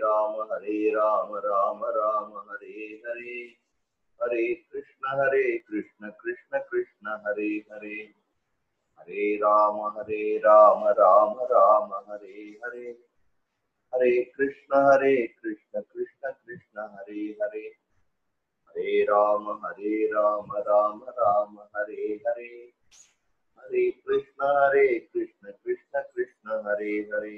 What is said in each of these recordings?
ராம ஹரே ராம ராம ராம ஹரே ஹரே ஹரே கிருஷ்ண ஹரே கிருஷ்ண கிருஷ்ண கிருஷ்ண ஹரே ஹரே ஹரே ராம ஹரே ராம ராம ராம ஹரே ஹரே ஹரே கிருஷ்ண ஹரே கிருஷ்ண கிருஷ்ண கிருஷ்ண ஹரே ஹரே ஹரே ராம ஹரே ராம ராம ராம ஹரே ஹரே ஹரே கிருஷ்ண ஹரே கிருஷ்ண கிருஷ்ண கிருஷ்ண ஹரே ஹரே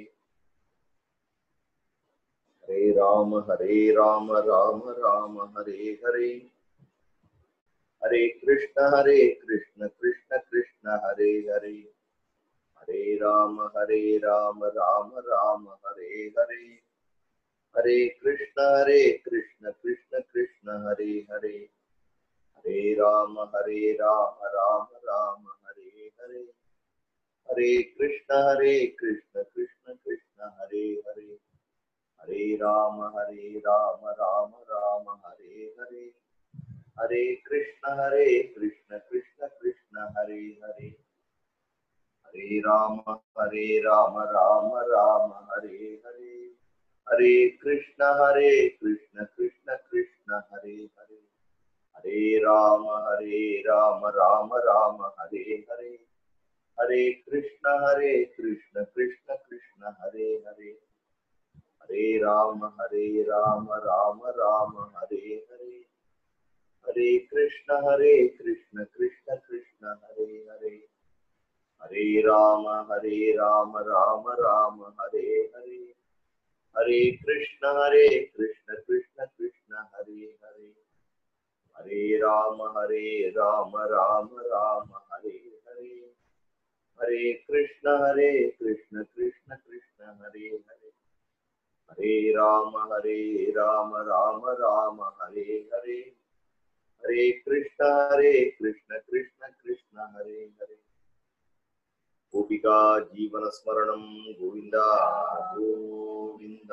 ஹரே ராம ஹரே ராம ராம ராம ஹரே ஹரே ஹரே கிருஷ்ண ஹரே கிருஷ்ண கிருஷ்ண கிருஷ்ண ஹரே ஹரே ஹரே ராம ஹரே ராம ராம ராம ஹரே ஹரே ஹரே கிருஷ்ண ஹரே கிருஷ்ண கிருஷ்ண கிருஷ்ண ஹரே ஹரே ஹரே ராம ஹரே ராம ராம ராம ஹரே ஹரே ஹரே கிருஷ்ண ஹரே கிருஷ்ண கிருஷ்ண கிருஷ்ண ஹரே ஹரே ஹரே ராம ஹரே ராம ராம ராம ஹரே ஹரே ஹரே கிருஷ்ண ஹரே கிருஷ்ண கிருஷ்ண கிருஷ்ண ஹரே ஹரே ஹரே ராம ஹரே ராம ராம ராம ஹரே ஹரே ஹரே கிருஷ்ண ஹரே கிருஷ்ண கிருஷ்ண கிருஷ்ண ஹரே ஹரே ஹரே ராம ஹரே ராம ராம ராம ஹரே ஹரே ஹரே கிருஷ்ண ஹரே கிருஷ்ண கிருஷ்ண கிருஷ்ண ஹரே ஹரே ஹரே ராம ஹரே ராம ராம ராம ஹரே ஹரே ஹரே கிருஷ்ண ஹரே கிருஷ்ண கிருஷ்ண கிருஷ்ண ஹரே ஹரே ஹரே ராம ஹரே ராம ராம ராம ஹரே ஹரே ஹரே கிருஷ்ண ஹரே கிருஷ்ண கிருஷ்ண கிருஷ்ண ஹரே ஹரே ஹரே ராம ஹரே ராம ராம ராம ஹரே ஹரே ஹரே கிருஷ்ண ஹரே கிருஷ்ண கிருஷ்ண கிருஷ்ண ஹரே ஹரே ஹரே ராம ஹரே ராம ராம ராம ஹரே ஹரே ஹரே கிருஷ்ண ஹரே கிருஷ்ண கிருஷ்ண கிருஷ்ண ஹரே ஹரே गोपिका जीवनस्मरणं गोविन्द गोविन्द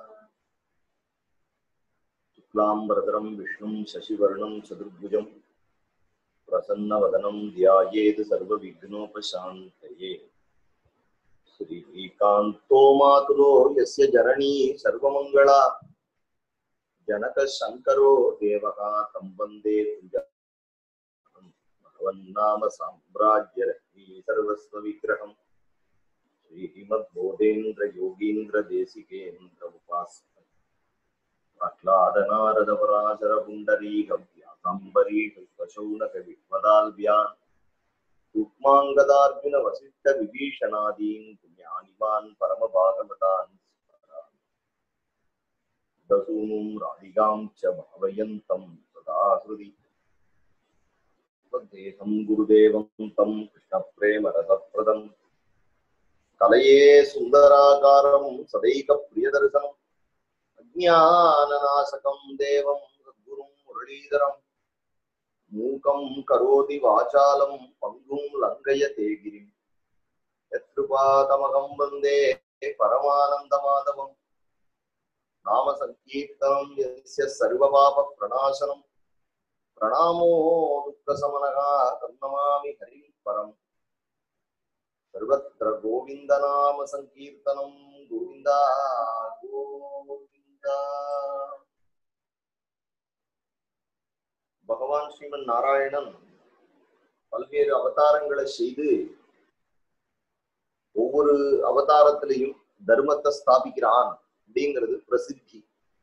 शुक्लाम्बरधरं विष्णुं शशिवर्णं चतुर्भुजं प्रसन्नवदनं ध्यायेत् सर्वविघ्नोपशान्तये श्रीकान्तो मातुलो यस्य जननी सर्वमङ्गला जनकशङ्करो देवः तं वन्दे तुजा भगवन्नाम साम्राज्यरश्मी सर्वस्वविग्रहम् श्रीमद्बोधेन्द्र योगीन्द्र देशिकेन्द्र उपासक प्रह्लादनारदपराशर पुण्डरीकव्यासाम्बरीशौनक विश्वदाल्व्यान् रुक्माङ्गदार्जुन वसिष्ठ विभीषणादीन् पुण्यानिमान् परमभागवतान् स्मरामि दसूनुं राधिकां च भावयन्तं सदा हृदि देहं गुरुदेवं तं कृष्णप्रेमरसप्रदं कलये सुन्दराकारं सदैकप्रियदर्शनम् अज्ञाननाशकं देवं सद्गुरुं मुरलीधरं मूकं करोति वाचालं पङ्गुं लङ्घयते गिरिं यत्कृपातमकं वन्दे परमानन्दमाधवं नाम सङ्कीर्तनं यस्य सर्वपापप्रणाशनम् प्रणामो दुःखसमनः तन्नमामि हरिं परम् सर्वत्र गोविन्दनाम सङ्कीर्तनं गोविन्द गोविन्द பகவான் ஸ்ரீமன் நாராயணன் பல்வேறு அவதாரங்களை செய்து ஒவ்வொரு அவதாரத்திலையும் தர்மத்தை ஸ்தாபிக்கிறான் அப்படிங்கிறது பிரசித்தி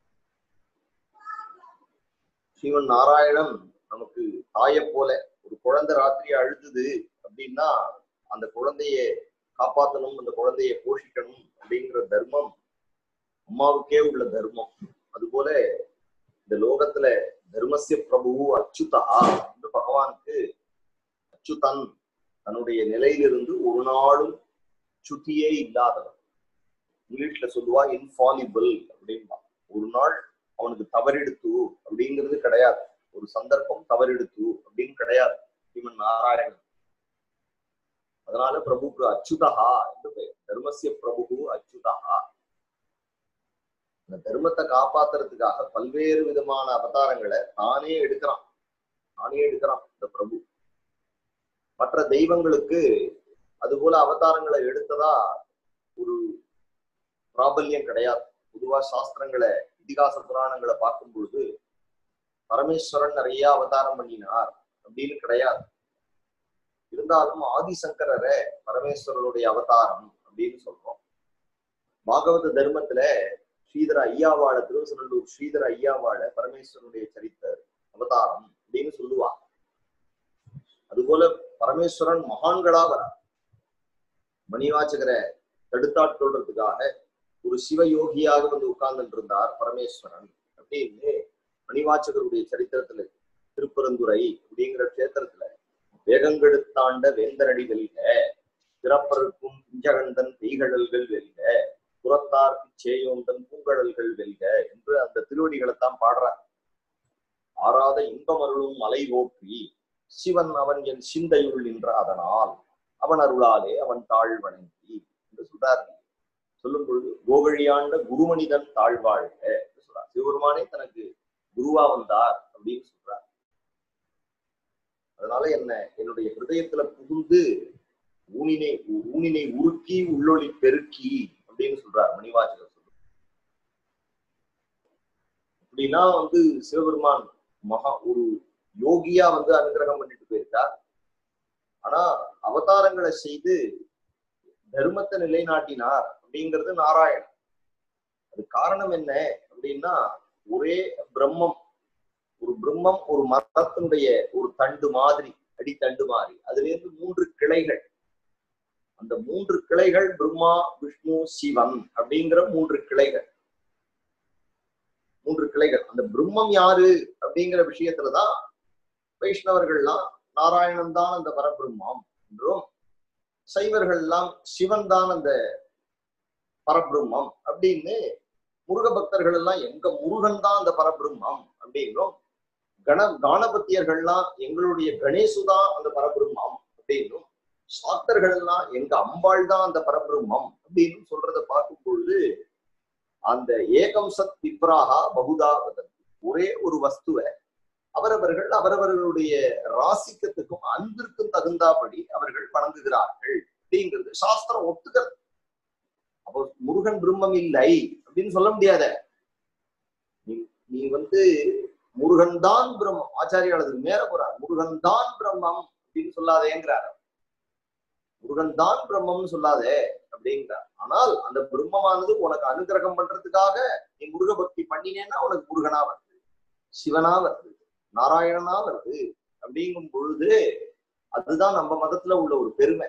ஸ்ரீமன் நாராயணன் நமக்கு தாயை போல ஒரு குழந்தை ராத்திரி அழுதுது அப்படின்னா அந்த குழந்தைய காப்பாத்தணும் அந்த குழந்தைய போஷிக்கணும் அப்படிங்கிற தர்மம் அம்மாவுக்கே உள்ள தர்மம் அதுபோல இந்த லோகத்துல தர்மசிய பிரபு அச்சுதா என்று பகவானுக்கு அச்சுதன் தன்னுடைய நிலையிலிருந்து ஒரு நாளும் சுத்தியே இல்லாதவன் இங்கிலீஷ்ல சொல்லுவா இன்ஃபாலிபிள் அப்படின்பா ஒரு நாள் அவனுக்கு தவறெடுத்து அப்படிங்கிறது கிடையாது ஒரு சந்தர்ப்பம் தவறெடுத்து அப்படின்னு கிடையாது இவன் நாராயணன் அதனால பிரபுக்கு அச்சுதா என்று பெயர் தர்மசிய பிரபு அச்சுதா இந்த தர்மத்தை காப்பாத்துறதுக்காக பல்வேறு விதமான அவதாரங்களை தானே எடுக்கிறான் தானே எடுக்கிறான் இந்த பிரபு மற்ற தெய்வங்களுக்கு அது போல அவதாரங்களை எடுத்ததா ஒரு பிராபல்யம் கிடையாது பொதுவா சாஸ்திரங்களை இதிகாச புராணங்களை பார்க்கும் பொழுது பரமேஸ்வரன் நிறைய அவதாரம் பண்ணினார் அப்படின்னு கிடையாது இருந்தாலும் ஆதிசங்கரரை பரமேஸ்வரனுடைய அவதாரம் அப்படின்னு சொல்றோம் பாகவத தர்மத்துல ஸ்ரீதர ஐயாவாழ திருவசநல்லூர் ஸ்ரீதர ஐயாவாழ பரமேஸ்வரனுடைய சரித்த அவதாரம் அப்படின்னு சொல்லுவா அதுபோல பரமேஸ்வரன் மகான்களா வர மணிவாச்சகரை தடுத்தாட்கொள்றதுக்காக ஒரு சிவயோகியாக வந்து உட்கார்ந்துட்டு இருந்தார் பரமேஸ்வரன் அப்படின்னு மணிவாச்சகருடைய சரித்திரத்துல இருக்கு. திருப்பரந்துரை அப்படிங்கிற கஷேத்திரத்துல வேகங்கெடுத்தாண்ட வேந்தரடி வெல்க பிறப்பருக்கும் பிஞ்சகந்தன் பெய்கடல்கள் வெல்க புறத்தார்க்கு சேயோந்தன் பூங்கடல்கள் வெல்க என்று அந்த திருவடிகளைத்தான் பாடுறார் ஆறாத இன்பமருளும் மலை போற்றி சிவன் அவன் என் சிந்தையுள் நின்ற அதனால் அவன் அருளாலே அவன் தாழ் வணங்கி என்று சொல்றார் சொல்லும் பொழுது கோவழியாண்ட குருமனிதன் தாழ்வாழ்க என்று சொல்றார் சிவபெருமானே தனக்கு குருவா வந்தார் அப்படின்னு சொல்றார் அதனால என்ன என்னுடைய ஹிருதயத்துல புகுந்து ஊனினை ஊனினை உருக்கி உள்ளொளி பெருக்கி அப்படின்னு சொல்றார் மணிவாசகர் சொல்றார் அப்படின்னா வந்து சிவபெருமான் மகா ஒரு யோகியா வந்து அனுகிரகம் பண்ணிட்டு போயிருக்கார் ஆனா அவதாரங்களை செய்து தர்மத்தை நிலைநாட்டினார் அப்படிங்கிறது நாராயணன் அது காரணம் என்ன அப்படின்னா ஒரே பிரம்மம் ஒரு பிரம்மம் ஒரு மரத்தினுடைய ஒரு தண்டு மாதிரி அடித்தண்டு மாதிரி அதுல இருந்து மூன்று கிளைகள் அந்த மூன்று கிளைகள் பிரம்மா விஷ்ணு சிவன் அப்படிங்கிற மூன்று கிளைகள் மூன்று கிளைகள் அந்த பிரம்மம் யாரு அப்படிங்கிற விஷயத்துலதான் வைஷ்ணவர்கள்லாம் நாராயணன் தான் அந்த பரபிரம்மம் என்றும் சைவர்கள்லாம் சிவன் தான் அந்த பரபிரம்மம் அப்படின்னு முருக பக்தர்கள் எல்லாம் எங்க முருகன் தான் அந்த பரபிரம்மம் அப்படின்னும் கண கானபத்தியர்கள்லாம் எங்களுடைய கணேசு தான் அந்த பரபிரம்மம் அப்படின்னும் சாக்தர்கள் எல்லாம் எங்க அம்பாள் தான் அந்த பரபிரம்மம் அப்படின்னு சொல்றத பார்க்கும் பொழுது அந்த ஏகம் சத் விப்ராகா பகுதா வதந்தி ஒரே ஒரு வஸ்துவை அவரவர்கள் அவரவர்களுடைய ராசிக்கத்துக்கும் அன்பிற்கும் தகுந்தாபடி அவர்கள் வணங்குகிறார்கள் அப்படிங்கிறது சாஸ்திரம் ஒத்துக்கிறது அப்போ முருகன் பிரம்மம் இல்லை அப்படின்னு சொல்ல முடியாத நீ நீ வந்து முருகன் தான் பிரம்மம் ஆச்சாரியால் அதுக்கு மேல போறார் முருகன் தான் பிரம்மம் அப்படின்னு சொல்லாதேங்கிறார் முருகன் தான் பிரம்மம்னு சொல்லாதே அப்படிங்கிறார் ஆனால் அந்த பிரம்மமானது உனக்கு அனுகிரகம் பண்றதுக்காக நீ முருக பக்தி பண்ணினேன்னா உனக்கு முருகனா வருது சிவனா வருது நாராயணனா வருது அப்படிங்கும் பொழுது அதுதான் நம்ம மதத்துல உள்ள ஒரு பெருமை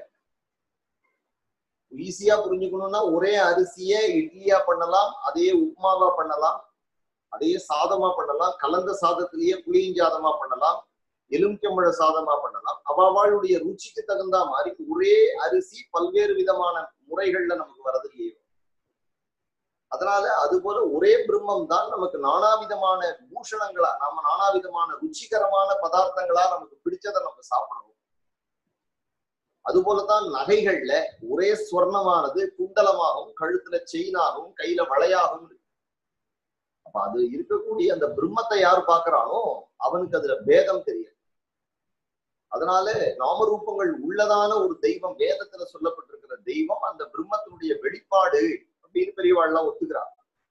ஈஸியா புரிஞ்சுக்கணும்னா ஒரே அரிசியே இட்லியா பண்ணலாம் அதே உப்மாவா பண்ணலாம் அதே சாதமா பண்ணலாம் கலந்த சாதத்திலேயே புளியஞ்சாதமா பண்ணலாம் எலுமிச்சம்பழ சாதமா பண்ணலாம் அவாவாளுடைய ருச்சிக்கு தகுந்த மாதிரி ஒரே அரிசி பல்வேறு விதமான முறைகள்ல நமக்கு வரது இல்லையோ அதனால அது போல ஒரே பிரம்மம் தான் நமக்கு நானாவிதமான பூஷணங்களா நம்ம நானாவிதமான ருச்சிகரமான பதார்த்தங்களா நமக்கு பிடிச்சதை நம்ம சாப்பிடுறோம் அது போலதான் நகைகள்ல ஒரே ஸ்வர்ணமானது குண்டலமாகவும் கழுத்துல செயினாகவும் கையில வளையாகவும் இருக்கு அப்ப அது இருக்கக்கூடிய அந்த பிரம்மத்தை யார் பாக்குறானோ அவனுக்கு அதுல பேதம் தெரியும் அதனால நாமரூபங்கள் உள்ளதான ஒரு தெய்வம் வேதத்துல சொல்லப்பட்டிருக்கிற தெய்வம் அந்த பிரம்மத்தினுடைய வெளிப்பாடு அப்படின்னு பெரியவாள்லாம் ஒத்துக்கிறார்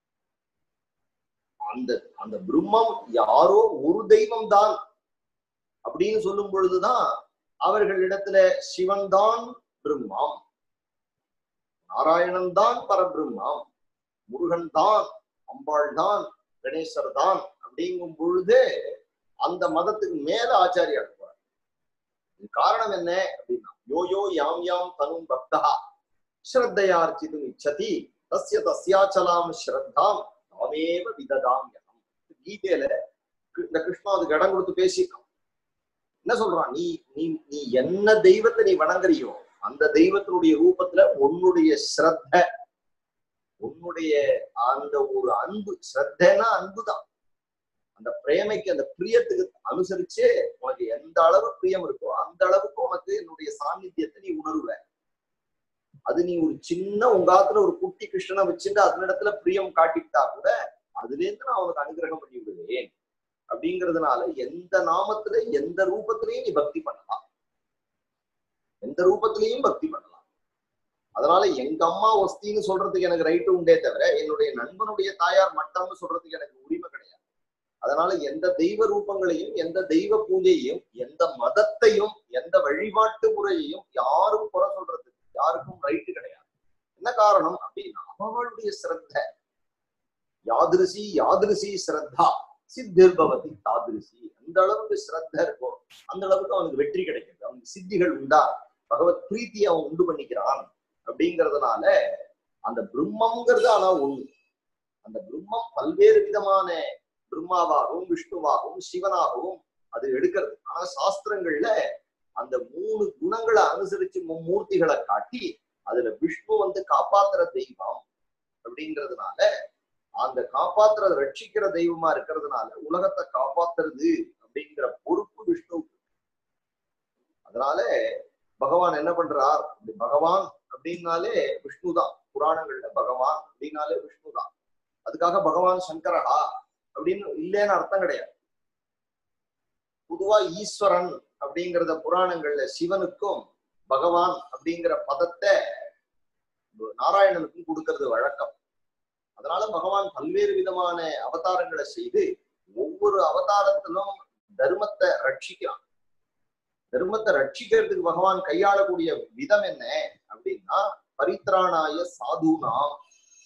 அந்த அந்த பிரம்மம் யாரோ ஒரு தெய்வம் தான் அப்படின்னு சொல்லும் பொழுதுதான் அவர்களிடத்துல சிவன் தான் பிரம்மம் நாராயணன் தான் பரபிரம்மம் முருகன் தான் அம்பாள் தான் கணேசர் தான் அப்படிங்கும் பொழுது அந்த மதத்துக்கு மேல ஆச்சாரியார் போறார் இது காரணம் என்ன அப்படின்னா யோ யோ யாம் யாம் தனும் பக்தா ஸ்ரத்தையார்ச்சிதும் இச்சதி தஸ்ய தஸ்யாச்சலாம் ஸ்ரத்தாம் தாமேவ விததாம் யகம் கீதையில இந்த கிருஷ்ணா அதுக்கு இடம் கொடுத்து பேசியிருக்கான் என்ன சொல்றான் நீ நீ நீ என்ன தெய்வத்தை நீ வணங்குறியோ அந்த தெய்வத்தினுடைய ரூபத்துல உன்னுடைய ஸ்ரத்த உன்னுடைய அந்த ஒரு அன்பு ஸ்ரத்தனா அன்புதான் அந்த பிரேமைக்கு அந்த பிரியத்துக்கு அனுசரிச்சு உனக்கு எந்த அளவு பிரியம் இருக்கோ அந்த அளவுக்கு உனக்கு என்னுடைய சாநித்தியத்தை நீ உணர்வ அது நீ ஒரு சின்ன உங்காத்துல ஒரு குட்டி கிருஷ்ணனை வச்சுட்டு அதனிடத்துல பிரியம் காட்டிக்கிட்டா கூட அதுல இருந்து நான் உனக்கு அனுகிரகம் பண்ணி விடுவேன் அப்படிங்கிறதுனால எந்த நாமத்துல எந்த ரூபத்திலையும் நீ பக்தி பண்ணலாம் எந்த ரூபத்திலையும் பக்தி பண்ணலாம் அதனால எங்க அம்மா ஒஸ்தின்னு சொல்றதுக்கு எனக்கு ரைட்டு உண்டே தவிர என்னுடைய நண்பனுடைய தாயார் மட்டம்னு சொல்றதுக்கு எனக்கு உரிமை கிடையாது அதனால எந்த தெய்வ ரூபங்களையும் எந்த தெய்வ பூஜையையும் எந்த மதத்தையும் எந்த வழிபாட்டு முறையையும் யாரும் குறை சொல்றதுக்கு யாருக்கும் ரைட்டு கிடையாது என்ன காரணம் அப்படின்னா அவளுடைய சிரத்த யாதிருசி யாதிருசி ஸ்ரத்தா சித்திர் பவதி தாதிருசி அந்த அளவுக்கு ஸ்ரத்த இருக்கோ அந்த அளவுக்கு அவனுக்கு வெற்றி கிடைக்குது அவனுக்கு சித்திகள் உண்டா பகவத் பிரீத்தியை அவன் உண்டு பண்ணிக்கிறான் அப்படிங்கறதுனால அந்த பிரம்மங்கிறது ஆனா ஒண்ணு அந்த பிரம்மம் பல்வேறு விதமான பிரம்மாவாகவும் விஷ்ணுவாகவும் சிவனாகவும் அது எடுக்கிறது ஆனா சாஸ்திரங்கள்ல அந்த மூணு குணங்களை அனுசரிச்சு மும்மூர்த்திகளை காட்டி அதுல விஷ்ணு வந்து காப்பாத்துற தெய்வம் அப்படிங்கிறதுனால அந்த காப்பாத்துற ரட்சிக்கிற தெய்வமா இருக்கிறதுனால உலகத்தை காப்பாத்துறது அப்படிங்கிற பொறுப்பு விஷ்ணுவுக்கு அதனால பகவான் என்ன பண்றார் பகவான் அப்படின்னாலே விஷ்ணு தான் புராணங்கள்ல பகவான் அப்படின்னாலே விஷ்ணு தான் அதுக்காக பகவான் சங்கரஹா அப்படின்னு இல்லைன்னு அர்த்தம் கிடையாது பொதுவா ஈஸ்வரன் அப்படிங்கிறத புராணங்கள்ல சிவனுக்கும் பகவான் அப்படிங்கிற பதத்தை நாராயணனுக்கும் கொடுக்கறது வழக்கம் அதனால பகவான் பல்வேறு விதமான அவதாரங்களை செய்து ஒவ்வொரு அவதாரத்திலும் தர்மத்தை ரட்சிக்கிறான் தர்மத்தை ரட்சிக்கிறதுக்கு பகவான் கையாளக்கூடிய விதம் என்ன அப்படின்னா பரித்ராணாய சாதுனாம்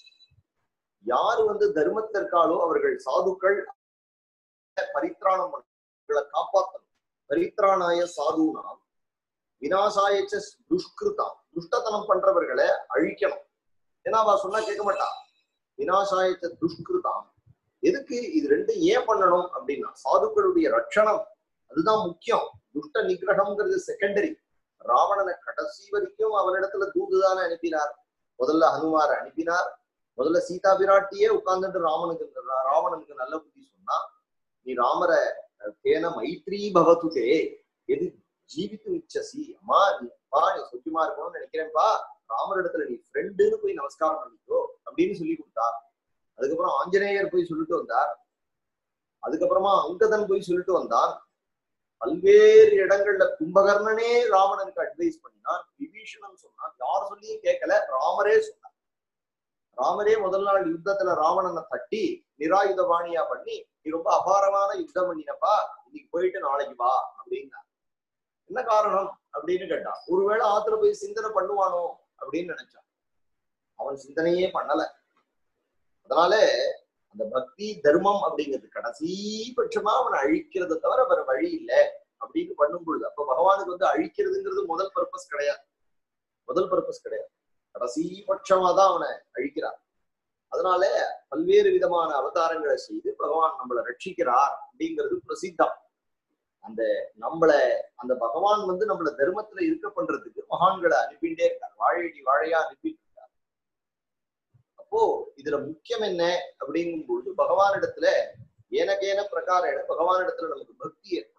யாரு வந்து தர்மத்திற்காலோ அவர்கள் சாதுக்கள் பரித்ராணம் பண்ண காப்பாற்றணும் பரித்ராணாய சாதுனாம் வினாசாயச்ச துஷ்கிருதாம் துஷ்டத்தனம் பண்றவர்களை அழிக்கணும் ஏன்னா அவ சொன்னா கேட்க மாட்டா வினாசாயச்ச துஷ்கிருதாம் எதுக்கு இது ரெண்டும் ஏன் பண்ணணும் அப்படின்னா சாதுக்களுடைய ரட்சணம் அதுதான் முக்கியம் துஷ்ட நிகிரகம்ங்கிறது செகண்டரி ராவணனை கடைசி வரைக்கும் அவனிடத்துல தூதுதானே அனுப்பினார் முதல்ல ஹனுமாரை அனுப்பினார் முதல்ல சீதா பிராட்டியே உட்கார்ந்துட்டு ராமனுக்கு ராவணனுக்கு நல்ல புத்தி சொன்னா நீ ராமரை தேன மைத்ரி பவதுதே எது ஜீவித்து இச்சசி அம்மா நீ அப்பா நீ சுத்தமா இருக்கணும்னு நினைக்கிறேன்ப்பா ராமரிடத்துல நீ ஃப்ரெண்டுன்னு போய் நமஸ்காரம் பண்ணிக்கோ அப்படின்னு சொல்லி கொடுத்தார் அதுக்கப்புறம் ஆஞ்சநேயர் போய் சொல்லிட்டு வந்தார் அதுக்கப்புறமா அங்கதன் போய் சொல்லிட்டு வந்தான் பல்வேறு இடங்கள்ல கும்பகர்ணனே ராவணனுக்கு அட்வைஸ் பண்ணினான் விபீஷணன் சொன்னான் யார் சொல்லியும் கேட்கல ராமரே சொன்னார் ராமரே முதல் நாள் யுத்தத்துல ராவணனை தட்டி நிராயுத வாணியா பண்ணி நீ ரொம்ப அபாரமான யுத்தம் பண்ணினப்பா இன்னைக்கு போயிட்டு நாளைக்கு வா அப்படின்னா என்ன காரணம் அப்படின்னு கேட்டான் ஒருவேளை ஆத்துல போய் சிந்தனை பண்ணுவானோ அப்படின்னு நினைச்சான் அவன் சிந்தனையே பண்ணல அதனால அந்த பக்தி தர்மம் அப்படிங்கிறது கடைசி பட்சமா அவனை அழிக்கிறத தவிர வேற வழி இல்லை அப்படின்னு பண்ணும் பொழுது அப்ப பகவானுக்கு வந்து அழிக்கிறதுங்கிறது முதல் பர்பஸ் கிடையாது முதல் பர்பஸ் கிடையாது கடைசி பட்சமா தான் அவனை அழிக்கிறார் அதனால பல்வேறு விதமான அவதாரங்களை செய்து பகவான் நம்மளை ரட்சிக்கிறார் அப்படிங்கிறது பிரசித்தம் அந்த நம்மள அந்த பகவான் வந்து நம்மள தர்மத்துல இருக்க பண்றதுக்கு மகான்களை அனுப்பிட்டே இருக்கார் வாழையடி வாழையா அனுப்பிட்டு இருக்கார் அப்போ இதுல முக்கியம் என்ன அப்படிங்கும் பொழுது பகவானிடத்துல ஏனக்கேன பிரகார பகவானிடத்துல நமக்கு பக்தி ஏற்படும்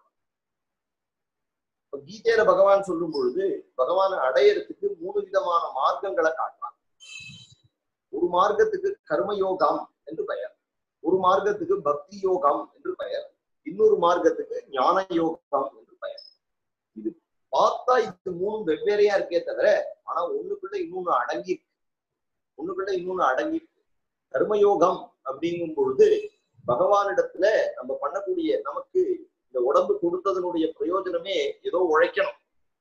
இப்ப கீதையில பகவான் சொல்லும் பொழுது பகவானை அடையறதுக்கு மூணு விதமான மார்க்கங்களை காட்டுறான் ஒரு மார்க்கத்துக்கு கர்மயோகம் என்று பெயர் ஒரு மார்க்கத்துக்கு பக்தி யோகம் என்று பெயர் இன்னொரு மார்க்கத்துக்கு ஞான யோகம் என்று பெயர் இது பார்த்தா இது மூணும் வெவ்வேறையா இருக்கே தவிர ஆனா ஒண்ணுக்குள்ள இன்னொன்னு அடங்கி இருக்கு ஒண்ணுக்குள்ள இன்னொன்னு அடங்கி இருக்கு கர்மயோகம் அப்படிங்கும் பொழுது பகவானிடத்துல நம்ம பண்ணக்கூடிய நமக்கு இந்த உடம்பு கொடுத்ததனுடைய பிரயோஜனமே ஏதோ உழைக்கணும்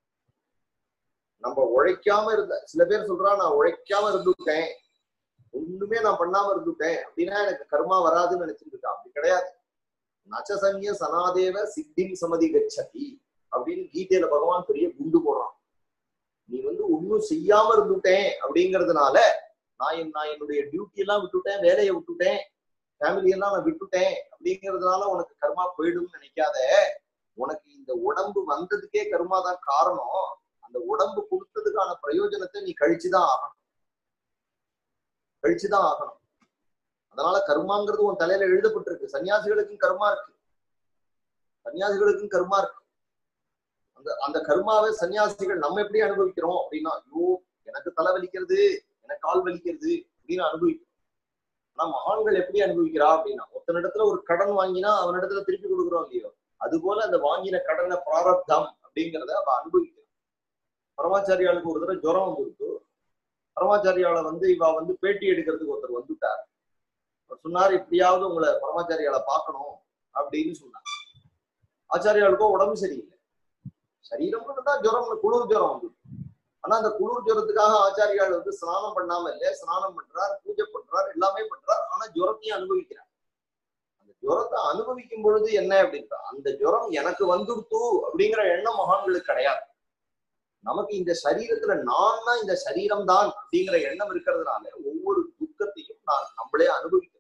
நம்ம உழைக்காம இருந்த சில பேர் சொல்றா நான் உழைக்காம இருந்துட்டேன் ஒண்ணுமே நான் பண்ணாம இருந்துட்டேன் அப்படின்னா எனக்கு கர்மா வராதுன்னு நினைச்சிட்டு இருக்கா அப்படி கிடையாது நச்சசன்ய சனாதேவ சித்திம் சமதி கச்சதி அப்படின்னு கீதையில பகவான் பெரிய குண்டு போடுறான் நீ வந்து ஒன்னும் செய்யாம இருந்துட்டேன் அப்படிங்கறதுனால நான் என் நான் என்னுடைய டியூட்டி எல்லாம் விட்டுட்டேன் வேலையை விட்டுட்டேன் ஃபேமிலி எல்லாம் நான் விட்டுட்டேன் அப்படிங்கறதுனால உனக்கு கர்மா போயிடும்னு நினைக்காத உனக்கு இந்த உடம்பு வந்ததுக்கே கர்மா தான் காரணம் அந்த உடம்பு கொடுத்ததுக்கான பிரயோஜனத்தை நீ கழிச்சுதான் ஆகணும் கழிச்சுதான் ஆகணும் அதனால கர்மாங்கிறது உன் தலையில எழுதப்பட்டிருக்கு சன்னியாசிகளுக்கும் கர்மா இருக்கு சன்னியாசிகளுக்கும் கர்மா இருக்கு அந்த அந்த கர்மாவை சன்னியாசிகள் நம்ம எப்படி அனுபவிக்கிறோம் அப்படின்னா ஐயோ எனக்கு தலை வலிக்கிறது எனக்கு கால் வலிக்கிறது அப்படின்னு அனுபவிக்கிறோம் ஆனா மகான்கள் எப்படி அனுபவிக்கிறா அப்படின்னா ஒருத்தனிடத்துல ஒரு கடன் வாங்கினா அவனிடத்துல திருப்பி கொடுக்குறோம் இல்லையோ அது போல அந்த வாங்கின கடனை பிராரப்தம் அப்படிங்கிறத அவ அனுபவிக்கிறான் பரமாச்சாரியாளுக்கு ஒரு தடவை ஜுரம் வந்துருக்கு பரமாச்சாரியால வந்து இவ வந்து பேட்டி எடுக்கிறதுக்கு ஒருத்தர் வந்துட்டார் அவர் சொன்னார் இப்படியாவது உங்களை பரமாச்சாரியால பார்க்கணும் அப்படின்னு சொன்னார் ஆச்சாரியாளுக்கோ உடம்பு சரியில்லை சரீரம்னு தான் ஜுரம் குளிர் ஜுரம் வந்து ஆனா அந்த குளிர் ஜுரத்துக்காக ஆச்சாரியால் வந்து ஸ்நானம் பண்ணாம இல்ல ஸ்நானம் பண்றார் பூஜை பண்றார் எல்லாமே பண்றார் ஆனா ஜுரத்தையும் அனுபவிக்கிறார் அந்த ஜுரத்தை அனுபவிக்கும் பொழுது என்ன அப்படின்றா அந்த ஜுரம் எனக்கு வந்துடுத்து அப்படிங்கிற எண்ணம் மகான்களுக்கு கிடையாது நமக்கு இந்த சரீரத்துல நான் தான் இந்த சரீரம் தான் அப்படிங்கிற எண்ணம் இருக்கிறதுனால ஒவ்வொரு துக்கத்தையும் நான் நம்மளே அனுபவிக்கிறோம்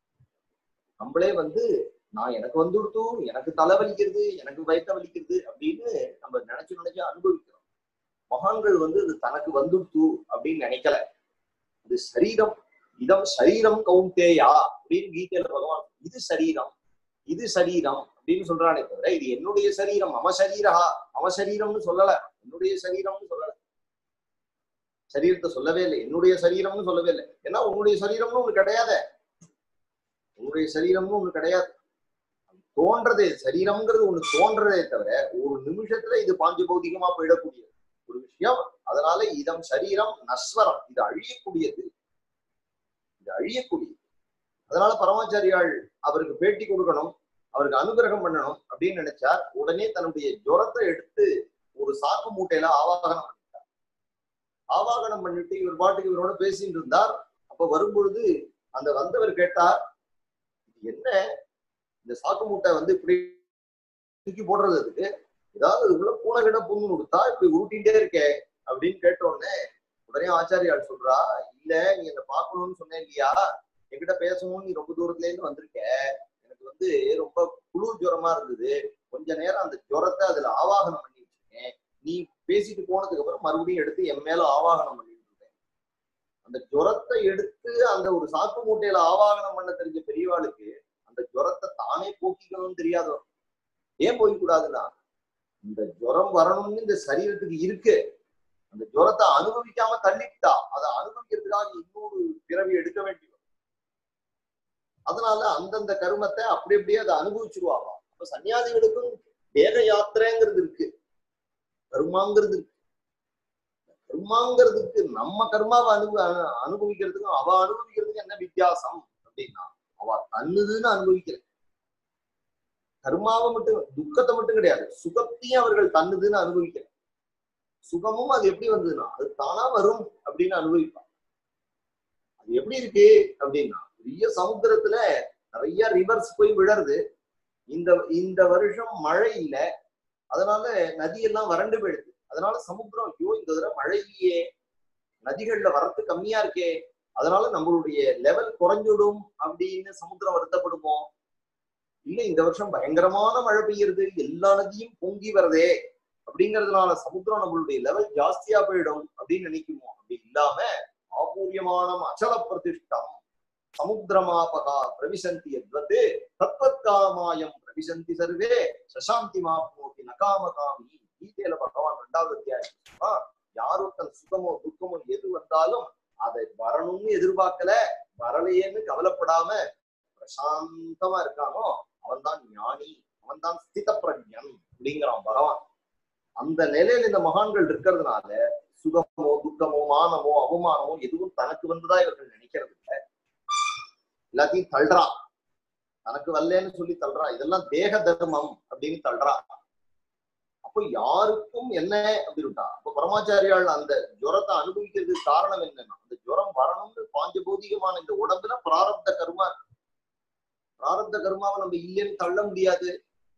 நம்மளே வந்து நான் எனக்கு வந்துடுத்து எனக்கு தலை வலிக்கிறது எனக்கு வயிற்ற வலிக்கிறது அப்படின்னு நம்ம நினைச்சு நினைச்சு அனுபவிக்கிறோம் மகான்கள் வந்து இது தனக்கு வந்துடுத்து அப்படின்னு நினைக்கல இது சரீரம் இதம் சரீரம் கவுந்தேயா அப்படின்னு கீதையில பகவான் இது சரீரம் இது சரீரம் அப்படின்னு சொல்றானே தவிர இது என்னுடைய சரீரம் மம சரீரா மம சரீரம்னு சொல்லல என்னுடைய சரீரம்னு சொல்லல சரீரத்தை சொல்லவே இல்லை என்னுடைய சரீரம்னு சொல்லவே இல்லை ஏன்னா உன்னுடைய சரீரம்னு ஒண்ணு கிடையாது உன்னுடைய சரீரம்னு ஒண்ணு கிடையாது தோன்றதே சரீரம்ங்கிறது ஒண்ணு தோன்றதே தவிர ஒரு நிமிஷத்துல இது பாஞ்சு பௌதிகமா போயிடக்கூடியது ஒரு விஷயம் அதனால இதம் சரீரம் நஸ்வரம் இது அழியக்கூடியது இது அழியக்கூடியது அதனால பரமாச்சாரியாள் அவருக்கு பேட்டி கொடுக்கணும் அவருக்கு அனுகிரகம் பண்ணணும் அப்படின்னு நினைச்சார் உடனே தன்னுடைய ஜுரத்தை எடுத்து ஒரு சாக்கு மூட்டையில ஆவாகனம் பண்ணிட்டார் ஆவாகனம் பண்ணிட்டு இவர் பாட்டுக்கு இவரோட பேசிட்டு இருந்தார் அப்ப வரும்பொழுது அந்த வந்தவர் கேட்டார் இது என்ன இந்த சாக்கு மூட்டை வந்து இப்படி தூக்கி போடுறது அதுக்கு ஏதாவது உள்ள பூனை கிட்ட பூந்து கொடுத்தா இப்படி உருட்டிகிட்டே இருக்கே அப்படின்னு கேட்ட உடனே உடனே ஆச்சாரியால் சொல்றா இல்ல நீ என்ன பாக்கணும்னு சொன்னேன் இல்லையா என்கிட்ட பேசணும் நீ ரொம்ப தூரத்துல இருந்து வந்திருக்க எனக்கு வந்து ரொம்ப குளிர் ஜுரமா இருந்தது கொஞ்ச நேரம் அந்த ஜுரத்தை அதுல ஆவாகனம் பண்ணி வச்சிருக்கேன் நீ பேசிட்டு போனதுக்கு அப்புறம் மறுபடியும் எடுத்து என் மேல ஆவாகனம் பண்ணிட்டு இருக்கேன் அந்த ஜுரத்தை எடுத்து அந்த ஒரு சாக்கு மூட்டையில ஆவாகனம் பண்ண தெரிஞ்ச பெரியவாளுக்கு அந்த ஜுரத்தை தானே போக்கிக்கணும்னு தெரியாதோ ஏன் போய் கூடாதுன்னா இந்த ஜுரம் வரணும்னு இந்த சரீரத்துக்கு இருக்கு அந்த ஜுரத்தை அனுபவிக்காம தள்ளிட்டா அதை அனுபவிக்கிறதுக்காக இன்னொரு பிறவி எடுக்க வேண்டியது அதனால அந்தந்த கருமத்தை அப்படி அப்படியே அதை அனுபவிச்சிருவாங்க அப்ப சன்னியாசிகளுக்கும் தேக யாத்திரைங்கிறது இருக்கு கர்மாங்கிறது இருக்கு கர்மாங்கிறதுக்கு நம்ம கர்மாவை அனுப அனுபவிக்கிறதுக்கும் அவ அனுபவிக்கிறதுக்கு என்ன வித்தியாசம் அப்படின்னா அவ தன்னுதுன்னு அனுபவிக்கிற கர்மாவை மட்டும் துக்கத்தை மட்டும் கிடையாது சுகத்தையும் அவர்கள் தன்னுதுன்னு அனுபவிக்கிற சுகமும் அது எப்படி வந்ததுன்னா அது தானா வரும் அப்படின்னு அனுபவிப்பான் அது எப்படி இருக்கு அப்படின்னா பெரிய சமுத்திரத்துல நிறைய ரிவர்ஸ் போய் விழருது இந்த இந்த வருஷம் மழை இல்ல அதனால நதியெல்லாம் வறண்டு போயிடுது அதனால சமுத்திரம் ஐயோ இந்த தடவை மழை இல்லையே நதிகள்ல வரத்து கம்மியா இருக்கே அதனால நம்மளுடைய லெவல் குறைஞ்சிடும் அப்படின்னு சமுத்திரம் வருத்தப்படுமோ இல்ல இந்த வருஷம் பயங்கரமான மழை பெய்யுறது எல்லா நதியும் பொங்கி வருதே அப்படிங்கறதுனால சமுத்திரம் நம்மளுடைய லெவல் ஜாஸ்தியா போயிடும் அப்படின்னு நினைக்குமோ அப்படி இல்லாம ஆபூரியமானம் அச்சல பிரதிஷ்டம் சமுத்திரமாபகா பிரவிசந்தி எத்வத்து தத்வத்காமாயம் பிரவிசந்தி சர்வே சசாந்தி மாப்னோக்கி நகாமகாமி கீதையில பகவான் ரெண்டாவது அத்தியாயம் சொன்னா, யாரும் தன் சுகமோ துக்கமோ எது வந்தாலும் அதை வரணும்னு எதிர்பார்க்கல வரலையேன்னு கவலைப்படாம பிரசாந்தமா இருக்கானோ அவன் தான் ஞானி அவன் தான் ஸ்தித பிரஜன் அப்படிங்கிறான் பகவான் அந்த நிலையில இந்த மகான்கள் இருக்கிறதுனால சுகமோ துக்கமோ மானமோ அவமானமோ எதுவும் தனக்கு வந்ததா இவர்கள் நினைக்கிறது இல்லை எல்லாத்தையும் தள்ளுறான் தனக்கு வரலன்னு சொல்லி தள்ளுறான் இதெல்லாம் தேக தர்மம் அப்படின்னு தள்ளுறான் அப்போ யாருக்கும் என்ன அப்படின்ட்டா அப்ப பரமாச்சாரியால் அந்த ஜுரத்தை அனுபவிக்கிறதுக்கு காரணம் என்னன்னா அந்த ஜுரம் வரணும்னு பாஞ்சபௌதிகமான இந்த உடம்புல பிராரப்த கர்மா இருக்கு. பிராரப்த கர்மாவை நம்ம இல்லைன்னு தள்ள முடியாது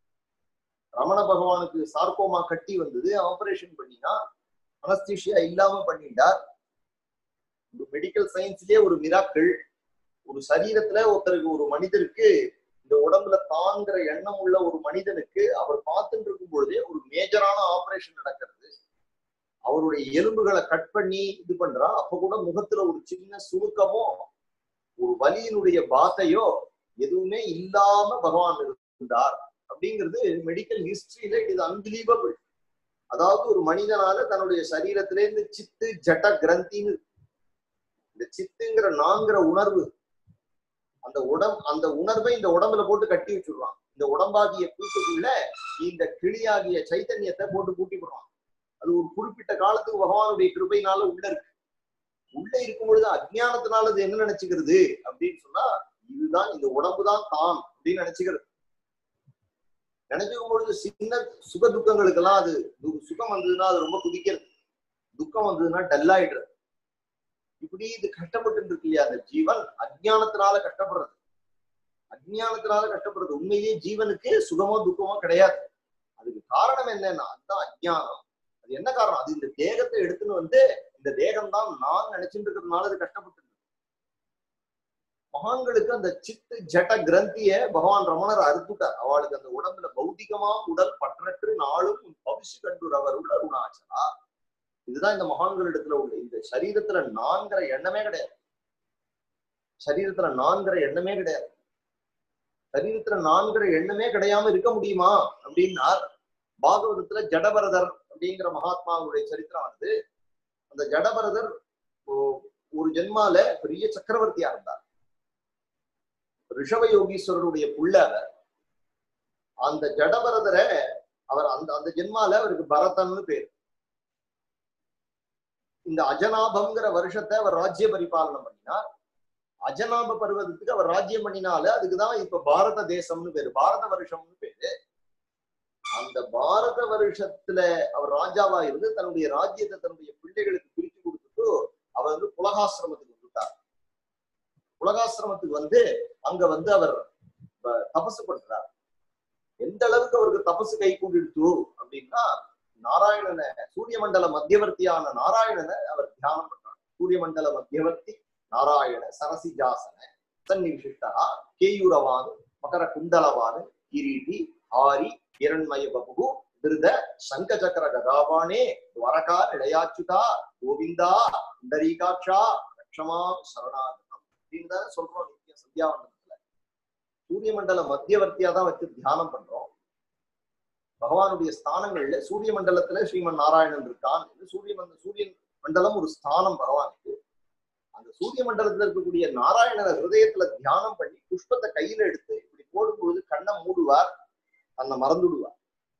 ரமண பகவானுக்கு சார்கோமா கட்டி வந்தது ஆபரேஷன் பண்ணினா அனஸ்தீஷியா இல்லாம பண்ணிட்டார் ஒரு மெடிக்கல் சயின்ஸ்லயே ஒரு மிராக்கள் ஒரு சரீரத்துல ஒருத்தருக்கு ஒரு மனிதருக்கு இந்த உடம்புல தாங்கிற எண்ணம் உள்ள ஒரு மனிதனுக்கு அவர் பார்த்துட்டு இருக்கும் பொழுதே ஒரு மேஜரான ஆபரேஷன் நடக்கிறது அவருடைய எலும்புகளை கட் பண்ணி இது பண்றா அப்ப கூட முகத்துல ஒரு சின்ன சுருக்கமோ ஒரு வலியினுடைய பாத்தையோ எதுவுமே இல்லாம பகவான் இருந்தார் அப்படிங்கிறது மெடிக்கல் ஹிஸ்டரியில இட் இஸ் அன்பிலீவபிள் அதாவது ஒரு மனிதனால தன்னுடைய சரீரத்திலே இந்த சித்து ஜட்ட கிரந்தின்னு இந்த சித்துங்கிற நான்கிற உணர்வு அந்த உடம் அந்த உணர்வை இந்த உடம்புல போட்டு கட்டி வச்சுடுறான் இந்த உடம்பாகிய கூட்டுக்குள்ள இந்த கிளியாகிய சைத்தன்யத்தை போட்டு பூட்டி விடுறான் அது ஒரு குறிப்பிட்ட காலத்துக்கு பகவானுடைய கிருபையினால உள்ள இருக்கு உள்ள இருக்கும் பொழுது அஜ்ஞானத்தினால அது என்ன நினைச்சுக்கிறது அப்படின்னு சொன்னா இதுதான் இந்த உடம்பு தான் தான் அப்படின்னு நினைச்சுக்கிறது நினைச்சுக்கும் பொழுது சின்ன சுக துக்கங்களுக்கெல்லாம் அது து- சுகம் வந்ததுன்னா அது ரொம்ப குதிக்கிறது துக்கம் வந்ததுன்னா டல் ஆயிடுறது இப்படி இது கஷ்டப்பட்டு இருக்கு இல்லையா அந்த ஜீவன் அஜ்ஞானத்தினால கஷ்டப்படுறது அஜ்ஞானத்தினால கஷ்டப்படுறது உண்மையிலேயே ஜீவனுக்கு சுகமோ துக்கமோ கிடையாது அதுக்கு காரணம் என்னன்னா அதுதான் அஜ்ஞானம் அது என்ன காரணம் அது இந்த தேகத்தை எடுத்துன்னு வந்து இந்த தேகம் தான் நான் நினைச்சிட்டு இருக்கிறதுனால அது கஷ்டப்பட்டு இருக்கு. மகான்களுக்கு அந்த சித்து ஜட கிரந்திய பகவான் ரமணர் அறுத்துட்டார் அவளுக்கு அந்த உடம்புல பௌதிகமா உடல் பற்றற்று நாளும் பவிசு கண்டுறவர் உள்ள அருணாச்சலா இதுதான் இந்த மகான்களிடத்துல உள்ள இந்த சரீரத்துல நான்கிற எண்ணமே கிடையாது சரீரத்துல நான்கிற எண்ணமே கிடையாது சரீரத்துல நான்கிற எண்ணமே கிடையாம இருக்க முடியுமா அப்படின்னா பாகவதத்துல ஜடபரதர் அப்படிங்கிற மகாத்மாவுடைய சரித்திரம் வந்து அந்த ஜடபரதர் ஒ- ஒரு ஜென்மால பெரிய சக்கரவர்த்தியா இருந்தார் ரிஷப யோகீஸ்வரருடைய புள்ள அவர் அந்த ஜடபரதரை அவர் அந்த அந்த ஜென்மால அவருக்கு பரதன்னு பேர் இந்த அஜனாபம்ங்கிற வருஷத்தை அவர் ராஜ்ய பரிபாலனம் பண்ணினார் அஜனாப பருவத்துக்கு அவர் ராஜ்யம் பண்ணினால அதுக்குதான் இப்ப பாரத தேசம்னு பேரு பாரத வருஷம்னு பேரு அந்த பாரத வருஷத்துல அவர் ராஜாவா இருந்து தன்னுடைய ராஜ்யத்தை தன்னுடைய பிள்ளைகளுக்கு பிரிச்சு கொடுத்துட்டு அவர் வந்து புலகாசிரமத்துக்கு வந்துட்டார் புலகாசிரமத்துக்கு வந்து அங்க வந்து அவர் ப- தபசு பண்றார் எந்த அளவுக்கு அவருக்கு தபசு கை கூடிடுத்து அப்படின்னா நாராயணனை சூரிய மண்டல மத்தியவர்த்தியான நாராயணனை அவர் தியானம் பண்றார் சூரிய மண்டல மத்தியவர்த்தி நாராயண சரசிஜாசன சன்னிவிசிஷ்டா கேயூரவான் மகர குண்டலவான் கிரீட்டி ஆரி ಹಿರಣ್ಮಯ ಬಬು திருத சங்க சக்கர கதாபானே துவரகா இளையாச்சுதா கோவிந்தா புண்டரீகாட்சா லட்சமா சரணாகதம் அப்படின்னு தானே சொல்றோம் நித்திய சந்தியாவந்தனத்துல சூரிய மண்டல மத்தியவர்த்தியா தான் வச்சு தியானம் பண்றோம் பகவானுடைய ஸ்தானங்கள்ல சூரிய மண்டலத்துல ஸ்ரீமன் நாராயணன் இருக்கான் என்று சூரிய மண்ட சூரியன் மண்டலம் ஒரு ஸ்தானம் பகவானுக்கு அந்த சூரிய மண்டலத்துல இருக்கக்கூடிய நாராயணனை ஹிருதயத்துல தியானம் பண்ணி புஷ்பத்தை கையில எடுத்து இப்படி போடும்பொழுது கண்ணை மூடுவார் தன்னை மறந்துடுவார்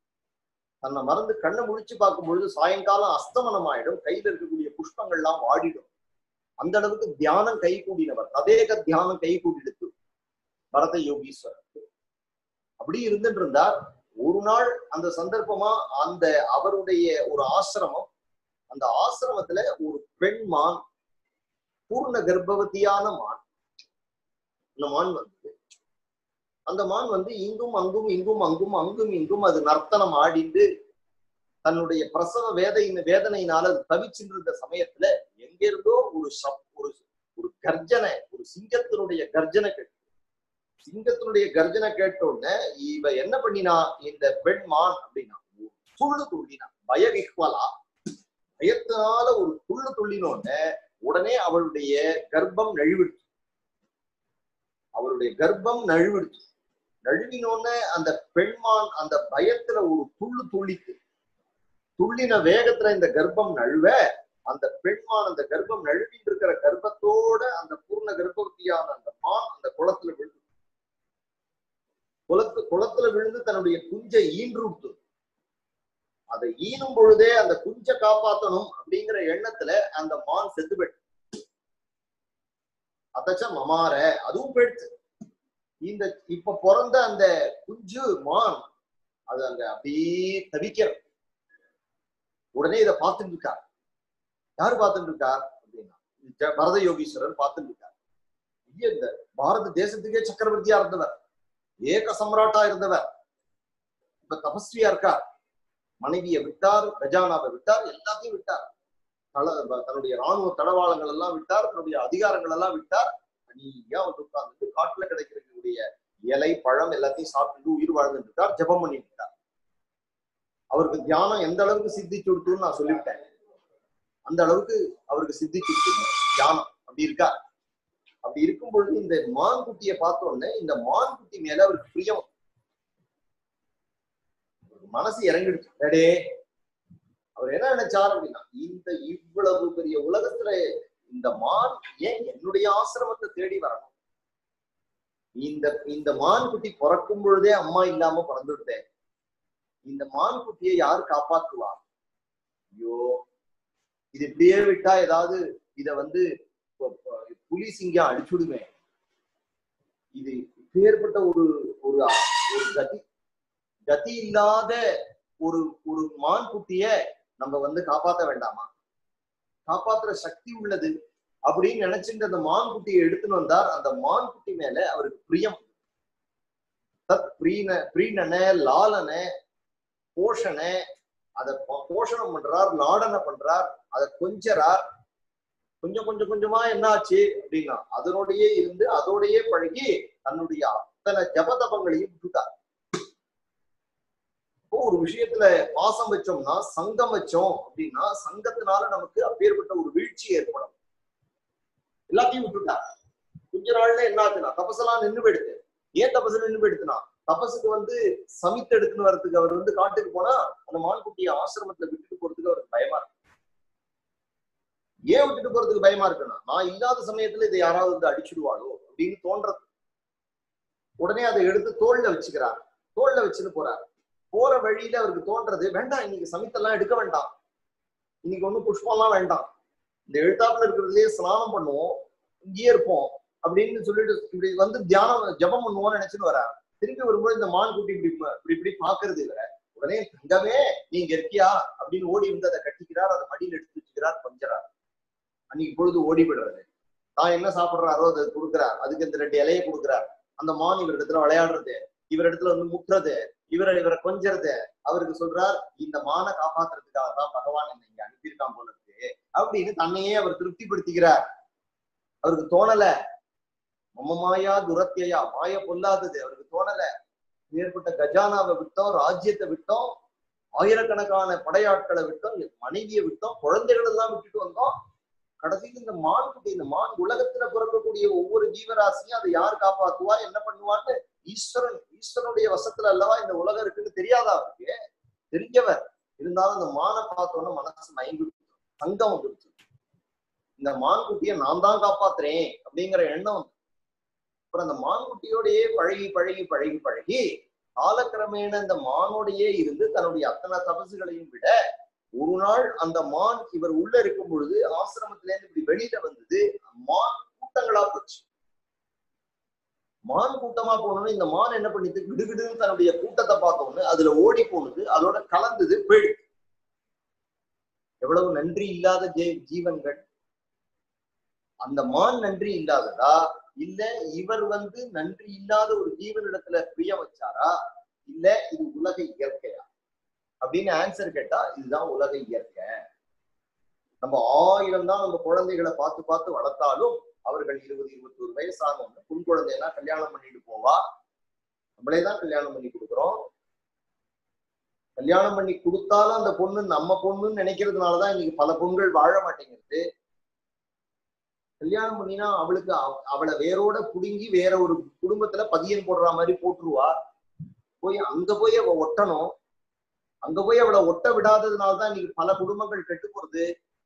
தன்னை மறந்து கண்ணை முழிச்சு பார்க்கும் பொழுது சாயங்காலம் அஸ்தமனம் ஆயிடும் கையில இருக்கக்கூடிய புஷ்பங்கள்லாம் வாடிடும் அந்த அளவுக்கு தியானம் கை கூடினவர் ததேக தியானம் கை கூடிடுத்து பரத யோகீஸ்வரர் அப்படி இருந்துட்டு இருந்தார் ஒரு நாள் அந்த சந்தர்ப்பமா அந்த அவருடைய ஒரு ஆசிரமம் அந்த ஆசிரமத்துல ஒரு பெண் மான் பூர்ண கர்ப்பவதியான மான் அந்த மான் வந்து அந்த மான் வந்து இங்கும் அங்கும் இங்கும் அங்கும் அங்கும் இங்கும் அது நர்த்தனம் ஆடிண்டு தன்னுடைய பிரசவ வேதை வேதனையினால அது தவிச்சுட்டு இருந்த சமயத்துல எங்கிருந்தோ ஒரு சப் ஒரு ஒரு கர்ஜனை ஒரு சிங்கத்தினுடைய கர்ஜனை கேட்டு சிங்கத்தினுடைய கர்ஜனை கேட்ட உடனே இவ என்ன பண்ணினா இந்த பெண் மான் அப்படின்னா ஒரு துள்ளு துள்ளினா பயவிஹ்வலா பயத்தினால ஒரு துள்ளு துள்ளினோடனே உடனே அவளுடைய கர்ப்பம் நழுவிடுச்சு அவளுடைய கர்ப்பம் நழுவிடுச்சு நழுவினோடனே அந்த பெண்மான் அந்த பயத்துல ஒரு துள்ளு துள்ளித்து துள்ளின வேகத்துல இந்த கர்ப்பம் நழுவ அந்த பெண்மான் அந்த கர்ப்பம் நழுவிட்டு இருக்கிற கர்ப்பத்தோட அந்த பூர்ண கர்ப்பவதியான அந்த மான் அந்த குளத்துல விழுந்து குளத்து குளத்துல விழுந்து தன்னுடைய குஞ்சை ஈன்று அதை ஈனும் பொழுதே அந்த குஞ்சை காப்பாத்தணும் அப்படிங்கிற எண்ணத்துல அந்த மான் செத்து போயிட்டு அதச்ச மமார அதுவும் போயிடுச்சு இந்த இப்ப பிறந்த அந்த குஞ்சு மான் அது அங்க அப்படியே தவிக்கிற உடனே இதை பார்த்துட்டு இருக்கார் யாரு பார்த்துட்டு இருக்கார் அப்படின்னா ஜ- பரத யோகீஸ்வரர் பார்த்துட்டு இருக்கார் ஐயா, இந்த பாரத தேசத்துக்கே சக்கரவர்த்தியா இருந்தவர் ஏக சம்ராட்டா இருந்தவர் இப்ப தபஸ்வியா இருக்கார் மனைவியை விட்டார் கஜானாவை விட்டார் எல்லாத்தையும் விட்டார் தல தன்னுடைய ராணுவ தடவாளங்கள் எல்லாம் விட்டார் தன்னுடைய அதிகாரங்கள் எல்லாம் விட்டார் தனியா வந்து உட்கார்ந்து காட்டுல கிடைக்கக்கூடிய இலை பழம் எல்லாத்தையும் சாப்பிட்டு உயிர் வாழ்ந்துட்டு இருக்கார் ஜெபம் பண்ணிட்டு இருக்கார் அவருக்கு தியானம் எந்த அளவுக்கு சித்திச்சு கொடுத்துன்னு நான் சொல்லிவிட்டேன் அந்த அளவுக்கு அவருக்கு சித்திச்சு கொடுத்துருங்க தியானம் அப்படி இருக்கா அப்படி இருக்கும் பொழுது இந்த மான் குட்டியை பார்த்த உடனே இந்த மான் குட்டி மேல அவருக்கு பிரியம் அவருக்கு மனசு இறங்கிடுச்சு டேடே அவர் என்ன நினைச்சார் அப்படின்னா இந்த இவ்வளவு பெரிய உலகத்துல இந்த மான் ஏன் என்னுடைய ஆசிரமத்தை தேடி வரணும் இந்த இந்த மான் குட்டி பிறக்கும் பொழுதே அம்மா இல்லாம பிறந்துட்டேன் இந்த மான் குட்டியை யார் காப்பாற்றுவா ஐயோ இது இப்படியே விட்டா ஏதாவது இத வந்து ப- ப- புலி சிங்கம் அடிச்சுடுவேன் இது இப்பேற்பட்ட ஒரு ஒரு ஒரு கதி கதி இல்லாத ஒரு ஒரு மான் குட்டிய நம்ம வந்து காப்பாத்த வேண்டாமா காப்பாத்துற சக்தி உள்ளது அப்படின்னு நினைச்சிட்டு அந்த மான் குட்டியை எடுத்துன்னு வந்தார் அந்த மான் குட்டி மேல அவருக்கு பிரியம் தத் பிரீன பிரீனன லாலன போஷண அதை போ- போஷணம் பண்றார் லாடனை பண்றார் அதை கொஞ்சறார் கொஞ்சம் கொஞ்சம் கொஞ்சமா என்ன ஆச்சு அப்படின்னா அதனோடயே இருந்து அதோடயே பழகி தன்னுடைய அத்தனை ஜபதபங்களையும் விட்டுட்டார் இப்போ ஒரு விஷயத்துல பாசம் வச்சோம்னா சங்கம் வச்சோம் அப்படின்னா சங்கத்தினால நமக்கு அப்பேற்பட்ட ஒரு வீழ்ச்சி ஏற்படும் எல்லாத்தையும் விட்டுட்டார் கொஞ்ச நாள்ல என்ன ஆச்சுன்னா தபசெல்லாம் நின்று போயிடுது ஏன் தபசு நின்று போயிடுத்துனா தபசுக்கு வந்து சமித்து எடுத்துன்னு வர்றதுக்கு அவர் வந்து காட்டுக்கு போனா அந்த மான்குட்டியை ஆசிரமத்துல விட்டுட்டு போறதுக்கு அவருக்கு பயமா இருக்கு ஏன் விட்டுட்டு போறதுக்கு பயமா இருக்குன்னா நான் இல்லாத சமயத்துல இதை யாராவது வந்து அடிச்சுடுவாளோ அப்படின்னு தோன்றது உடனே அதை எடுத்து தோல்ல வச்சுக்கிறார் தோல்ல வச்சுன்னு போறார் போற வழியில அவருக்கு தோன்றது வேண்டாம் இன்னைக்கு சமித்தெல்லாம் எடுக்க வேண்டாம் இன்னைக்கு ஒண்ணும் புஷ்பம்லாம் வேண்டாம் இந்த எழுத்தாப்புல இருக்கிறதுலயே ஸ்நானம் பண்ணுவோம் இங்கேயே இருப்போம் அப்படின்னு சொல்லிட்டு இப்படி வந்து தியானம் ஜபம் பண்ணுவோம்னு நினைச்சுன்னு வரார் திரும்பி வரும்போது இந்த மான் குட்டி இப்படி இப்படி இப்படி பாக்குறது இவரை உடனே தங்கமே நீங்க இருக்கியா அப்படின்னு ஓடி வந்து அதை கட்டிக்கிறார் அதை மடியில் எடுத்து வச்சுக்கிறார் கொஞ்சறார் அன்னைக்கு பொழுது ஓடி விடுறது தான் என்ன சாப்பிடுறாரோ அதை கொடுக்குறார் அதுக்கு இந்த ரெண்டு இலையை கொடுக்குறார் அந்த மான் இவர் இடத்துல விளையாடுறது இவர் இடத்துல வந்து முட்டுறது இவரை இவரை கொஞ்சறது அவருக்கு சொல்றார் இந்த மானை காப்பாத்துறதுக்காக தான் பகவான் என்னை இங்க அனுப்பியிருக்கான் போல இருக்கு அப்படின்னு தன்னையே அவர் திருப்திப்படுத்திக்கிறார் அவருக்கு தோணல மம மாயா துரத்தியா மாய பொல்லாதது அவருக்கு தோணல ஏற்பட்ட கஜானாவை விட்டோம் ராஜ்யத்தை விட்டோம் ஆயிரக்கணக்கான படையாட்களை விட்டோம் மனைவியை விட்டோம் குழந்தைகள் எல்லாம் விட்டுட்டு வந்தோம் கடைசியில் இந்த மான் குட்டி இந்த மான் உலகத்துல பிறக்கக்கூடிய ஒவ்வொரு ஜீவராசியும் அதை யார் காப்பாத்துவா என்ன பண்ணுவான்னு ஈஸ்வரன் ஈஸ்வரனுடைய வசத்துல அல்லவா இந்த உலகம் இருக்குன்னு தெரியாதா அவருக்கு தெரிஞ்சவர் இருந்தாலும் இந்த மானை பார்த்தோன்னு மனசு மயங்கி சங்கம் வந்துருச்சு இந்த மான்குட்டியை நான் தான் காப்பாத்துறேன் அப்படிங்கிற எண்ணம் வந்து அப்புறம் அந்த மான்குட்டியோடயே பழகி பழகி பழகி பழகி காலக்கிரமேண இந்த மானோடையே இருந்து தன்னுடைய அத்தனை தபசுகளையும் விட ஒரு நாள் அந்த மான் இவர் உள்ள இருக்கும் பொழுது ஆசிரமத்துல இருந்து இப்படி வெளியில வந்தது மான் கூட்டங்களா போச்சு மான் கூட்டமா போனோன்னு இந்த மான் என்ன பண்ணிது கிடுகிடுன்னு தன்னுடைய கூட்டத்தை பார்த்தோன்னு அதுல ஓடி போனது அதோட கலந்தது போயிடுது எவ்வளவு நன்றி இல்லாத ஜெ- ஜீவன்கள் அந்த மான் நன்றி இல்லாததா இல்ல இவர் வந்து நன்றி இல்லாத ஒரு ஜீவனிடத்துல பிரியம் வச்சாரா இல்ல இது உலக இயற்கையா அப்படின்னு ஆன்சர் கேட்டா இதுதான் உலக இயற்கை நம்ம ஆயிரம் தான் நம்ம குழந்தைகளை பார்த்து பார்த்து வளர்த்தாலும் அவர்கள் இருபது இருபத்தோரு வயசானவங்க புன் குழந்தையெல்லாம் கல்யாணம் பண்ணிட்டு போவா நம்மளே தான் கல்யாணம் பண்ணி கொடுக்குறோம் கல்யாணம் பண்ணி கொடுத்தாலும் அந்த பொண்ணு நம்ம பொண்ணுன்னு நினைக்கிறதுனாலதான் இன்னைக்கு பல பொண்கள் வாழ மாட்டேங்குது கல்யாணம் பண்ணினா அவளுக்கு அவ- அவளை வேரோட புடுங்கி வேற ஒரு குடும்பத்துல பதியன் போடுற மாதிரி போட்டுருவா போய் அங்க போய் அவ ஒட்டணும் அங்க போய் அவளை ஒட்ட விடாததுனாலதான் இன்னைக்கு பல குடும்பங்கள் கெட்டு போறது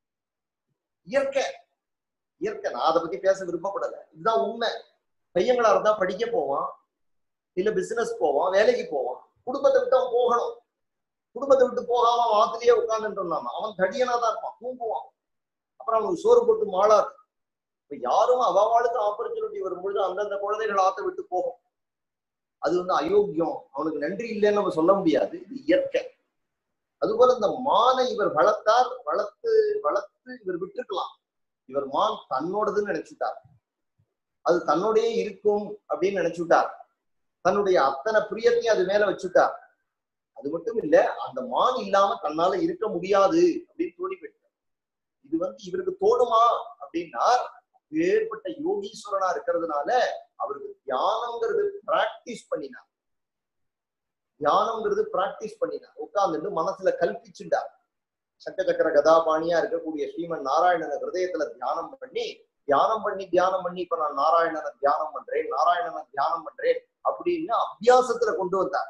இயற்கை இயற்கை நான் அதை பத்தி பேச விருப்பப்படல இதுதான் உண்மை பையங்களா இருந்தா படிக்க போவான் இல்ல பிசினஸ் போவான் வேலைக்கு போவான் குடும்பத்தை விட்டு அவன் போகணும் குடும்பத்தை விட்டு போகாம அவன் ஆத்துலயே உட்கார்ந்துட்டு இருந்தான் அவன் தடியனா தான் இருப்பான் தூங்குவான் அப்புறம் அவனுக்கு சோறு போட்டு மாளாது இப்ப யாரும் அவவாளுக்கு ஆப்பர்ச்சுனிட்டி வரும்பொழுது அந்தந்த குழந்தைகள் ஆத்த விட்டு போகும் அது வந்து அயோக்கியம் அவனுக்கு நன்றி இல்லைன்னு நம்ம சொல்ல முடியாது இது இயற்கை அதுபோல இந்த மானை இவர் வளர்த்தார் வளர்த்து வளர்த்து இவர் விட்டுருக்கலாம் இவர் மான் தன்னோடதுன்னு நினைச்சுட்டார் அது தன்னோடயே இருக்கும் அப்படின்னு நினைச்சுட்டார் தன்னுடைய அத்தனை பிரியத்தையும் அது மேல வச்சுட்டார் அது மட்டும் இல்ல அந்த மான் இல்லாம தன்னால இருக்க முடியாது அப்படின்னு தோணி போயிட்டார் இது வந்து இவருக்கு தோணுமா அப்படின்னா வேறுபட்ட யோகீஸ்வரனா இருக்கிறதுனால அவருக்கு தியானம்ங்கிறது பிராக்டிஸ் பண்ணினார் தியானம்ங்கிறது பிராக்டிஸ் பண்ணினார் உட்கார்ந்துட்டு மனசுல கல்பிச்சுட்டார் சக்க சக்கர கதாபாணியா இருக்கக்கூடிய ஸ்ரீமன் நாராயணன ஹிருதயத்துல தியானம் பண்ணி தியானம் பண்ணி தியானம் பண்ணி இப்ப நான் நாராயணனை தியானம் பண்றேன் நாராயணனை தியானம் பண்றேன் அப்படின்னு அபியாசத்துல கொண்டு வந்தார்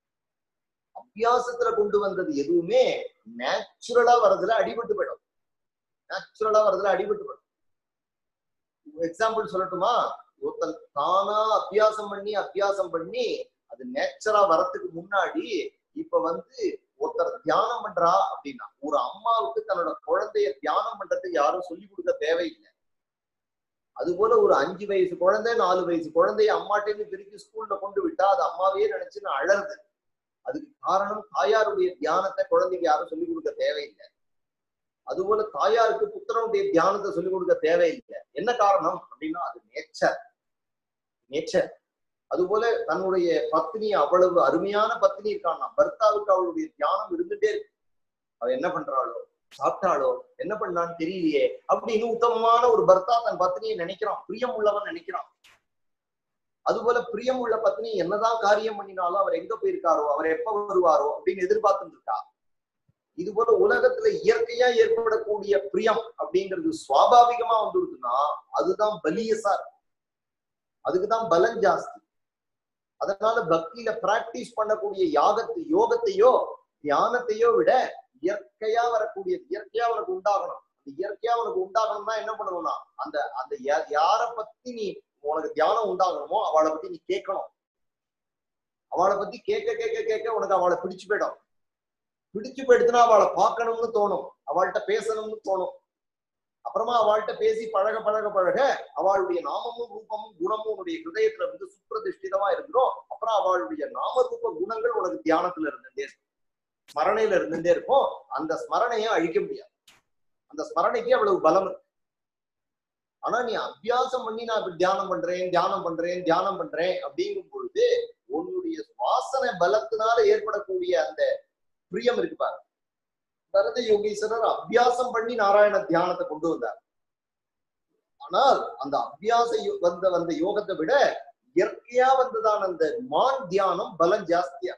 அபியாசத்துல கொண்டு வந்தது எதுவுமே நேச்சுரலா வர்றதுல அடிபட்டு போயிடும் நேச்சுரலா வர்றதுல அடிபட்டு போயிடும் எக்ஸாம்பிள் சொல்லட்டுமா ஒருத்தன் தானா அபியாசம் பண்ணி அபியாசம் பண்ணி அது நேச்சரா வரத்துக்கு முன்னாடி இப்ப வந்து ஒருத்தர் தியானம் பண்றா அப்படின்னா ஒரு அம்மாவுக்கு தன்னோட குழந்தைய தியானம் பண்றதுக்கு யாரும் சொல்லி கொடுக்க தேவையில்லை அது போல ஒரு அஞ்சு வயசு குழந்தை நாலு வயசு குழந்தைய அம்மாட்டேன்னு பிரிச்சு ஸ்கூல்ல கொண்டு விட்டா அது அம்மாவே நினைச்சு நான் அழறது அதுக்கு காரணம் தாயாருடைய தியானத்தை குழந்தைக்கு யாரும் சொல்லிக் கொடுக்க தேவையில்லை அதுபோல தாயாருக்கு புத்திரனுடைய தியானத்தை சொல்லிக் கொடுக்க தேவையில்லை என்ன காரணம் அப்படின்னா அது நேச்சர் நேச்சர் அதுபோல தன்னுடைய பத்னி அவ்வளவு அருமையான பத்னி இருக்கான்னா பர்த்தாவுக்கு அவளுடைய தியானம் இருந்துட்டே இருக்கு அவ என்ன பண்றாளோ சாப்பிட்டாளோ என்ன பண்ணான்னு தெரியலையே அப்படின்னு உத்தமமான ஒரு பர்த்தா தன் பத்னியை நினைக்கிறான் பிரியம் உள்ளவன் நினைக்கிறான் அதுபோல பிரியம் உள்ள பத்னி என்னதான் காரியம் பண்ணினாலும் அவர் எங்க போயிருக்காரோ அவர் எப்ப வருவாரோ அப்படின்னு எதிர்பார்த்துட்டு இருக்கா இது போல உலகத்துல இயற்கையா ஏற்படக்கூடிய பிரியம் அப்படிங்கிறது சுவாபாவிகமா வந்துருதுன்னா அதுதான் பலியசா இருக்கும் அதுக்குதான் பலம் ஜாஸ்தி அதனால பக்தியில பிராக்டிஸ் பண்ணக்கூடிய யாகத்தை யோகத்தையோ தியானத்தையோ விட இயற்கையா வரக்கூடிய இயற்கையா உனக்கு உண்டாகணும் அந்த இயற்கையா உனக்கு உண்டாகணும்னா என்ன பண்ணணும்னா அந்த அந்த யார பத்தி நீ உனக்கு தியானம் உண்டாகணுமோ அவளை பத்தி நீ கேட்கணும் அவளை பத்தி கேட்க கேட்க கேட்க உனக்கு அவளை பிடிச்சு போயிடும் பிடிச்சு போயிடுச்சுன்னா அவளை பார்க்கணும்னு தோணும் அவள்கிட்ட பேசணும்னு தோணும் அப்புறமா அவள்கிட்ட பேசி பழக பழக பழக அவளுடைய நாமமும் ரூபமும் குணமும் உன்னுடைய ஹிருதயத்துல வந்து சுப்பிரதிஷ்டிதமா இருக்கிறோம் அப்புறம் அவளுடைய நாம ரூப குணங்கள் உனக்கு தியானத்துல இருந்துட்டே இருக்கும் ஸ்மரணையில இருந்துட்டே இருக்கும் அந்த ஸ்மரணையை அழிக்க முடியாது அந்த ஸ்மரணைக்கு அவ்வளவு பலம் இருக்கு ஆனா நீ அபியாசம் பண்ணி நான் இப்ப தியானம் பண்றேன் தியானம் பண்றேன் தியானம் பண்றேன் அப்படிங்கும் பொழுது உன்னுடைய வாசனை பலத்தினால ஏற்படக்கூடிய அந்த பிரியம் இருக்கு பாரு பரத யோகீஸ்வரர் அபியாசம் பண்ணி நாராயண தியானத்தை கொண்டு வந்தார் ஆனால் அந்த அபியாச வந்த வந்த யோகத்தை விட இயற்கையா வந்ததான அந்த மான் தியானம் பலம் ஜாஸ்தியா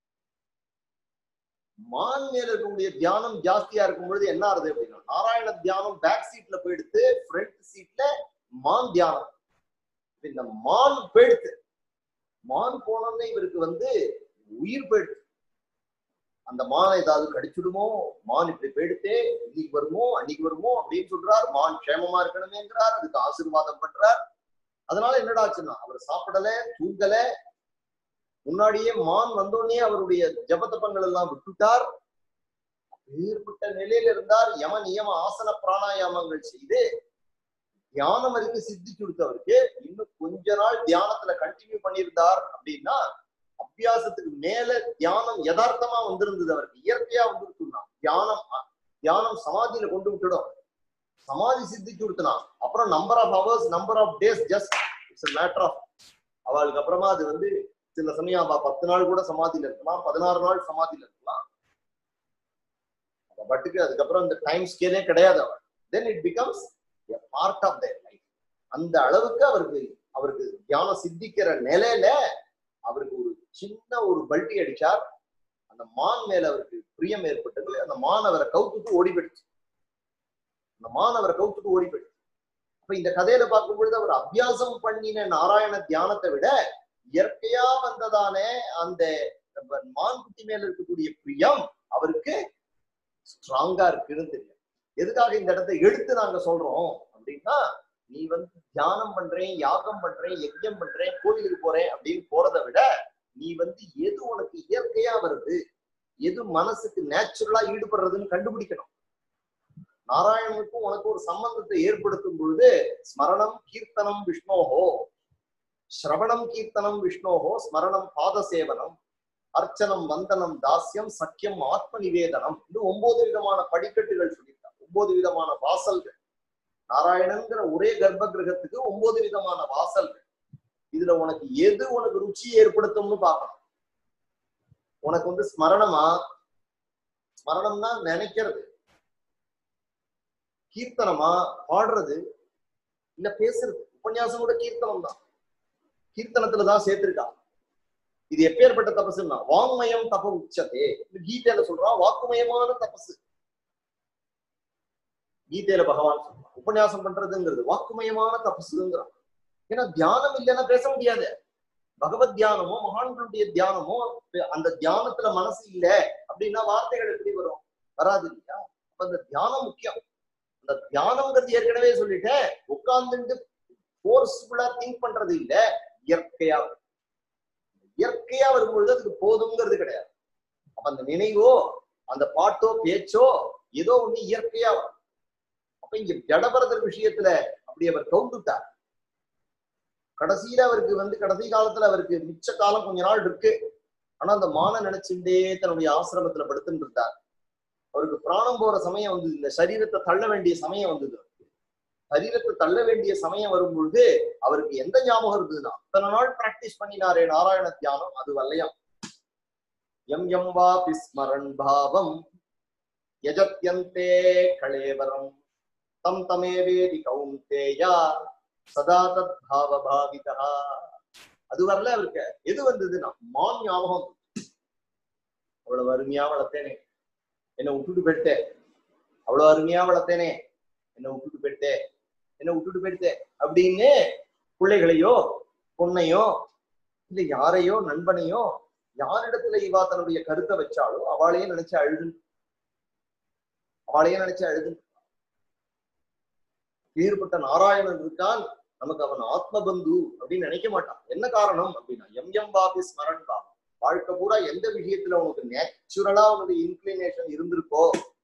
மான் மேல இருக்கக்கூடிய தியானம் ஜாஸ்தியா இருக்கும் பொழுது என்ன ஆகுது அப்படின்னா நாராயண தியானம் பேக் சீட்ல போயிடுத்து ஃப்ரண்ட் சீட்ல மான் தியானம் இந்த மான் போயிடுத்து மான் போனோம்னே இவருக்கு வந்து உயிர் போயிடுச்சு அந்த மானை ஏதாவது கடிச்சுடுமோ மான் இப்படி போயிடுத்தே இன்னைக்கு வருமோ அன்னைக்கு வருமோ அப்படின்னு சொல்றார் மான் க்ஷேமமா இருக்கணுமேங்கிறார் அதுக்கு ஆசீர்வாதம் பண்றார் அதனால என்னடா ஆச்சுன்னா அவர் சாப்பிடல தூங்கல முன்னாடியே மான் வந்தோடனே அவருடைய ஜபதப்பங்கள் எல்லாம் விட்டுட்டார் வேறுபட்ட நிலையில இருந்தார் யம நியம ஆசன பிராணாயாமங்கள் செய்து தியானம் வரைக்கும் சித்தி கொடுத்தவருக்கு இன்னும் கொஞ்ச நாள் தியானத்துல கண்டினியூ பண்ணியிருந்தார் அப்படின்னா அபியாசத்துக்கு மேல தியானம் யதார்த்தமா வந்திருந்தது அவருக்கு இயற்கையா வந்துருக்குன்னா தியானம் தியானம் சமாதியில கொண்டு விட்டுடும் சமாதி சித்திச்சு கொடுத்தனா அப்புறம் number of hours number of days just it's matter of அவளுக்கு அப்புறமா அது வந்து சில சமயம் பத்து நாள் கூட சமாதியில இருக்கலாம் பதினாறு நாள் சமாதியில இருக்கலாம் பட்டுக்கு அதுக்கப்புறம் இந்த டைம் ஸ்கேலே கிடையாது அவள் then it becomes part of their life அந்த அளவுக்கு அவருக்கு அவருக்கு தியானம் சித்திக்கிற நிலையில அவருக்கு ஒரு சின்ன ஒரு பல்ட்டி அடிச்சார் அந்த மான் மேல அவருக்கு பிரியம் ஏற்பட்டது அந்த மான் அவரை கவுத்துட்டு ஓடி போயிடுச்சு அந்த மான் அவரை கவுத்துட்டு ஓடி போயிடுச்சு அப்ப இந்த கதையில பார்க்கும் பொழுது அவர் அபியாசம் பண்ணின நாராயண தியானத்தை விட இயற்கையா வந்ததானே அந்த மான்குட்டி மேல இருக்கக்கூடிய பிரியம் அவருக்கு ஸ்ட்ராங்கா இருக்குன்னு தெரியும் எதுக்காக இந்த இடத்த எடுத்து நாங்க சொல்றோம் அப்படின்னா நீ வந்து தியானம் பண்றேன் யாகம் பண்றேன் யஜ்யம் பண்றேன் கோவிலுக்கு போறேன் அப்படின்னு போறதை விட நீ வந்து எது உனக்கு இயற்கையா வருது எது மனசுக்கு நேச்சுரலா ஈடுபடுறதுன்னு கண்டுபிடிக்கணும் நாராயணனுக்கும் உனக்கு ஒரு சம்பந்தத்தை ஏற்படுத்தும் பொழுது ஸ்மரணம் கீர்த்தனம் விஷ்ணோஹோ ஸ்ரவணம் கீர்த்தனம் விஷ்ணோஹோ ஸ்மரணம் பாத சேவனம் அர்ச்சனம் வந்தனம் தாஸ்யம் சக்கியம் ஆத்ம நிவேதனம் இது ஒன்பது விதமான படிக்கட்டுகள் சொல்லியிருக்காங்க ஒன்பது விதமான வாசல்கள் நாராயணன்கிற ஒரே கர்ப்ப கிரகத்துக்கு ஒன்பது விதமான வாசல்கள் இதுல உனக்கு எது உனக்கு ருச்சி ஏற்படுத்தும்னு பார்க்கணும் உனக்கு வந்து ஸ்மரணமா ஸ்மரணம்னா நினைக்கிறது கீர்த்தனமா பாடுறது இல்ல பேசுறது உபன்யாசம் கூட கீர்த்தனம் தான் கீர்த்தனத்துலதான் சேர்த்திருக்கா இது எப்பேற்பட்ட தபசுன்னா வாங்மயம் தப உச்சதே கீதையில சொல்றான் வாக்குமயமான தபசு கீதையில பகவான் சொல்றான் உபன்யாசம் பண்றதுங்கிறது வாக்குமயமான தபசுங்கிறான் ஏன்னா தியானம் இல்லைன்னா பேச முடியாது பகவத் தியானமோ மகான்களுடைய தியானமோ அந்த தியானத்துல மனசு இல்ல அப்படின்னா வார்த்தைகள் எப்படி வரும் வராது இல்லையா அப்ப அந்த தியானம் முக்கியம் அந்த தியானம்ங்கிறது ஏற்கனவே சொல்லிட்டேன் உட்கார்ந்துட்டு போர்ஸ்ஃபுல்லா திங்க் பண்றது இல்ல இயற்கையா இயற்கையா வரும்பொழுது அதுக்கு போதுங்கிறது கிடையாது அப்ப அந்த நினைவோ அந்த பாட்டோ பேச்சோ ஏதோ ஒண்ணு இயற்கையா வரும். அப்ப இங்க ஜடபரதர் விஷயத்துல அப்படி அவர் கவுந்துட்டார் கடைசியில அவருக்கு வந்து கடைசி காலத்துல அவருக்கு மிச்ச காலம் கொஞ்ச நாள் இருக்கு ஆனா அந்த மான நினைச்சுட்டே தன்னுடைய ஆசிரமத்துல படுத்துட்டு இருந்தார் அவருக்கு பிராணம் போற சமயம் வந்தது இந்த சரீரத்தை தள்ள வேண்டிய சமயம் வந்தது சரீரத்தை தள்ள வேண்டிய சமயம் வரும் பொழுது அவருக்கு எந்த ஞாபகம் இருந்ததுன்னா அத்தனை நாள் பிராக்டிஸ் பண்ணினாரே நாராயண தியானம் அது வரலையாம் எம் எம் வா பிஸ்மரன் பாவம் யஜத்யந்தே களேவரம் தம் தமேவேதி கௌந்தேயா சதா தத் பாவ பாவிதா அது வரல அவருக்கு எது வந்ததுன்னா மான் ஞாபகம் அவ்வளவு அருமையா வளர்த்தேனே என்னை விட்டுட்டு போயிட்டே அவ்வளவு அருமையா வளர்த்தேனே என்னை விட்டுட்டு போயிட்டே என்னை விட்டுட்டு போயிட்டே அப்படின்னு பிள்ளைகளையோ பொண்ணையோ இல்ல யாரையோ நண்பனையோ யாரிடத்துல இவா தன்னுடைய கருத்தை வச்சாலோ அவளையே நினைச்சு அழுது அவளையே நினைச்சு அழுது வேறுபட்ட நாராயணன் இருக்கான் நமக்கு அவன் ஆத்மபந்து அப்படின்னு நினைக்க மாட்டான் என்ன காரணம் அப்படின்னா எம் எம் பாபி ஸ்மரன் பா வாழ்க்கை பூரா எந்த விஷயத்துல உனக்கு நேச்சுரலா உனக்கு இன்க்ளினேஷன் இருந்திருக்கோ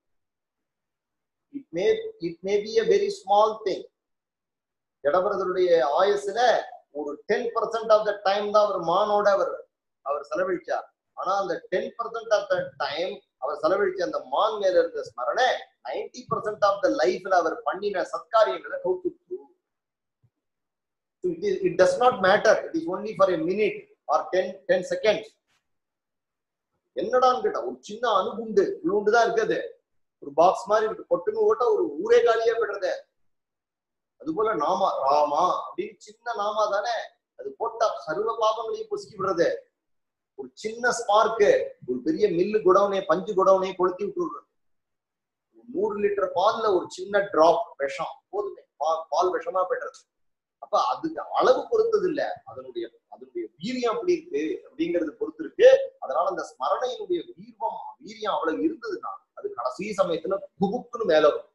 it may it may be a very small thing ஜடபரதருடைய ஆயுசுல ஒரு ten percent of the time தான் அவர் மானோட அவர் அவர் செலவழிச்சார் ஆனா அந்த ten percent of the time அவர் செலவழிச்ச அந்த மான் மேல இருந்த ஸ்மரணை நைன்டி பர்சன்ட் ஆஃப் த லைஃப்ல அவர் பண்ணின சத்காரியங்களை கௌத்துக்கு it does not matter it is only for a minute or ten ten seconds என்னடான்னு கேட்டா ஒரு சின்ன அணுகுண்டு இவ்வளோண்டு தான் இருக்குது ஒரு பாக்ஸ் மாதிரி இருக்கு பொட்டுன்னு ஓட்ட ஒரு ஊரே காலியா போயிடுறது அது போல நாமா ராமா அப்படின்னு சின்ன நாமா தானே அது போட்டா சர்வ பாபங்களையும் பொசுக்கி விடுறது ஒரு சின்ன ஸ்பார்க்கு ஒரு பெரிய மில்லு குடவுனே பஞ்சு குடவுனே கொளுத்தி விட்டுறது நூறு லிட்டர் பால்ல ஒரு சின்ன டிராப் விஷம் போதுமே பால் பால் விஷமா போயிடுறது அப்ப அதுக்கு அளவு பொறுத்தது இல்ல அதனுடைய அதனுடைய வீரியம் அப்படி இருக்கு அப்படிங்கிறது பொறுத்து இருக்கு அதனால அந்த ஸ்மரணையினுடைய வீர்வம் வீரியம் அவ்வளவு இருந்ததுன்னா அது கடைசி சமயத்துல குபுக்குன்னு மேல வரும்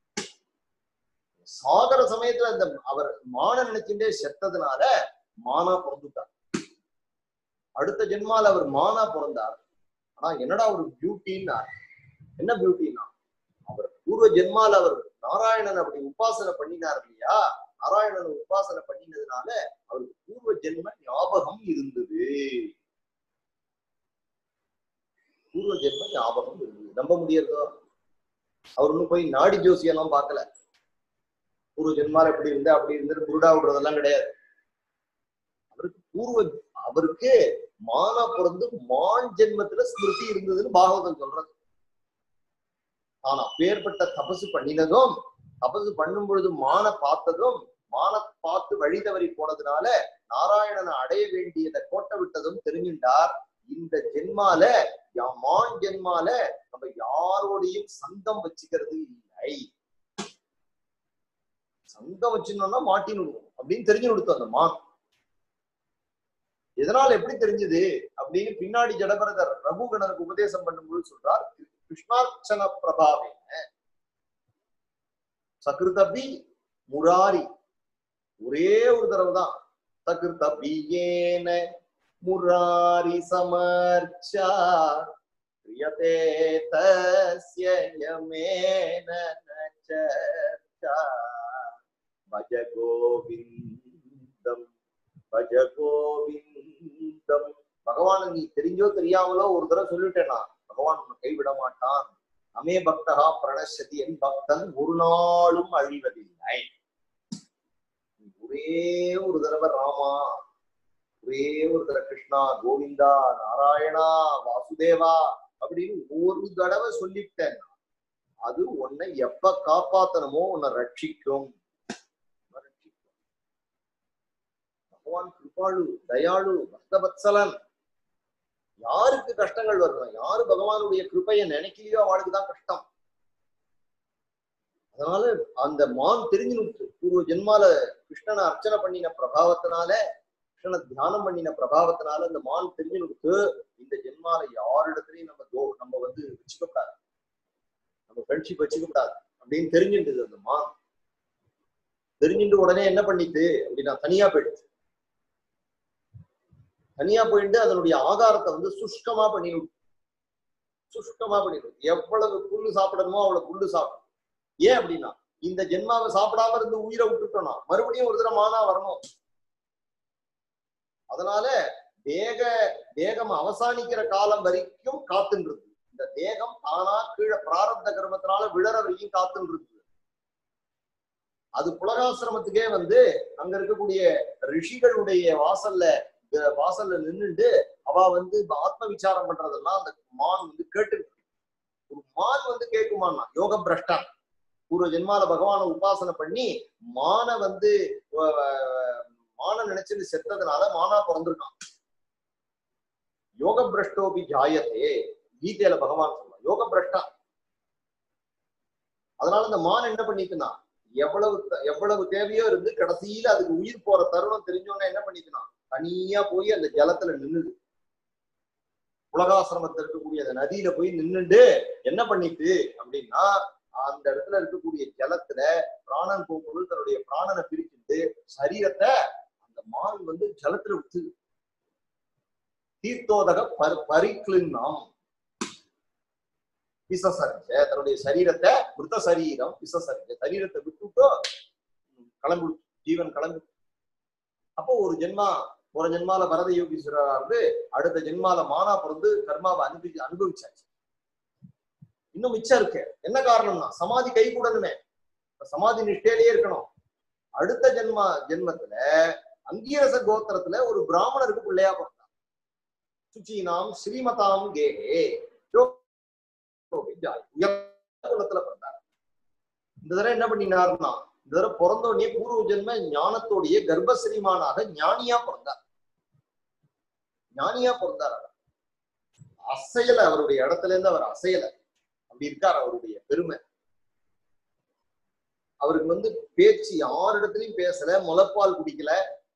சாகர சமயத்துல அந்த அவர் மான நினைச்சுட்டே செத்ததுனால மானா பிறந்துட்டார் அடுத்த ஜென்மால அவர் மானா பிறந்தார் ஆனா என்னடா ஒரு பியூட்டின்னா என்ன பியூட்டின்னா அவர் பூர்வ ஜென்மால அவர் நாராயணன் அப்படி உபாசனை பண்ணினார் இல்லையா நாராயணன் உபாசனை பண்ணினதுனால அவருக்கு பூர்வ ஜென்ம ஞாபகம் இருந்தது பூர்வ ஜென்ம ஞாபகம் இருந்தது நம்ப முடியறதோ அவர் ஒன்னும் போய் நாடி ஜோசியெல்லாம் பார்க்கல பூர்வ ஜென்மால எப்படி இருந்து அப்படி இருந்து புருடா விடுறதெல்லாம் கிடையாது அவருக்கு பூர்வ அவருக்கு மான பிறந்து மான் ஜென்மத்துல ஸ்மிருதி இருந்ததுன்னு பாகவதம் சொல்றது ஆனா அப்பேற்பட்ட தபசு பண்ணினதும் தபசு பண்ணும் பொழுது மான பார்த்ததும் மான பார்த்து வழி தவறி போனதுனால நாராயணனை அடைய வேண்டியதை கோட்டை விட்டதும் தெரிஞ்சின்றார் இந்த ஜென்மால யா- மான் ஜென்மால நம்ம யாரோடையும் சங்கம் வச்சுக்கிறது இல்லை சங்கம் வச்சிருந்தோம்னா மாட்டினுடுவோம் அப்படின்னு தெரிஞ்சு கொடுத்தோம் அந்த மான் எதனால எப்படி தெரிஞ்சது அப்படின்னு பின்னாடி ஜடபரதர் ரகுகணனுக்கு உபதேசம் பண்ணும்போது சொல்றார் கிருஷ்ணார்ச்சன பிரபாவே சகிருதபி முராரி ஒரே ஒரு தடவை தான் சகிருதபியேன முராரி சமர்ச்சா கிரியதே தஸ்ய யமேன ந சர்ச்சா பஜ கோவிந்தம் பஜ கோவிந்தம் பகவான் நீ தெரிஞ்சோ தெரியாமலோ ஒரு தடவை சொல்லிட்டேனா பகவான் உன்னை கைவிட மாட்டான் அமே பக்தகா பிரணசதி என் பக்தன் ஒரு நாளும் அழிவதில்லை நீ ஒரே ஒரு தடவை ராமா ஒரே ஒரு தடவை கிருஷ்ணா கோவிந்தா நாராயணா வாசுதேவா அப்படின்னு ஒரு தடவை சொல்லிட்டேன் அது உன்னை எப்ப காப்பாத்தணுமோ உன்னை ரட்சிக்கும் உன்னை ரட்சிக்கும். பகவான் கிருபாளு தயாளு பக்தவத்சலன் யாருக்கு கஷ்டங்கள் வரணும் யாரு பகவானுடைய கிருபையை நினைக்கலையோ அவளுக்கு தான் கஷ்டம் அதனால அந்த மான் தெரிஞ்சு நிறுத்து பூர்வ ஜென்மால கிருஷ்ணனை அர்ச்சனை பண்ணின பிரபாவத்தினால கிருஷ்ணனை தியானம் பண்ணின பிரபாவத்தினால இந்த மான் தெரிஞ்சு நிறுத்து இந்த ஜென்மால யாரிடத்துலயும் நம்ம தோ நம்ம வந்து வச்சுக்க கூடாது நம்ம ஃப்ரெண்ட்ஷிப் வச்சுக்க கூடாது அப்படின்னு தெரிஞ்சுட்டது அந்த மான் தெரிஞ்சுட்டு உடனே என்ன பண்ணிட்டு அப்படின்னா தனியா போயிடுச்சு தனியா போயிட்டு அதனுடைய ஆகாரத்தை வந்து சுஷ்கமா பண்ணி விட்டு சுஷ்கமா பண்ணிடும் எவ்வளவு புல்லு சாப்பிடணுமோ அவ்வளவு புல்லு சாப்பிடும் ஏன் அப்படின்னா இந்த ஜென்மாவை சாப்பிடாம இருந்து உயிரை விட்டுட்டோம்னா மறுபடியும் ஒரு தடவை மானா வரணும் அதனால தேக தேகம் அவசானிக்கிற காலம் வரைக்கும் காத்துன்றது இந்த தேகம் தானா கீழே பிராரப்த கர்மத்தினால விழற வரைக்கும் காத்துன்றது அது புலகாசிரமத்துக்கே வந்து அங்க இருக்கக்கூடிய ரிஷிகளுடைய வாசல்ல அஹ் வாசல்ல நின்னுட்டு அவ வந்து இந்த ஆத்ம விசாரம் பண்றதெல்லாம் அந்த மான் வந்து கேட்டு ஒரு மான் வந்து கேட்குமான்னா யோக பிரஷ்டன் பூர்வ ஜென்மால பகவானை உபாசனை பண்ணி மான வந்து அஹ், மான நினைச்சுட்டு செத்ததுனால மானா பிறந்திருக்கான் யோக பிரஷ்டோபி ஜாயத்தே கீதையில பகவான் சொல்லுவான் யோக பிரஷ்டா அதனால இந்த மான் என்ன பண்ணிக்குன்னா எவ்வளவு த- எவ்வளவு தேவையோ இருந்து கடைசியில அதுக்கு உயிர் போற தருணம் தெரிஞ்சோன்னா என்ன பண்ணிக்குன்னா தனியா போய் அந்த ஜலத்துல நின்னுது உலகாசிரமத்தில் இருக்கக்கூடிய அந்த நதியில போய் நின்னுட்டு என்ன பண்ணிட்டு அப்படின்னா அந்த இடத்துல இருக்கக்கூடிய ஜலத்துல பிராணன் போகும்போது தன்னுடைய பிராணனை பிரிச்சுட்டு சரீரத்தை அந்த மான் வந்து ஜலத்துல விட்டு தீர்த்தோதக பரி பரிக்ளின்னாம் பிசசரிஞ்ச தன்னுடைய சரீரத்தை மிருத சரீரம் பிசசரிஞ்ச சரீரத்தை விட்டுட்டோ கிளம்பு ஜீவன் கிளம்பு அப்போ ஒரு ஜென்மா ஒரு ஜென்மால பரத யோகீஸ்வரரா இருந்து அடுத்த ஜென்மால மானா பிறந்து கர்மாவை அனுபவி அனுபவிச்சாச்சு இன்னும் மிச்சம் இருக்கு என்ன காரணம்னா சமாதி கை கூடணுமே இப்ப சமாதி நிஷ்டையிலேயே இருக்கணும் அடுத்த ஜென்மா ஜென்மத்துல அங்கீரச கோத்திரத்துல ஒரு பிராமணருக்கு பிள்ளையா பிறந்தான் சுச்சீனாம் ஸ்ரீமதாம் கேஹே உயர்ந்த குலத்துல பிறந்தார் இந்த தடவை என்ன பண்ணினாருன்னா இந்த தடவை பிறந்த உடனே பூர்வ ஜென்ம ஞானத்தோடைய கர்ப்பஸ்ரீமானாக ஞானியா பிறந்தார் ஞானியா பிறந்தார் அவர் அசையல அவருடைய இடத்துல இருந்து அவர் அசையல அப்படி இருக்கார் அவருடைய பெருமை அவருக்கு வந்து பேச்சு யார் இடத்துலயும் பேசல முளைப்பால் குடிக்கல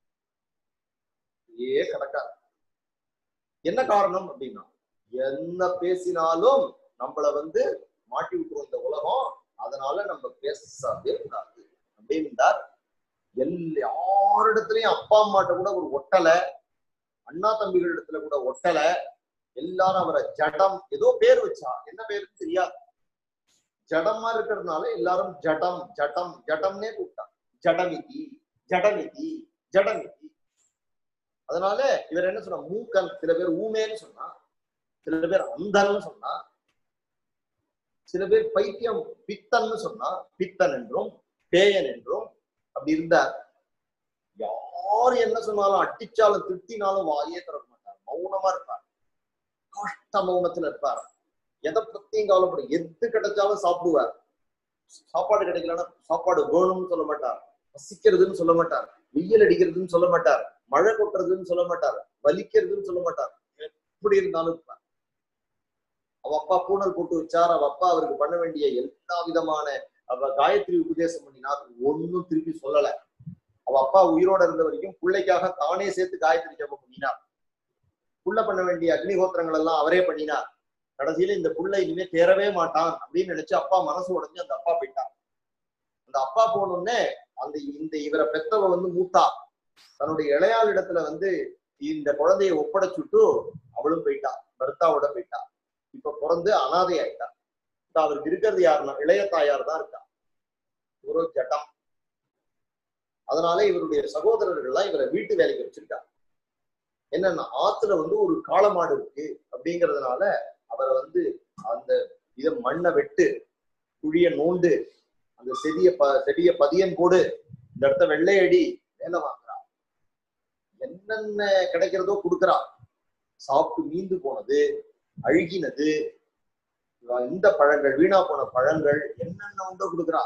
ஏ கிடக்கார் என்ன காரணம் அப்படின்னா என்ன பேசினாலும் நம்மள வந்து மாட்டி விட்டுரும் இந்த உலகம் அதனால நம்ம பேசவே கூடாது அப்படின்றார் எல்லா யாரிடத்துலயும் அப்பா அம்மாட்ட கூட ஒரு ஒட்டலை அண்ணா தம்பிகள் இடத்துல கூட ஒட்டலை எல்லாரும் அவரை ஜடம் ஏதோ பேர் வச்சா என்ன பேருன்னு தெரியாது ஜடமா இருக்கிறதுனால எல்லாரும் ஜடம் ஜடம் ஜடம்னே கூப்பிட்டாங்க ஜடமிதி ஜடமிதி ஜடமிதி அதனால இவர் என்ன சொன்னா மூக்கன் சில பேர் ஊமேன்னு சொன்னா சில பேர் அந்தன்னு சொன்னா சில பேர் பைத்தியம் பித்தன்னு சொன்னா பித்தன் என்றும் பேயன் என்றும் அப்படி இருந்தார் யார் என்ன சொன்னாலும் அட்டிச்சாலும் திட்டினாலும் வாயே திறக்க மாட்டார் மௌனமா இருப்பார் கஷ்ட மௌனத்துல இருப்பார் எதை பத்தியும் கவலைப்பட எது கிடைச்சாலும் சாப்பிடுவார் சாப்பாடு கிடைக்கலன்னா சாப்பாடு வேணும்னு சொல்ல மாட்டார் பசிக்கிறதுன்னு சொல்ல மாட்டார் வெயில் அடிக்கிறதுன்னு சொல்ல மாட்டார் மழை கொட்டுறதுன்னு சொல்ல மாட்டார் வலிக்கிறதுன்னு சொல்ல மாட்டார் எப்படி இருந்தாலும் இருப்பார் அவ அப்பா பூனல் போட்டு வச்சார் அவ அப்பா அவருக்கு பண்ண வேண்டிய எல்லா விதமான அவ காயத்ரி உபதேசம் பண்ணினார் ஒன்னும் திருப்பி சொல்லல அவ அப்பா உயிரோட இருந்த வரைக்கும் பிள்ளைக்காக தானே சேர்த்து காயத்ரி ஜபம் பண்ணினார் புள்ள பண்ண வேண்டிய அக்னிஹோத்திரங்கள் எல்லாம் அவரே பண்ணினார் கடைசியில இந்த புள்ள இனிமே தேரவே மாட்டான் அப்படின்னு நினைச்சு அப்பா மனசு உடைஞ்சு அந்த அப்பா போயிட்டான் அந்த அப்பா போனோடனே அந்த இந்த இவரை பெத்தவ வந்து மூத்தா தன்னுடைய இளையாள் இடத்துல வந்து இந்த குழந்தைய ஒப்படைச்சுட்டு அவளும் போயிட்டா பர்த்தாவோட போயிட்டா இப்ப பிறந்து அனாதை ஆயிட்டா இப்ப அவருக்கு இருக்கிறது யாருன்னா இளைய தாயார் தான் இருக்கா ஒரு ஜட்டம் அதனால இவருடைய சகோதரர்கள் எல்லாம் இவரை வீட்டு வேலைக்கு வச்சிருக்காங்க என்னன்னா ஆத்துல வந்து ஒரு காளமாடு இருக்கு அப்படிங்கறதுனால அவரை வந்து அந்த இத மண்ணை வெட்டு குழிய நோண்டு அந்த செடிய ப செடிய பதியன் போடு இந்த இடத்த வெள்ளையடி வேலை வாங்குறா என்னென்ன கிடைக்கிறதோ கொடுக்குறா சாப்பிட்டு மீந்து போனது அழுகினது இந்த பழங்கள் வீணா போன பழங்கள் என்னென்ன உண்டோ கொடுக்குறா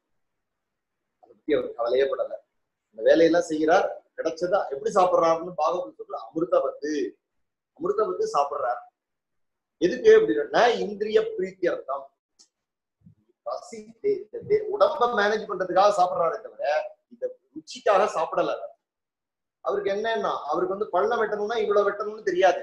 அதை பத்தி அவர் கவலையே படல இந்த வேலையெல்லாம் செய்கிறார் கிடைச்சதா எப்படி சாப்பிடுறாருன்னு பாகவதம் சொல்ற அமிர்தவத்து அமிர்தவத்து சாப்பிடுறார் எதுக்கு அப்படின்னா இந்திரிய பிரீத்தியர்த்தம் பசி தே- இந்த தே- உடம்ப மேனேஜ் பண்றதுக்காக சாப்பிடுறாரே தவிர இந்த ருச்சிக்காக சாப்பிடல அவர். அவருக்கு என்னன்னா அவருக்கு வந்து பள்ளம் வெட்டணும்னா இவ்வளவு வெட்டணும்னு தெரியாது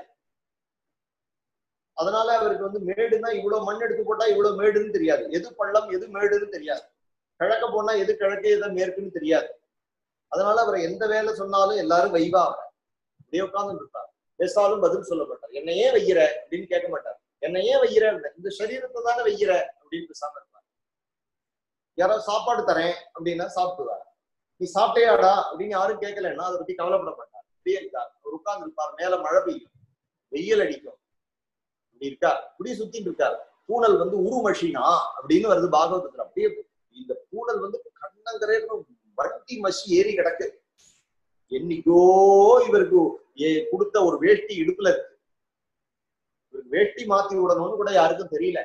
அதனால அவருக்கு வந்து மேடுனா இவ்வளவு மண் எடுத்து போட்டா இவ்வளவு மேடுன்னு தெரியாது எது பள்ளம் எது மேடுன்னு தெரியாது கிழக்க போனா எது கிழக்கு எது மேற்குன்னு தெரியாது அதனால அவர் எந்த வேலை சொன்னாலும் எல்லாரும் வைவா அவரை அப்படியே உட்கார்ந்து இருப்பார் பேசாலும் பதில் சொல்ல மாட்டார் என்னையே வைக்கிற அப்படின்னு கேட்க மாட்டார் என்ன ஏன் வைக்கிற இந்த சரீரத்தை தானே வைக்கிற அப்படின்னு பேசாம இருப்பார் யாரோ சாப்பாடு தரேன் அப்படின்னா சாப்பிடுவார் நீ சாப்பிட்டேயாடா அப்படின்னு யாரும் கேட்கலன்னா அதை பத்தி கவலைப்பட மாட்டார் அப்படியே இருக்கார் அவர் உட்கார்ந்து இருப்பார் மேல மழை பெய்யும் வெயில் அடிக்கும் இப்படி இருக்கார் இப்படி சுத்திட்டு இருக்கார் பூனல் வந்து உருமஷினா அப்படின்னு வருது பாகவதத்துல அப்படியே இந்த பூனல் வந்து கண்ணங்கரேன்னு வண்டி மஷி ஏறி கிடக்கு என்னைக்கோ இவருக்கு ஏ- கொடுத்த ஒரு வேஷ்டி இடுப்புல இருக்கு இவருக்கு வேஷ்டி மாத்தி விடணும்னு கூட யாருக்கும் தெரியல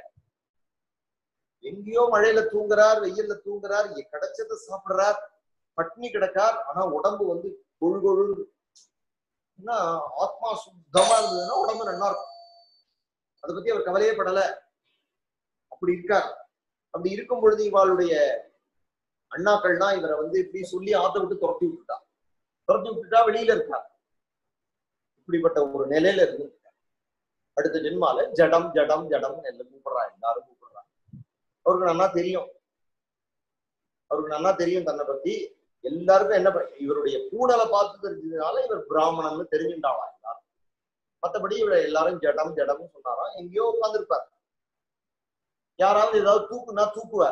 எங்கேயோ மழையில தூங்குறார் வெயில்ல தூங்குறார் எ- கிடைச்சதை சாப்பிடுறார் பட்னி கிடக்கார் ஆனா உடம்பு வந்து கொழு கொழு ஏன்னா ஆத்மா சுத்தமா இருந்ததுன்னா உடம்பு நல்லா இருக்கும் அதை பத்தி அவர் கவலையே படல அப்படி இருக்கார் அப்படி இருக்கும் பொழுது இவாளுடைய அண்ணாக்கள்னா இவரை வந்து இப்படி சொல்லி ஆத்த விட்டு துரத்தி விட்டுட்டா துரத்தி விட்டுட்டா வெளியில இருக்கார் இப்படிப்பட்ட ஒரு நிலையில இருந்து அடுத்த ஜென்மால ஜடம் ஜடம் ஜடம் என்ன கூப்பிடுறா எல்லாரும் கூப்பிடுறா அவருக்கு நல்லா தெரியும் அவருக்கு நல்லா தெரியும் தன்னை பத்தி எல்லாருக்கும் என்ன ப- இவருடைய பூனலை பார்த்து தெரிஞ்சதுனால இவர் பிராமணன்னு தெரிஞ்சுட்டாளா எல்லாரும் மத்தபடி இவரை எல்லாரும் ஜடம் ஜடம்னு சொன்னாராம் எங்கேயோ உட்கார்ந்துருப்பார் யாராவது ஏதாவது தூக்குனா தூக்குவார்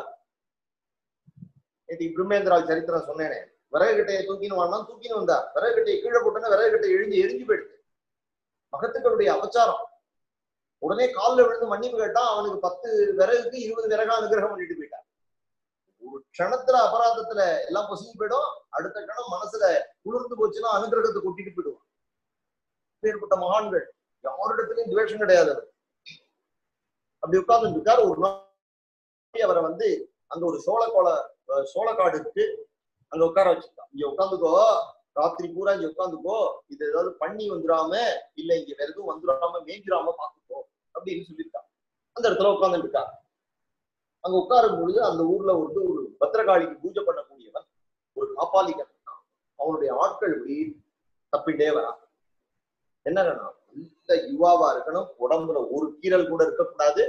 நேற்று பிரம்மேந்திரா சரித்திரம் சொன்னேனே விறகு கட்டையை தூக்கின்னு வானா தூக்கின்னு வந்தார் விறகு கட்டையை கீழே போட்டோன்னா விறகு கட்டை எழிஞ்சு எரிஞ்சு போயிடுது மகத்துக்களுடைய அபச்சாரம் உடனே காலில் விழுந்து மன்னிப்பு கேட்டா அவனுக்கு பத்து விறகுக்கு இருபது விறகா அனுகிரகம் பண்ணிட்டு போயிட்டான் ஒரு க்ஷணத்துல அபராதத்துல எல்லாம் பொசுங்கி போயிடும் அடுத்த கணம் மனசுல குளிர்ந்து போச்சுன்னா அனுகிரகத்தை கொட்டிட்டு போயிடுவான் இப்பேற்பட்ட மகான்கள் யாரிடத்துலயும் துவேஷம் கிடையாது அவர். அப்படி உட்கார்ந்து இருக்கார் ஒரு நாள் அவரை வந்து அங்க ஒரு சோளக்கோள அஹ் சோளக்காடு இருக்கு அங்க உட்கார வச்சிருக்கான் இங்க உட்காந்துக்கோ ராத்திரி பூரா இங்க உட்காந்துக்கோ இது ஏதாவது பண்ணி வந்துடாம இல்ல இங்க வேற எதுவும் வந்துடாம மேய்ஞ்சிராம பாத்துக்கோ அப்படின்னு சொல்லியிருக்கான் அந்த இடத்துல உட்கார்ந்து இருக்கா அங்க உட்காரும் பொழுது அந்த ஊர்ல வந்து ஒரு பத்திரகாளிக்கு பூஜை பண்ணக்கூடியவன் ஒரு காப்பாளிகன் அவனுடைய ஆட்கள் இப்படி தப்பிட்டே வரான் என்ன வேணும் நல்ல யுவாவா இருக்கணும் உடம்புல ஒரு கீரல் கூட இருக்கக்கூடாது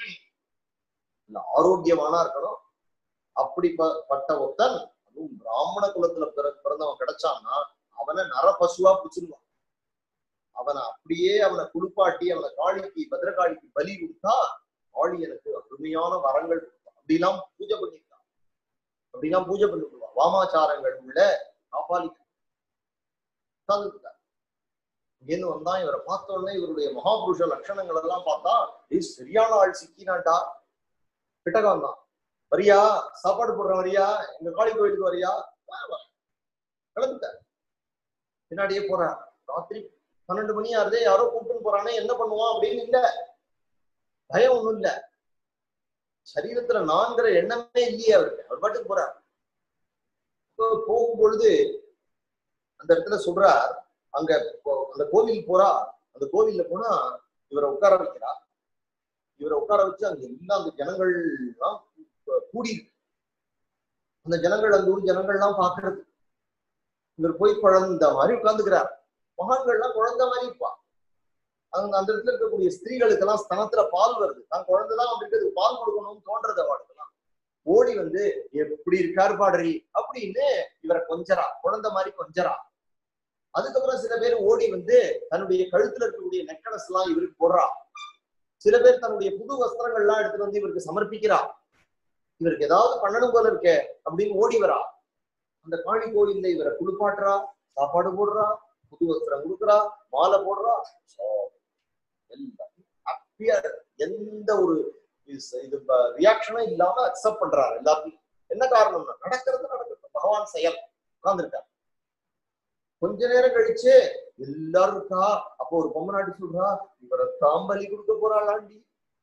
நல்ல ஆரோக்கியமானா இருக்கணும் அப்படிப்பட்ட ஒருத்தன் அதுவும் பிராமண குலத்துல பிற பிறந்தவன் கிடைச்சான்னா அவனை நர பசுவா பிடிச்சிருவான் அவனை அப்படியே அவனை குளிப்பாட்டி அவனை காளிக்கு பத்ரகாளிக்கு பலி கொடுத்தா காளி எனக்கு அருமையான வரங்கள் கொடுத்தான் அப்படிலாம் பூஜை பண்ணிருக்கான் அப்படிலாம் பூஜை பண்ணி விடுவான் வாமாச்சாரங்கள் உள்ள காப்பாளி உட்கார்ந்துருக்கார் இங்கேருந்து வந்தான் இவரை பார்த்த உடனே இவருடைய மகாபுருஷ லட்சணங்கள் எல்லாம் பார்த்தா ஏய் சரியான ஆள் சிக்கினான்டா கிட்டக்க வந்தான் வரியா சாப்பாடு போடுறேன் வரியா எங்க காளி கோயிலுக்கு வரியா வா, வா. கிளம்பிட்டார் பின்னாடியே போறார் ராத்திரி பன்னெண்டு மணி ஆறுதே யாரோ கூப்பிட்டு போறானே என்ன பண்ணுவான் அப்படின்னு இல்ல பயம் ஒண்ணும் இல்ல சரீரத்துல நான்கிற எண்ணமே இல்லையே அவருக்கு அவர் பாட்டுக்கு போறார் இப்போ போகும் பொழுது அந்த இடத்துல சொல்றார் அங்க போ- அந்த கோவில் போறா அந்த கோவில்ல போனா இவரை உட்கார வைக்கிறா இவரை உட்கார வச்சு அங்க எல்லா அந்த ஜனங்கள் எல்லாம் கூடி இருக்கு. அந்த ஜனங்கள் அந்த ஊர் ஜனங்கள்லாம் பாக்குறது இவர் போய் குழந்த மாதிரி உட்கார்ந்துக்கிறார் மகான்கள்லாம் குழந்தை மாதிரி இருப்பா அந்த அந்த இடத்துல இருக்கக்கூடிய ஸ்திரீகளுக்கெல்லாம் ஸ்தனத்துல பால் வருது தான் குழந்தைதான் அப்படி இருக்கிறது பால் கொடுக்கணும்னு தோன்றது அவளுக்கெல்லாம் ஓடி வந்து எப்படி இருக்காரு பாடுறி அப்படின்னு இவரை கொஞ்சரா குழந்தை மாதிரி கொஞ்சரா அதுக்கப்புறம் சில பேர் ஓடி வந்து தன்னுடைய கழுத்துல இருக்கக்கூடிய நெக்லஸ் எல்லாம் இவருக்கு போடுறா சில பேர் தன்னுடைய புது வஸ்திரங்கள் எல்லாம் எடுத்துட்டு வந்து இவருக்கு சமர்ப்பிக்கிறா இவருக்கு ஏதாவது பண்ணணும் போல இருக்கே அப்படின்னு ஓடி வரா அந்த காளி கோயில்ல இவரை குளிப்பாட்டுறா சாப்பாடு போடுறா புது வஸ்திரம் கொடுக்குறா மாலை போடுறா So, எல்லாம் ஹாப்பியா எந்த ஒரு இது- இது ரியாக்ஷனும் இல்லாம அக்செப்ட் பண்றாரு எல்லாத்தையும் என்ன காரணம்னா நடக்கிறது நடக்கட்டும் பகவான் செயல் உட்கார்ந்துருக்கார் கொஞ்ச நேரம் கழிச்சு எல்லாரும் இருக்கா அப்போ ஒரு பொம்மநாட்டி சொல்றா இவரை தாம்பலி கொடுக்க போறாளாண்டி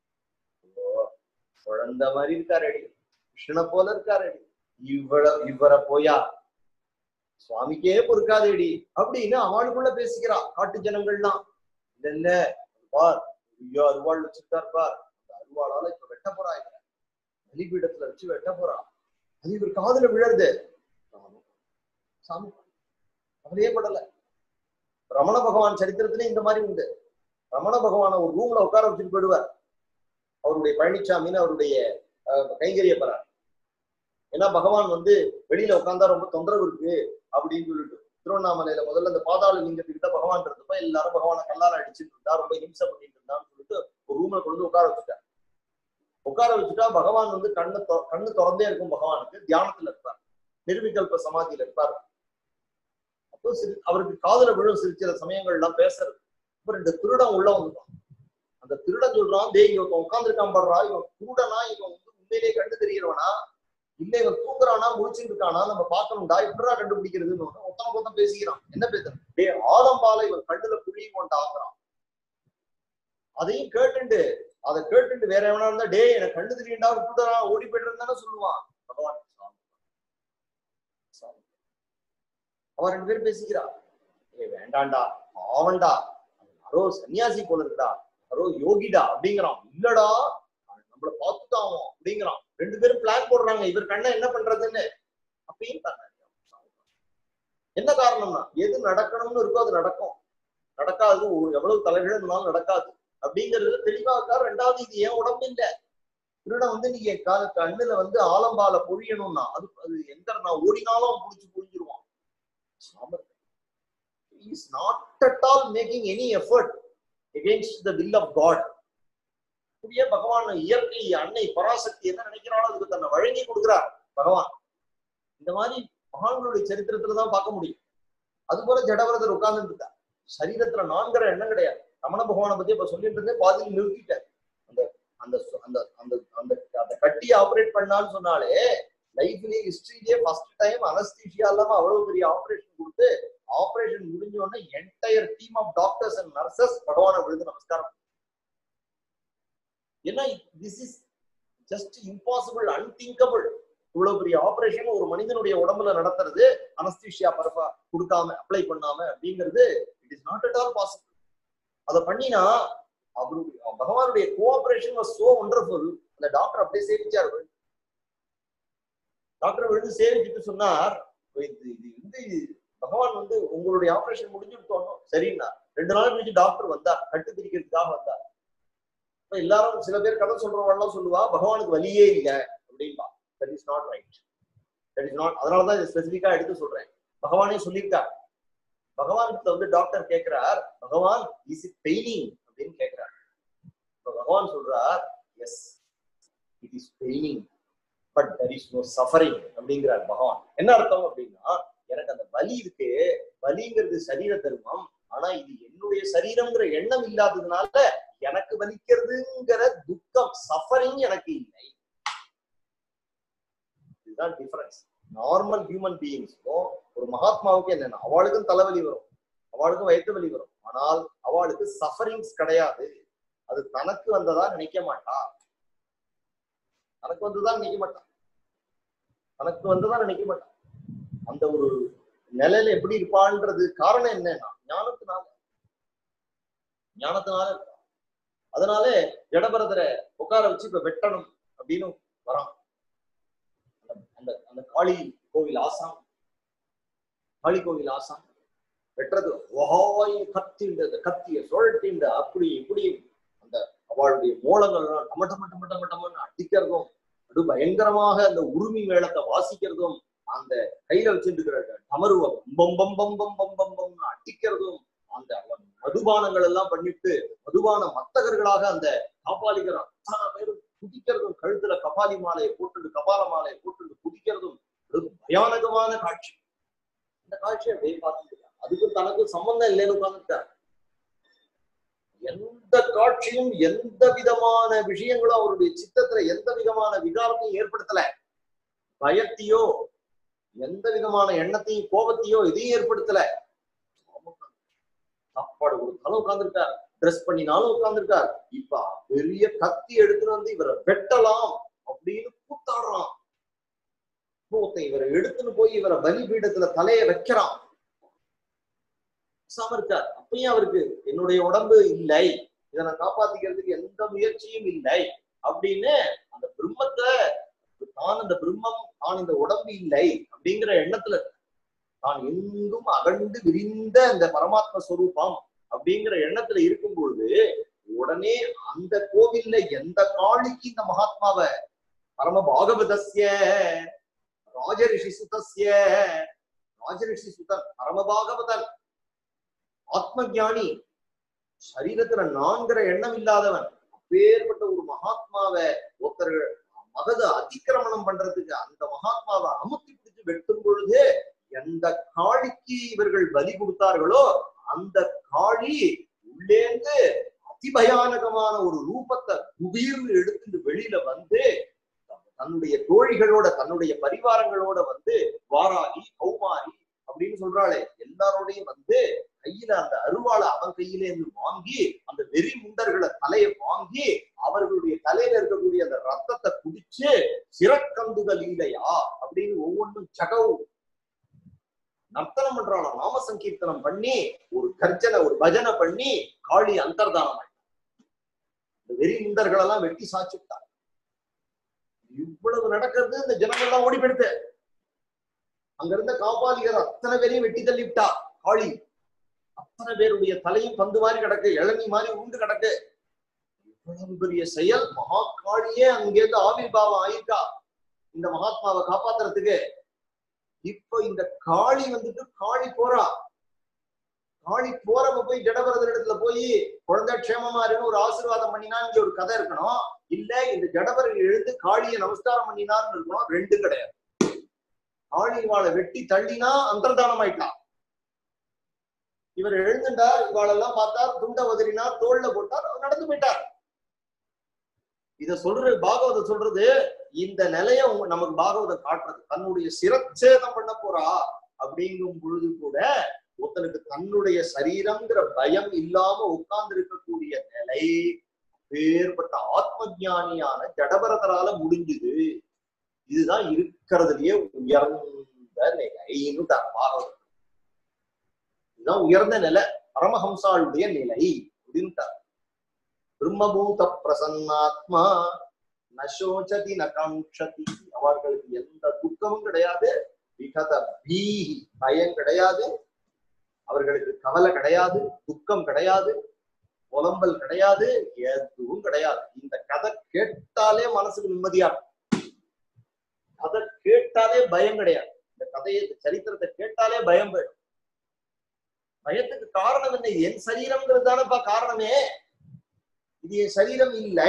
ஓ, குழந்தை மாதிரி இருக்காரடி கிருஷ்ணனை போல இருக்காரடி இவ்வள இவரை போயா சுவாமிக்கே பொறுக்காதேடி அப்படின்னு அவளுக்குள்ள பேசிக்கிறா காட்டு ஜனங்கள்லாம் இல்ல இல்ல பார் ஐயோ அருவாள் வச்சிருக்கார் பார் அந்த அருவாளால இப்ப வெட்ட போறா இவரை. பலிபீடத்துல வச்சு வெட்ட போறா அது இவர் காதுல விழருது சாமி கவலையே படல ரமண பகவான் சரித்திரத்திலே இந்த மாதிரி உண்டு ரமண பகவான ஒரு ரூம்ல உட்கார வச்சுட்டு போயிடுவார் அவருடைய பழனிசாமின்னு அவருடைய அஹ், கைங்கரியப்பறார் ஏன்னா பகவான் வந்து வெளியில உட்கார்ந்தா ரொம்ப தொந்தரவு இருக்கு அப்படின்னு சொல்லிட்டு திருவண்ணாமலையில முதல்ல இந்த பாதாள லிங்கத்துக்கிட்ட பகவான் இருந்தப்ப எல்லாரும் பகவானை கல்லால அடிச்சுட்டு இருந்தா ரொம்ப ஹிம்சை பண்ணிட்டு இருந்தான்னு சொல்லிட்டு ஒரு ரூம்ல கொண்டு வந்து உட்கார வச்சுட்டார் உட்கார வச்சுட்டா பகவான் வந்து கண்ணு தொ- கண்ணு திறந்தே இருக்கும் பகவானுக்கு தியானத்துல இருப்பார் நிர்விகல்ப சமாதியில இருப்பார் அப்போ சிரி அவருக்கு காதுல விழும் சிறு சில சமயங்கள்லாம் பேசுறது அப்ப ரெண்டு திருடன் உள்ள வந்துட்டான் அந்த திருடன் சொல்றான் டேய் இவன் உட்காந்துருக்கான் பாடுறா இவன் திருடனா இவன் வந்து உண்மையிலேயே கண்டு தெரியறவனா இல்ல இவன் தூங்குறானா முடிச்சுட்டு இருக்கானா நம்ம பார்க்கணும்டா எப்படா கண்டுபிடிக்கிறதுன்னு ஒண்ணு ஒத்தனை கொத்தம் பேசிக்கிறான் என்ன பேசுறான் டே ஆலம்பால இவன் கண்ணுல புள்ளி கொண்டு ஆக்குறான் அதையும் கேட்டுண்டு அதை கேட்டுட்டு வேற எவனா இருந்தா டே எனக்கு கண்டு தெரியண்டா விட்டுடா ஓடி போயிட்டு தானே சொல்லுவான் பகவான் சாமி. சாமி. அவன் ரெண்டு பேரும் பேசிக்கிறா ஏ வேண்டாண்டா பாவண்டா யாரோ சன்னியாசி போல இருக்குடா யாரோ யோகிடா அப்படிங்கிறான் இல்லடா நம்மள பார்த்துட்டான் அவன் அப்படிங்கிறான் ரெண்டு பேரும் பிளான் போடுறாங்க இவர் கண்ணை என்ன பண்றதுன்னு அப்பயும் பண்ணாங்க என்ன காரணம்னா எது நடக்கணும்னு இருக்கோ அது நடக்கும் நடக்காது ஒரு- எவ்வளவு தலைகீழனாலும் நடக்காது அப்படிங்கிறது தெளிவா இருக்கா ரெண்டாவது இது ஏன் உடம்பு இல்ல திருடன் வந்து நீங்க என் கா- கண்ணுல வந்து ஆலம்பால பொழியணும்னா அது அது எந்த நான் ஓடினாலும் புடிச்சு புரிஞ்சிருவான் is not at all making any effort against the will of God புதிய பகவான் இயற்கை அன்னை பராசக்தி என்ன நினைக்கிறாளோ அதுக்கு தன்னை வழங்கி கொடுக்கிறார் பகவான் இந்த மாதிரி மகான்களுடைய சரித்திரத்துல தான் பார்க்க முடியும் அது போல ஜடவரதர் உட்கார்ந்துட்டு இருக்கார் சரீரத்துல நான்கிற எண்ணம் கிடையாது ரமண பகவானை பத்தி இப்ப சொல்லிட்டு இருந்தேன் பாதியில் நிறுத்திட்டேன் அந்த அந்த சு- அந்த அந்த அந்த அந்த கட்டி ஆபரேட் பண்ணான்னு சொன்னாலே லைஃப்லயே ஹிஸ்டரியிலேயே ஃபர்ஸ்ட் டைம் அனஸ்தீஷியா இல்லாம அவ்வளவு பெரிய ஆபரேஷன் கொடுத்து ஆபரேஷன் முடிஞ்ச உடனே entire team of doctors and nurses பகவானை விழுந்து நமஸ்காரம் ஏன்னா this is just impossible unthinkable இவ்வளவு பெரிய ஆபரேஷன் ஒரு மனிதனுடைய உடம்புல நடத்துறது அனஸ்தீஷியா பரப்பா கொடுக்காம அப்ளை பண்ணாம அப்படிங்கிறது it is not at all possible அதை பண்ணினா அவருடைய பகவானுடைய கோஆபரேஷன் வாஸ் சோ ஒண்டர்ஃபுல் அந்த டாக்டர் அப்படியே சேவிச்சார் டாக்டர் விழுந்து சேவிச்சுட்டு சொன்னார் இது இது வந்து பகவான் வந்து உங்களுடைய ஆபரேஷன் முடிஞ்சுட்டோம் சரின்னா ரெண்டு நாள் கழிச்சு டாக்டர் வந்தார் கட்டு பிரிக்கிறதுக்காக வந்தார் இப்ப எல்லாரும் சில பேர் கதை சொல்றவங்கலாம் சொல்லுவா பகவானுக்கு வலியே இல்லை அப்படின்பா that is not right that is not அதனாலதான் இதை ஸ்பெசிபிக்கா எடுத்து சொல்றேன் பகவானே சொல்லியிருக்கார் பகவானுக்கு வந்து டாக்டர் கேட்கிறார் பகவான் இஸ் இட் பெயினிங் அப்படின்னு கேட்கிறார் இப்ப பகவான் சொல்றார் yes it is paining but there is no suffering அப்படிங்கிறார் பகவான் என்ன அர்த்தம் அப்படின்னா எனக்கு அந்த வலி இருக்கு வலிங்கிறது சரீர தர்மம் ஆனா இது என்னுடைய சரீரம்ங்கிற எண்ணம் இல்லாததுனால எனக்கு வலிக்கிறதுங்கிற துக்கம் சஃபரிங் எனக்கு இல்லை இதுதான் டிஃபரன்ஸ் நார்மல் ஹியூமன் பீயிங்ஸ்க்கும் ஒரு மகாத்மாவுக்கு என்னன்னா அவளுக்கும் தலைவலி வரும் அவளுக்கும் வயிற்று வலி வரும் ஆனால் அவளுக்கு சஃபரிங்ஸ் கிடையாது அது தனக்கு வந்ததா நினைக்க மாட்டா தனக்கு வந்துதான் நினைக்க மாட்டான் தனக்கு வந்ததா நினைக்க மாட்டான் அந்த ஒரு நிலையில எப்படி இருப்பான்றது காரணம் என்னன்னா ஞானத்தினால ஞானத்தினால இருப்பான். அதனால ஜடபரதரை உட்கார வச்சு இப்ப வெட்டணும் அப்படின்னு வரான் அந்த- அந்த அந்த காளி கோவில் ஆசாம் காளி கோவில் ஆசாம் வெட்டுறது ஓஹோய் கத்திண்டு அந்த கத்திய சுழட்டிண்டு அப்படி இப்படி அந்த அவளுடைய மூலங்கள்லாம் டம டம டம டம டமன்னு அடிக்கிறதும் அது பயங்கரமாக அந்த உருமி மேளத்தை வாசிக்கிறதும் அந்த கையில வச்சுட்டு இருக்கிற டமருவ பம் பம் பம் பம் பம் பம் பம்னு அடிக்கிறதும் அந்த அவன் மதுபானங்கள் எல்லாம் பண்ணிட்டு மதுபான மத்தகர்களாக அந்த காப்பாளிகர் அத்தனை பேரும் குதிக்கிறதும் கழுத்துல கபாலி மாலையை போட்டுட்டு கபால மாலையை போட்டுட்டு குதிக்கிறதும் ஒரு பயானகமான காட்சி இந்த காட்சியை அப்படியே பார்த்துட்டு அதுக்கு தனக்கு சம்பந்தம் இல்லைன்னு உட்கார்ந்துட்டார் எந்த காட்சியும் எந்த விதமான விஷயங்களும் அவருடைய சித்தத்துல எந்த விதமான விகாரத்தையும் ஏற்படுத்தல பயத்தையோ எந்த விதமான எண்ணத்தையும் கோபத்தையோ எதையும் ஏற்படுத்தல சாப்பாடு கொடுத்தாலும் உட்கார்ந்துருக்கார் ட்ரெஸ் பண்ணினாலும் உட்கார்ந்துருக்கார் இப்ப பெரிய கத்தி எடுத்துட்டு வந்து இவரை வெட்டலாம் அப்படின்னு கூத்தாடுறான் ஒருத்தன் இவரை எடுத்துன்னு போய் இவரை பலிபீடத்துல தலையை வைக்கிறான் பேசாம இருக்கார் அப்பயும் அவருக்கு என்னுடைய உடம்பு இல்லை இதை நான் காப்பாத்திக்கிறதுக்கு எந்த முயற்சியும் இல்லை அப்படின்னு அந்த பிரம்மத்தை நான் அந்த பிரம்மம் நான் இந்த உடம்பு இல்லை அப்படிங்கிற எண்ணத்துல இருக்கார். தான் எங்கும் அகண்டு விரிந்த அந்த பரமாத்ம ஸ்வரூபம் அப்படிங்கிற எண்ணத்துல இருக்கும் பொழுது உடனே அந்த கோவில்ல எந்த காளிக்கு இந்த மகாத்மாவை பரம பாகவதஸ்ய ராஜரிஷி சுதஸ்ய ராஜரிஷி சுதன் பரம பாகவதன் ஆத்ம ஞானி சரீரத்துல நான்கிற எண்ணம் இல்லாதவன் அப்பேற்பட்ட ஒரு மகாத்மாவை ஒருத்தர் மகத அதிக்கிரமணம் பண்றதுக்கு அந்த மகாத்மாவை அமுத்தி பிடிச்சு வெட்டும் பொழுது எந்த காளிக்கு இவர்கள் பலி கொடுத்தார்களோ அந்த காளி உள்ளேந்து அதிபயானகமான ஒரு ரூபத்தை குபீர்னு எடுத்துட்டு வெளியில வந்து தன்னுடைய தோழிகளோட தன்னுடைய பரிவாரங்களோட வந்து வாராகி கௌமாரி அப்படின்னு சொல்றாளே எல்லாரோடையும் வந்து கையில அந்த அருவாளை அவன் கையில இருந்து வாங்கி அந்த வெறி முண்டர்களை தலையை வாங்கி அவர்களுடைய தலையில இருக்கக்கூடிய அந்த ரத்தத்தை குடிச்சு சிறக்கந்துதல் இல்லையா அப்படின்னு ஒவ்வொன்றும் சகவு நர்த்தனம் பண்றாளாம் நாம சங்கீர்த்தனம் பண்ணி ஒரு கர்ஜனை ஒரு பஜனை பண்ணி காளி அந்தர்தானம் ஆயிட்டான். இந்த வெறி முண்டர்கள் எல்லாம் வெட்டி சாச்சுட்டான் இவ்வளவு நடக்கிறது இந்த ஜனங்கள்லாம் ஓடி போயிடுது அங்க இருந்த காப்பாளிகர் அத்தனை பேரையும் வெட்டி தள்ளிவிட்டா காளி அத்தனை பேருடைய தலையும் பந்து மாதிரி கிடக்கு இளநீ மாதிரி உண்டு கிடக்கு இவ்வளவு பெரிய செயல் மகா காளியே அங்கேருந்து ஆவிர்பாவம் ஆயிருக்கா இந்த மகாத்மாவை காப்பாத்துறதுக்கு இப்ப இந்த காளி வந்துட்டு காளி போறா காளி போறவ போய் ஜடபரதர் இடத்துல போய் குழந்தை க்ஷேமமா இருக்குன்னு ஒரு ஆசீர்வாதம் பண்ணினா இங்க ஒரு கதை இருக்கணும் இல்ல இந்த ஜடபரர் எழுந்து காளியை நமஸ்காரம் பண்ணினான்னு இருக்கணும் ரெண்டு கிடையாது காளி இவாளை வெட்டி தள்ளினா அந்தர்தானம் ஆயிட்டான் இவர் எழுந்துட்டார் இவாளெல்லாம் பார்த்தார் துண்ட உதறினார் தோல்ல போட்டார் அவர் நடந்து போயிட்டார் இத சொல்றது பாகவதம் சொல்றது இந்த நிலைய உங்க- நமக்கு பாகவதம் காட்டுறது தன்னுடைய சிரச்சேதம் பண்ண போறா அப்படிங்கும் பொழுது கூட ஒருத்தனுக்கு தன்னுடைய சரீரம்ங்கிற பயம் இல்லாம உட்கார்ந்து இருக்கக்கூடிய நிலை வேறுபட்ட ஆத்ம ஞானியான ஜடபரதரால முடிஞ்சுது இதுதான் இருக்கிறதுலயே உயர்ந்த நிலைன்னு தான் பாகவதம் இதுதான் உயர்ந்த நிலை பரமஹம்சாளுடைய நிலை அப்படின்ட்டார் பிரம்மபூத பிரசன்னாத்மா நசோச்சதி நகாங்ஷதி அவர்களுக்கு எந்த துக்கமும் கிடையாது விகத பீஹி பயம் கிடையாது அவர்களுக்கு கவலை கிடையாது துக்கம் கிடையாது புலம்பல் கிடையாது எதுவும் கிடையாது இந்த கதை கேட்டாலே மனசுக்கு நிம்மதியா இருக்கும் கதை கேட்டாலே பயம் கிடையாது இந்த கதையை இந்த சரித்திரத்தை கேட்டாலே பயம் போயிடும் பயத்துக்கு காரணம் என்ன என் சரீரம்ங்கிறது தானப்பா காரணமே இது என் சரீரம் இல்லை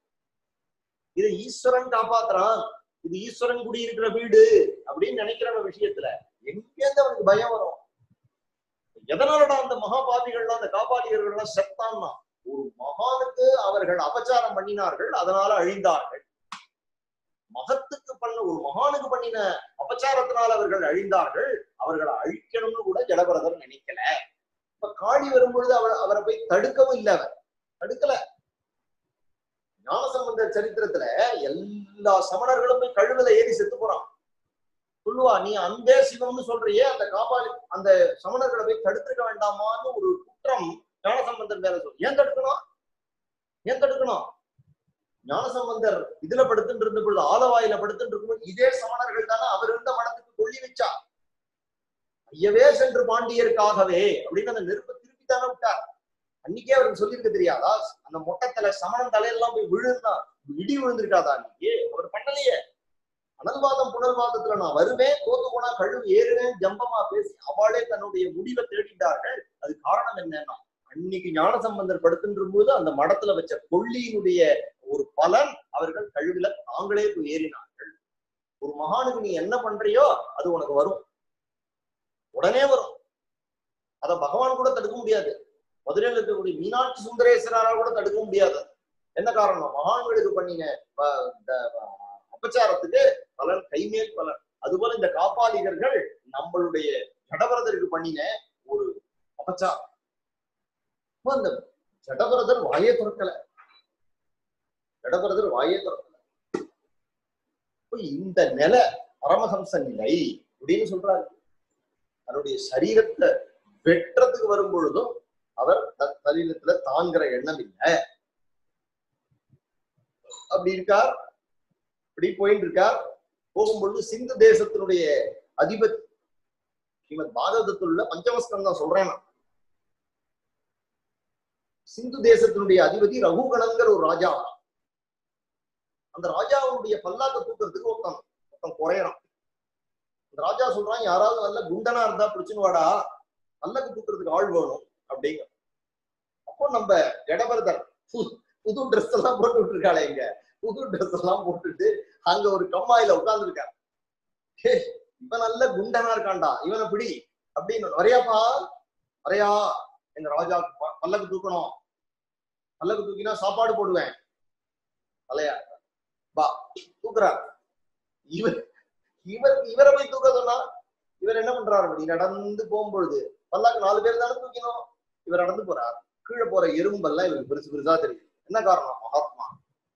இதை ஈஸ்வரன் காப்பாத்துறான் இது ஈஸ்வரன் குடியிருக்கிற வீடு அப்படின்னு நினைக்கிற விஷயத்துல எங்கேருந்து அவனுக்கு பயம் வரும் எதனாலடா அந்த மகாபாதிகள்லாம் அந்த காப்பாளிகர்கள்லாம் செத்தான்னா ஒரு மகானுக்கு அவர்கள் அபச்சாரம் பண்ணினார்கள் அதனால அழிந்தார்கள் மகத்துக்கு பண்ண ஒரு மகானுக்கு பண்ணின அபச்சாரத்தினால் அவர்கள் அழிந்தார்கள் அவர்களை அழிக்கணும்னு கூட ஜடபரதர் நினைக்கல இப்ப காளி வரும்பொழுது அவர் அவரை போய் தடுக்கவும் இல்லை அவர் தடுக்கல ஞானசம்பந்தர் சரித்திரத்துல எல்லா சமணர்களும் போய் கழுவுல ஏறி செத்து போறான் சொல்லுவா நீ அந்த சிவம்னு சொல்றியே அந்த காபாலி அந்த சமணர்களை போய் தடுத்திருக்க வேண்டாமான்னு ஒரு குற்றம் ஞானசம்பந்தர் மேல சொல்லு ஏன் தடுக்கணும் ஏன் தடுக்கணும் ஞானசம்பந்தர் இதுல படுத்துட்டு இருந்த பொழுது ஆலவாயில படுத்துட்டு இருக்கும்போது இதே சமணர்கள் தானே அவர் இருந்த மடத்துக்கு கொள்ளி வச்சா ஐயவே சென்று பாண்டியருக்காகவே அப்படின்னு அந்த நெருப்பை திருப்பி தானே விட்டார் அன்னைக்கே அவருக்கு சொல்லியிருக்க தெரியாதா அந்த மொட்டத்தலை சமணம் தலையெல்லாம் போய் விழுந்தா இடி விழுந்திருக்காதா அன்னைக்கு அவர் பண்ணலையே அனல்வாதம் புனர்வாதத்துல நான் வருவேன் தோத்து போனா கழுவு ஏறுவேன் ஜம்பமா பேசி அவளே தன்னுடைய முடிவை தேடிட்டார்கள் அது காரணம் என்னன்னா அன்னைக்கு ஞானசம்பந்தர் படுத்துன்ற போது அந்த மடத்துல வச்ச கொள்ளியினுடைய ஒரு பலன் அவர்கள் கழுவில தாங்களே போய் ஏறினார்கள் ஒரு மகானுக்கு நீ என்ன பண்றியோ அது உனக்கு வரும் உடனே வரும் அத பகவான் கூட தடுக்க முடியாது மதுரையில் இருக்கக்கூடிய மீனாட்சி சுந்தரேஸ்வரால் கூட தடுக்க முடியாது என்ன காரணம் மகான்களுக்கு பண்ணின ப- இந்த அபச்சாரத்துக்கு பலன் கைமேல் பலன் அதுபோல இந்த காப்பாளிகர்கள் நம்மளுடைய ஜடபரதருக்கு பண்ணின ஒரு அபச்சாரம் அப்ப அந்த ஜடபரதர் வாயே திறக்கல ஜடபரதர் வாயே திறக்கல அப்ப இந்த நிலை பரமஹம்ச நிலை அப்படின்னு சொல்றாரு தன்னுடைய சரீரத்தை வெட்டுறதுக்கு வரும் பொழுதும் அவர் தன் சரீரத்துல தாங்கிற எண்ணம் இல்லை அப்படி இருக்கார் இப்படி போயிட்டு இருக்கார் போகும்பொழுது சிந்து தேசத்தினுடைய அதிபதி ஸ்ரீமத் பாகவதத்தில் உள்ள பஞ்சமஸ்கம் தான் சொல்றேன் நான். சிந்து தேசத்தினுடைய அதிபதி ரகுகணங்கிற ஒரு ராஜா அந்த ராஜாவுடைய பல்லாக்க தூக்கிறதுக்கு ஒருத்தன் ஒருத்தன் குறையறான் அந்த ராஜா சொல்றான் யாராவது நல்ல குண்டனா இருந்தா பிடிச்சுன்னு வாடா பல்லக்கு தூக்குறதுக்கு ஆள் வேணும் அப்படிங்க அப்போ நம்ம ஜடபரதர் "ஹு, புது ட்ரெஸ் எல்லாம் போட்டு விட்டுருக்காளே இங்க புது ட்ரெஸ் எல்லாம் போட்டுட்டு அங்க ஒரு கம்மாயில உட்கார்ந்துருக்காரு இவன் நல்ல குண்டனா இருக்கான்டா இவனை பிடி அப்படின்னு வரையாப்பா வரையா எங்க ராஜா ப- பல்லக்கு தூக்கணும் பல்லக்கு தூக்கினா சாப்பாடு போடுவேன் தலையா பா தூக்குறார் இவர் இவர் இவரை போய் தூக்க சொன்னா இவர் என்ன பண்றாரு அப்படி நடந்து போகும்பொழுது பல்லாக்கு நாலு பேர் தானே தூக்கணும் இவர் நடந்து போறார் கீழே போற எறும்பெல்லாம் இவருக்கு பெருசு பெருசா தெரியுது என்ன காரணம் மகாத்மா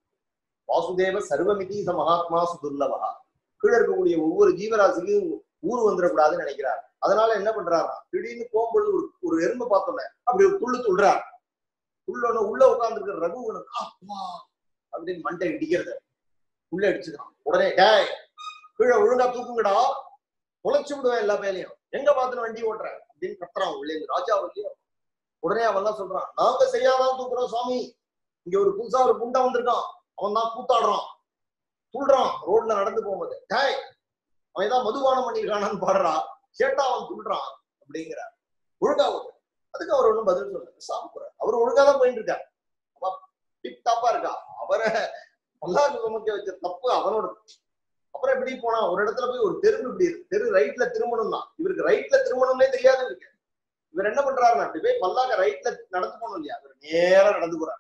வாசுதேவ சர்வமிதி ச மகாத்மா சுதுர்லவா கீழே இருக்கக்கூடிய ஒவ்வொரு ஜீவராசிக்கும் ஊர் வந்துடக்கூடாதுன்னு நினைக்கிறார் அதனால என்ன பண்றாரா திடீர்னு போகும்பொழுது ஒரு ஒரு எறும்பு பார்த்தோன்னே அப்படி ஒரு துள்ளு துள்றார் துள்ளோன்னு உள்ள உட்கார்ந்துருக்கிற ரகுவனுக்கு அப்பா அப்படின்னு மண்டை இடிக்கிறது உள்ள அடிச்சுக்கிறான் உடனே டேய் கீழே ஒழுங்கா தூக்குங்கடா தொலைச்சு விடுவேன் எல்லா பேரையும் எங்க பார்த்து வண்டி ஓட்டுறேன் அப்படின்னு கத்துறான் உள்ளே இருந்து ராஜா இல்லையோ உடனே அவன் எல்லாம் சொல்றான் நாங்க சரியாதான் தூக்குறோம் சுவாமி இங்க ஒரு புதுசா ஒரு குண்டா வந்திருக்கான் அவன் தான் கூத்தாடுறான் துள்றான் ரோட்ல நடந்து போகும்போது டேய் அவன் ஏதாவது மதுபானம் பண்ணிருக்கானான்னு பாடுறா கேட்டா அவன் துள்றான் அப்படிங்கிறார் ஒழுங்கா ஓட்டு அதுக்கு அவர் ஒண்ணும் பதில் சொல்ல சாப்பிடுறார் அவர் ஒழுங்கா தான் போயிட்டு இருக்கார் அவ டிப் டாப்பா இருக்கா அவரை பல்லாக்கு சுமக்க வச்ச தப்பு அவனோட அப்புறம் எப்படி போனா ஒரு இடத்துல போய் ஒரு தெரு இப்படி இருக்கு தெரு ரைட்ல திரும்பணும் தான் இவருக்கு ரைட்ல திரும்பணும்னே தெரியாது இருக்கு இவர் என்ன பண்றாருன்னா அப்படி போய் பல்லாக்க ரைட்ல நடந்து போகணும் இல்லையா இவர் நேரா நடந்து போறார்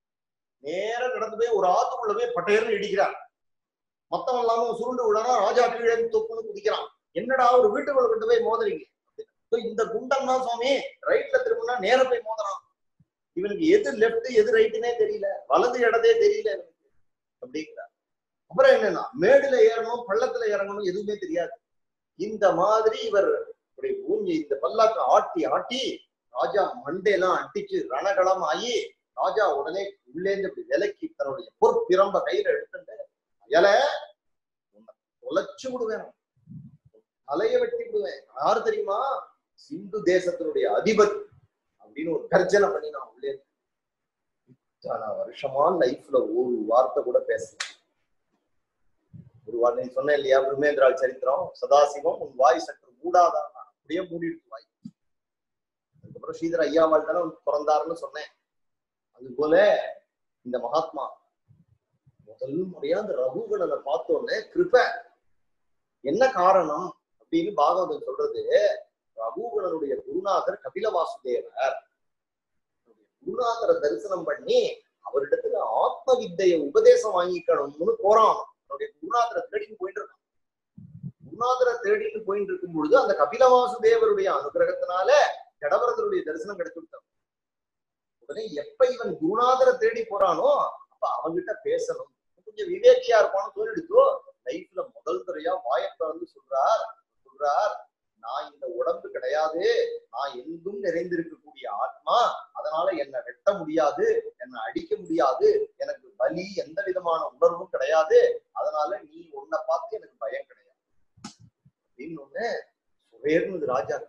நேரா நடந்து போய் ஒரு ஆத்துக்குள்ள போய் பட்டையர்னு இடிக்கிறார் மத்தவன் இல்லாம சுருண்டு விடனா ராஜா கீழே இருந்து தொப்புன்னு குதிக்கிறான் என்னடா ஒரு வீட்டுக்குள்ள கொண்டு போய் மோதுறீங்க So, இந்த குண்டம் தான் சுவாமி ரைட்ல திரும்பினா நேரா போய் மோதுறான் இவனுக்கு எது லெஃப்ட் எது ரைட்டுனே தெரியல வலது இடதே தெரியல இவனுக்கு அப்படிங்கிறார் அப்புறம் என்னன்னா மேடுல ஏறணும் பள்ளத்துல இறங்கணும் எதுவுமே தெரியாது இந்த மாதிரி இவர் இப்படி ஊஞ்சி இந்த பல்லாக்க ஆட்டி ஆட்டி ராஜா மண்டையெல்லாம் அடிச்சு ரணகளம் ஆகி ராஜா உடனே உள்ளேந்து இப்படி விலக்கி தன்னுடைய பொற்பிரம்ப கையில எடுத்துட்டு இலை உன்னை தொலைச்சு விடுவேன் தலைய வெட்டி விடுவேன் யாரு தெரியுமா சிந்து தேசத்தினுடைய அதிபதி அப்படின்னு ஒரு கர்ஜனை பண்ணி நான் உள்ளே இருந்து. இத்தனை வருஷமா லைஃப்ல ஒரு வார்த்தை கூட பேசல ஒரு வார்த்தை நீ சொன்னேன் இல்லையா பிரம்மேந்திரால் சரித்திரம் சதாசிவம் உன் வாய் சற்று மூடாதான் அப்படியே மூடிடுச்சு வாய் அதுக்கப்புறம் ஸ்ரீதர் ஐயாவால் தானே பிறந்தாருன்னு சொன்னேன் அது போல இந்த மகாத்மா முதல் முறையா அந்த ரகுகணனை பார்த்தோன்னே கிருப என்ன காரணம் அப்படின்னு பாகவதன் சொல்றது ரகுகணனுடைய குருநாதர் கபில வாசுதேவர் குருநாதரை தரிசனம் பண்ணி அவரிடத்துல ஆத்ம வித்தைய உபதேசம் வாங்கிக்கணும்னு போறான் அவருடைய குருநாதரை தேடிட்டு போயிட்டு இருக்கான் குருநாதரை தேடிட்டு போயிட்டு இருக்கும் பொழுது அந்த கபில வாசுதேவருடைய அனுகிரகத்தினால ஜடவரதருடைய தரிசனம் கிடைச்சு விட்டான் உடனே எப்ப இவன் குருநாதரை தேடி போறானோ அப்ப அவன்கிட்ட பேசணும் கொஞ்சம் விவேக்கியா இருப்பான்னு சொல்லிடுச்சோ லைஃப்ல முதல் முறையா வாயத்தை வந்து சொல்றார் சொல்றார் நான் இந்த உடம்பு கிடையாது நான் எங்கும் நிறைந்திருக்கக்கூடிய ஆத்மா அதனால என்னை வெட்ட முடியாது என்னை அடிக்க முடியாது எனக்கு வலி எந்த விதமான உணர்வும் கிடையாது அதனால நீ உன்னை பார்த்து எனக்கு பயம் கிடையாது அப்படின்னு ஒண்ணு சுவேர்னது ராஜா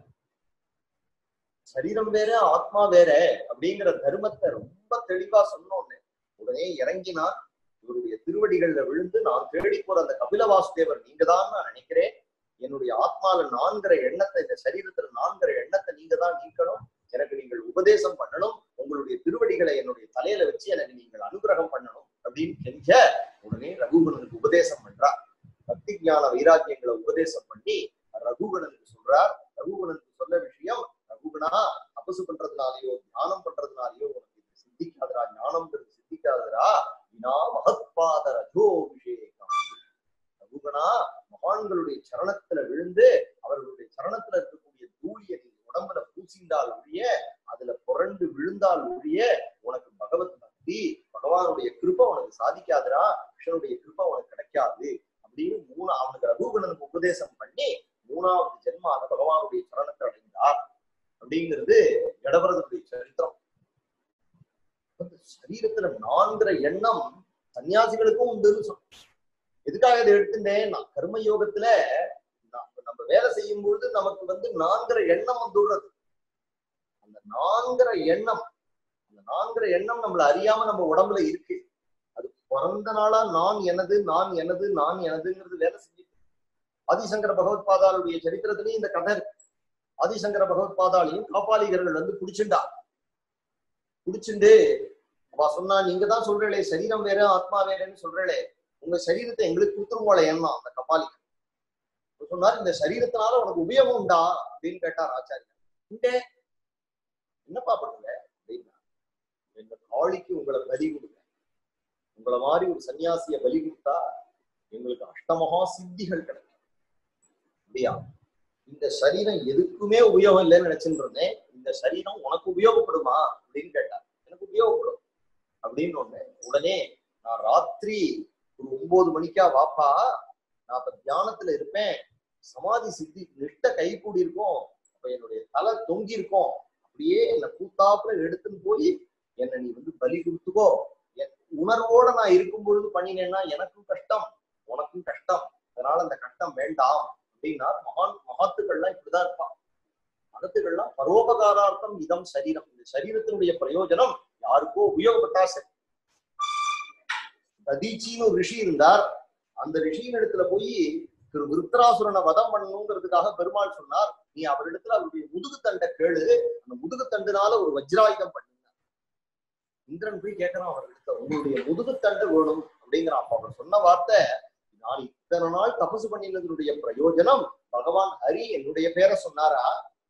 சரீரம் வேற ஆத்மா வேற அப்படிங்கிற தர்மத்தை ரொம்ப தெளிவா சொன்னோன்னு உடனே இறங்கினார் இவருடைய திருவடிகள்ல விழுந்து நான் தேடி போற அந்த கபில வாசுதேவர் நீங்க தான் நான் நினைக்கிறேன் என்னுடைய ஆத்மால நான்கிற எண்ணத்தை இந்த சரீரத்துல நான்கிற எண்ணத்தை நீங்க தான் நீக்கணும் எனக்கு நீங்கள் உபதேசம் பண்ணணும் உங்களுடைய திருவடிகளை என்னுடைய தலையில வச்சு எனக்கு நீங்கள் அனுகிரகம் பண்ணணும் அப்படின்னு கெஞ்ச உடனே ரகுகணனுக்கு உபதேசம் பண்றார் பக்தி ஞான வைராக்கியங்களை உபதேசம் பண்ணி ரகுகணனுக்கு சொல்றார் ரகுகணனுக்கு சொன்ன விஷயம் ரகுகணா தபசு பண்றதுனாலயோ தியானம் பண்றதுனாலயோ உனக்கு இது சித்திக்காதரா ஞானம்ன்றது சித்திக்காதரா வினா மகத்பாத ரஜோபிஷேகம் ரகுகணா மகான்களுடைய சரணத்துல விழுந்து அவர்களுடைய சரணத்துல இருக்கக்கூடிய தூளியை நீ உடம்புல பூசிந்தால் ஒழிய அதுல புரண்டு விழுந்தால் ஒழிய உனக்கு பகவத் பக்தி பகவானுடைய கிருபை உனக்கு சாதிக்காதுடா கிருஷ்ணனுடைய கிருபை உனக்கு கிடைக்காது அப்படின்னு மூணு அவனுக்கு ரகுகணனுக்கு உபதேசம் பண்ணி மூணாவது ஜென்மாக பகவானுடைய சரணத்தை அடைந்தார் அப்படிங்கிறது ஜடபரதனுடைய சரித்திரம் அந்த சரீரத்துல நான்கிற எண்ணம் சன்னியாசிகளுக்கும் உண்டுன்னு சொன்ன எதுக்காக இதை எடுத்துட்டேன் நான் கர்ம யோகத்துல நம்ம நம்ம வேலை செய்யும் பொழுது நமக்கு வந்து நான்கிற எண்ணம் வந்துடுறது அந்த நான்கிற எண்ணம் அந்த நான்கிற எண்ணம் நம்மள அறியாம நம்ம உடம்புல இருக்கு அது பிறந்த நாளா நான் எனது நான் எனது நான் எனதுங்கிறது வேலை செஞ்சு ஆதிசங்கர பகவத் பாதாளுடைய சரித்திரத்திலையும் இந்த கதை இருக்கு ஆதிசங்கர பகவத் பாதாளையும் காப்பாளிகர்கள் வந்து பிடிச்சுண்டா பிடிச்சுண்டு அவ சொன்னா நீங்க தான் சொல்றீங்களே சரீரம் வேற ஆத்மா வேறன்னு சொல்றீங்களே உங்க சரீரத்தை எங்களுக்கு கொடுத்துருவோல எண்ணம் அந்த கபாலி அவர் சொன்னார் இந்த சரீரத்தினால உனக்கு உபயோகம் உண்டா அப்படின்னு கேட்டார் ஆச்சாரியர் இந்த என்னப்பா பண்ணுங்க அப்படின்னா இந்த காளிக்கு உங்களை பலி கொடுங்க உங்களை மாதிரி ஒரு சன்னியாசிய பலி கொடுத்தா எங்களுக்கு அஷ்டமகா சித்திகள் கிடைக்கும் அப்படியா இந்த சரீரம் எதுக்குமே உபயோகம் இல்லைன்னு நினைச்சுட்டு இருந்தேன் இந்த சரீரம் உனக்கு உபயோகப்படுமா அப்படின்னு கேட்டார் எனக்கு உபயோகப்படும் அப்படின்னு ஒண்ணு உடனே நான் ராத்திரி ஒரு ஒன்பது மணிக்கா வாப்பா நான் அப்ப தியானத்துல இருப்பேன் சமாதி சித்தி நிஷ்ட கை கூடி இருக்கும் அப்ப என்னுடைய தலை தொங்கி இருக்கும் அப்படியே என்னை கூத்தாப்புல எடுத்துன்னு போய் என்னை நீ வந்து பலி கொடுத்துக்கோ என் உணர்வோட நான் இருக்கும் பொழுது பண்ணினேன்னா எனக்கும் கஷ்டம் உனக்கும் கஷ்டம் அதனால அந்த கஷ்டம் வேண்டாம் அப்படின்னா மகான் மகாத்துக்கள்லாம் இப்படிதான் இருப்பான் மகத்துக்கள்லாம் பரோபகாரார்த்தம் இதம் சரீரம் இந்த சரீரத்தினுடைய பிரயோஜனம் யாருக்கோ உபயோகப்பட்டா சரி ததீச்சின்னு ஒரு ரிஷி இருந்தார் அந்த ரிஷியின் இடத்துல போய் திரு விருத்ராசுரனை வதம் பண்ணணுங்கிறதுக்காக பெருமாள் சொன்னார் நீ அவரிடத்துல அவருடைய முதுகு தண்டை கேளு அந்த முதுகு தண்டுனால ஒரு வஜ்ராயுதம் பண்ணினார் இந்திரன் போய் கேட்கறான் அவர்கிட்ட உங்களுடைய முதுகு தண்டு வேணும் அப்படிங்கிறான் அப்ப அவர் சொன்ன வார்த்தை நான் இத்தனை நாள் தபசு பண்ணினதனுடைய பிரயோஜனம் பகவான் ஹரி என்னுடைய பேரை சொன்னாரா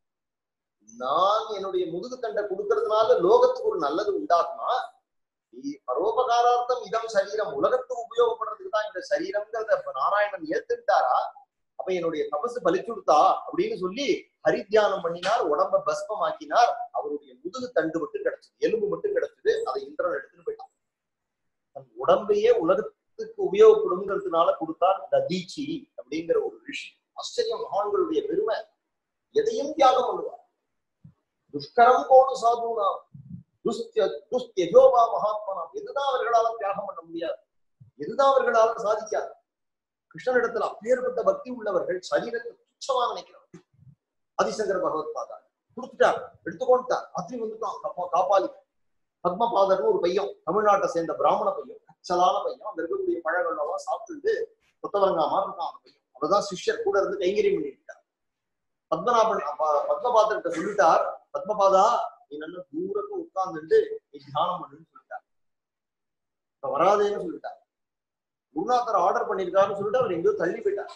நான் என்னுடைய முதுகு தண்டை கொடுக்கறதுனால லோகத்துக்கு ஒரு நல்லது உண்டாகுமா இ- பரோபகாரார்த்தம் இதம் சரீரம் உலகத்துக்கு உபயோகப்படுறதுக்கு தான் இந்த சரீரம்ங்கிறத இப்ப நாராயணன் ஏத்துக்கிட்டாரா அப்ப என்னுடைய தபசு பலிச்சு கொடுத்தா அப்படின்னு சொல்லி ஹரித்தியானம் பண்ணினார் உடம்ப பஸ்மமாக்கினார் அவருடைய முதுகு தண்டு மட்டும் கிடைச்சது எலும்பு மட்டும் கிடைச்சது அதை இந்திரன் எடுத்துட்டு போயிட்டான் தன் உடம்பையே உலகத்துக்கு உபயோகப்படுங்கிறதுனால கொடுத்தார் ததீச்சி அப்படிங்கிற ஒரு ரிஷி ஆச்சரியம் மகான்களுடைய பெருமை எதையும் தியாகம் பண்ணுவார் துஷ்கரம் கோடு சாதுனா துஸ்திய துஸ்தியஜோபா மகாத்மனாம் எதுதான் அவர்களால தியாகம் பண்ண முடியாது எதுதான் அவர்களால சாதிக்காது கிருஷ்ணனிடத்துல அப்பேற்பட்ட பக்தி உள்ளவர்கள் சரீரத்தை துச்சமா நினைக்கிறார் ஆதிசங்கர பகவத் பாதா கொடுத்துட்டார் எடுத்துக்கொண்டார் ராத்திரி வந்துட்டான் கப்பா காப்பாளி பத்மபாதர்னு ஒரு பையன் தமிழ்நாட்டை சேர்ந்த பிராமண பையன் கச்சலான பையன் அங்க இருக்கக்கூடிய பழங்கள் எல்லாம் சாப்பிட்டுட்டு கொத்தவரங்கா மாதிரி இருக்கான் அந்த பையன் அவர்தான் சிஷ்யர் கூட இருந்து கைங்கரியம் பண்ணிட்டு இருக்கார் பத்மநாபன் அப்ப- பத்மபாதர்கிட்ட சொல்லிட்டார் பத்மபாதா நீ நல்ல தூரத்துல உட்கார்ந்துட்டு நீ தியானம் பண்ணுன்னு சொல்லிட்டார் இப்ப வராதேன்னு சொல்லிட்டார் குருநாதர் ஆர்டர் பண்ணிருக்காருன்னு சொல்லிட்டு அவர் எங்கேயோ தள்ளி போயிட்டார்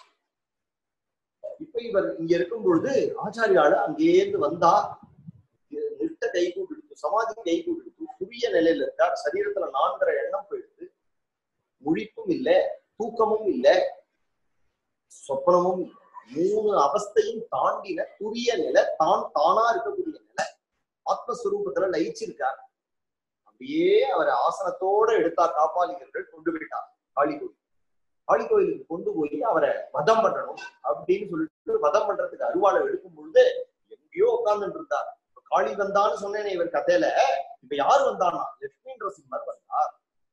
இப்ப இவர் இங்க இருக்கும் பொழுது ஆச்சாரியாளு அங்கேருந்து வந்தா நிறுத்த கை கூப்பிடுத்து சமாதி கை கூப்பிடுத்து புதிய நிலையில இருக்கார் சரீரத்துல நான்கிற எண்ணம் போயிடுது முழிப்பும் இல்ல தூக்கமும் இல்ல சொப்பனமும் இல்ல. மூணு அவஸ்தையும் தாண்டின துரிய நிலை தான் தானா இருக்கக்கூடிய நிலை ஆத்மஸ்வரூபத்துல லயிச்சிருக்கார் அப்படியே அவர் ஆசனத்தோட எடுத்தா காப்பாளிகர்கள் கொண்டு போயிட்டார் காளி கோயில் காளி கோயிலுக்கு கொண்டு போய் அவரை வதம் பண்ணணும் அப்படின்னு சொல்லிட்டு வதம் பண்றதுக்கு அருவாளை எடுக்கும் பொழுது எங்கேயோ உட்கார்ந்துட்டு இருந்தார் இப்ப காளி வந்தான்னு சொன்னேனே இவர் கதையில இப்ப யார் வந்தான்னா லட்சுமி நரசிம்மர் வந்தார்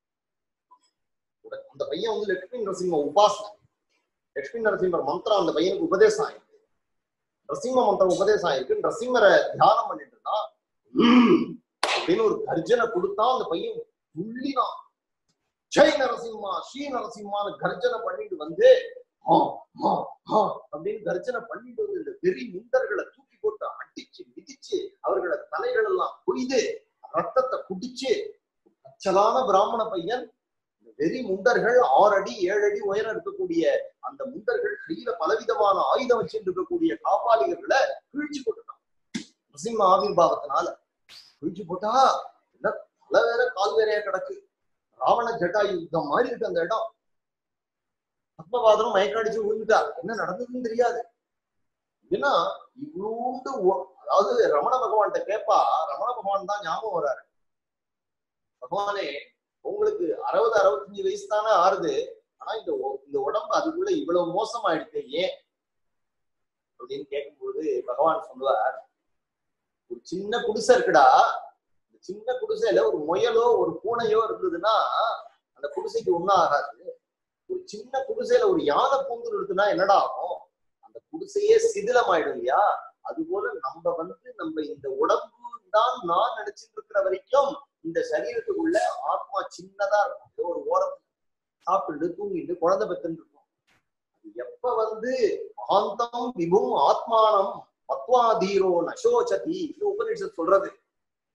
உட- அந்த பையன் வந்து லட்சுமி நரசிம்ம உபாசனை லட்சுமி நரசிம்மர் மந்திரம் அந்த பையனுக்கு உபதேசம் ஆயிருக்கு நரசிம்ம மந்திரம் உபதேசம் ஆயிருக்கு நரசிம்மரை தியானம் பண்ணிட்டு இருந்தான் "ம்" அப்படின்னு ஒரு கர்ஜனை கொடுத்தா அந்த பையன் துள்ளினான் ஜெய் நரசிம்மா ஸ்ரீ நரசிம்மான்னு கர்ஜனை பண்ணிட்டு வந்து "ஆ, ஆ, ஆ" அப்படின்னு கர்ஜனை பண்ணிட்டு வந்து இந்த வெறி முந்தர்களை தூக்கி போட்டு அடிச்சு மிதிச்சு அவர்கள தலைகள் எல்லாம் கொய்து ரத்தத்தை குடிச்சு அச்சலான பிராமண பையன் இந்த வெறி முண்டர்கள் ஆறு அடி ஏழு அடி உயரம் இருக்கக்கூடிய அந்த முண்டர்கள் கையில பலவிதமான ஆயுதம் வச்சுட்டு இருக்கக்கூடிய காப்பாளிகர்களை கிழிச்சு போட்டுட்டான் நரசிம்ம ஆவிர்வாவத்தினால கிழிச்சு போட்டா என்ன தலை வேற கால் வேறையா கிடக்கு ராவண ஜட்டா யுத்தம் மாதிரி இருக்கு அந்த இடம் பத்மபாதனும் மயக்கடிச்சு விழுந்துட்டார் என்ன நடந்ததுன்னு தெரியாது ஏன்னா இவ்வளோண்டு ஒ- அதாவது ரமண பகவான்கிட்ட கேட்பா ரமண பகவான் தான் ஞாபகம் வராரு பகவானே உங்களுக்கு அறுபது அறுபத்தஞ்சு வயசு தானே ஆறுது ஆனா இந்த ஒ- இந்த உடம்பு அதுக்குள்ள இவ்வளவு மோசமாயிடுது ஏன் அப்படின்னு கேட்கும்போது பகவான் சொல்லுவார் ஒரு சின்ன குடிசை இருக்குடா இந்த சின்ன குடிசையில ஒரு முயலோ ஒரு பூனையோ இருந்ததுன்னா அந்த குடிசைக்கு ஒண்ணும் ஆகாது ஒரு சின்ன குடிசையில ஒரு யானை பூந்து இருக்குன்னா என்னடா ஆகும் அந்த குடிசையே சிதிலமாயிடும் இல்லையா அது போல நம்ம வந்து நம்ம இந்த உடம்பு தான் நான் நினைச்சிட்டு இருக்கிற வரைக்கும் இந்த சரீரத்துக்குள்ள ஆத்மா சின்னதா இருக்கும் ஏதோ ஒரு ஓரத்துல சாப்பிட்டு தூங்கிட்டு குழந்தை பெத்துட்டு இருக்கும் அது எப்ப வந்து மகாந்தம் விபும் ஆத்மானம் மத்வாதீரோ நசோச்சதி இது உபனிஷத் சொல்றது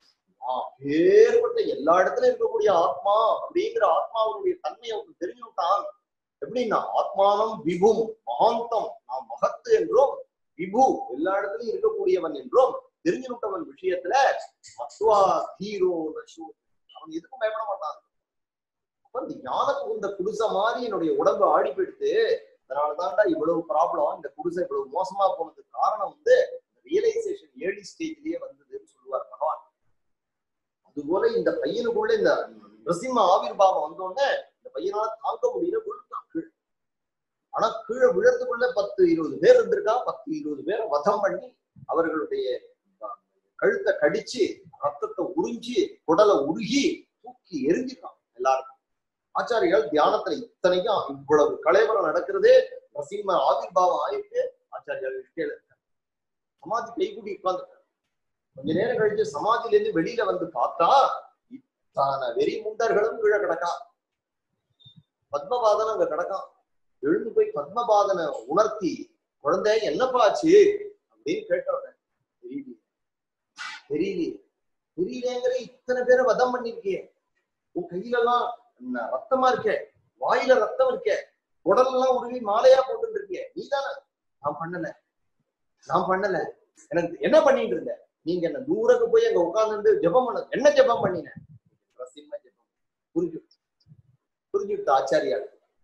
ஏற்பட்ட எல்லா இடத்துலயும் இருக்கக்கூடிய ஆத்மா அப்படிங்கிற ஆத்மாவுடைய தன்மையை அவனுக்கு தெரிஞ்சுட்டான் எப்படின்னா ஆத்மானம் விபும் மகாந்தம் நாம் மகத்து என்றும் விபு எல்லா இடத்துலயும் இருக்கக்கூடியவன் என்றும் தெரிஞ்சுட்டவன் விஷயத்துல மத்வா ஹீரோ நசு அவன் எதுக்கும் பயப்பட மாட்டான் அப்ப இந்த ஞானத்துக்கு இந்த குடிசை மாதிரி என்னுடைய உடம்பு ஆடி போயிடுத்து அதனாலதான்டா இவ்வளவு ப்ராப்ளம் இந்த குடிசை இவ்வளவு மோசமா போனதுக்கு காரணம் வந்து ரியலைசேஷன் ஏர்லி ஸ்டேஜ்லயே வந்ததுன்னு சொல்லுவார் பகவான் அதுபோல இந்த பையனுக்குள்ள இந்த நரசிம்ம ஆவிர்வாவம் வந்தோடனே இந்த பையனால தாங்க முடியல விழுந்தான் கீழே ஆனா கீழே விழத்துக்குள்ள பத்து இருபது பேர் இருந்திருக்கா பத்து இருபது பேரை வதம் பண்ணி அவர்களுடைய கழுத்தை கடிச்சு ரத்தத்தை உறிஞ்சி குடலை உருகி தூக்கி எரிஞ்சிருக்கான் எல்லாரும் ஆச்சாரிகள் தியானத்துல இத்தனைக்கும் இவ்வளவு கலைவரம் நடக்கிறதே நரசிம்ம ஆவிர்வாவம் ஆயிட்டு ஆச்சாரியால் நிஷ்டையில இருக்காங்க சமாதி கைகூடி உட்கார்ந்து கொஞ்ச நேரம் கழிச்சு சமாதியில இருந்து வெளியில வந்து பார்த்தா இத்தனை வெறி முண்டர்களும் கீழே கிடக்கா பத்மபாதன் அங்க கிடக்கான் எழுந்து போய் பத்மபாதனை உணர்த்தி குழந்தை என்னப்பா ஆச்சு அப்படின்னு கேட்டவன தெரியலையே தெரியலையே தெரியலேங்கிற இத்தனை பேரை வதம் பண்ணிருக்கியே உன் கையில எல்லாம் ந- ரத்தமா இருக்கே வாயில ரத்தம் இருக்கே உடலெல்லாம் உருவி மாலையா போட்டு இருக்கியே நீ தானே நான் பண்ணல நான் பண்ணல எனக்கு என்ன பண்ணிட்டு இருந்த நீங்க என்ன தூரக்கு போய் அங்க உட்கார்ந்து ஜெபம் பண்ண என்ன ஜெபம் பண்ணின நரசிம்ம ஜெபம் புரிஞ்சு புரிஞ்சுட்டு ஆச்சாரியா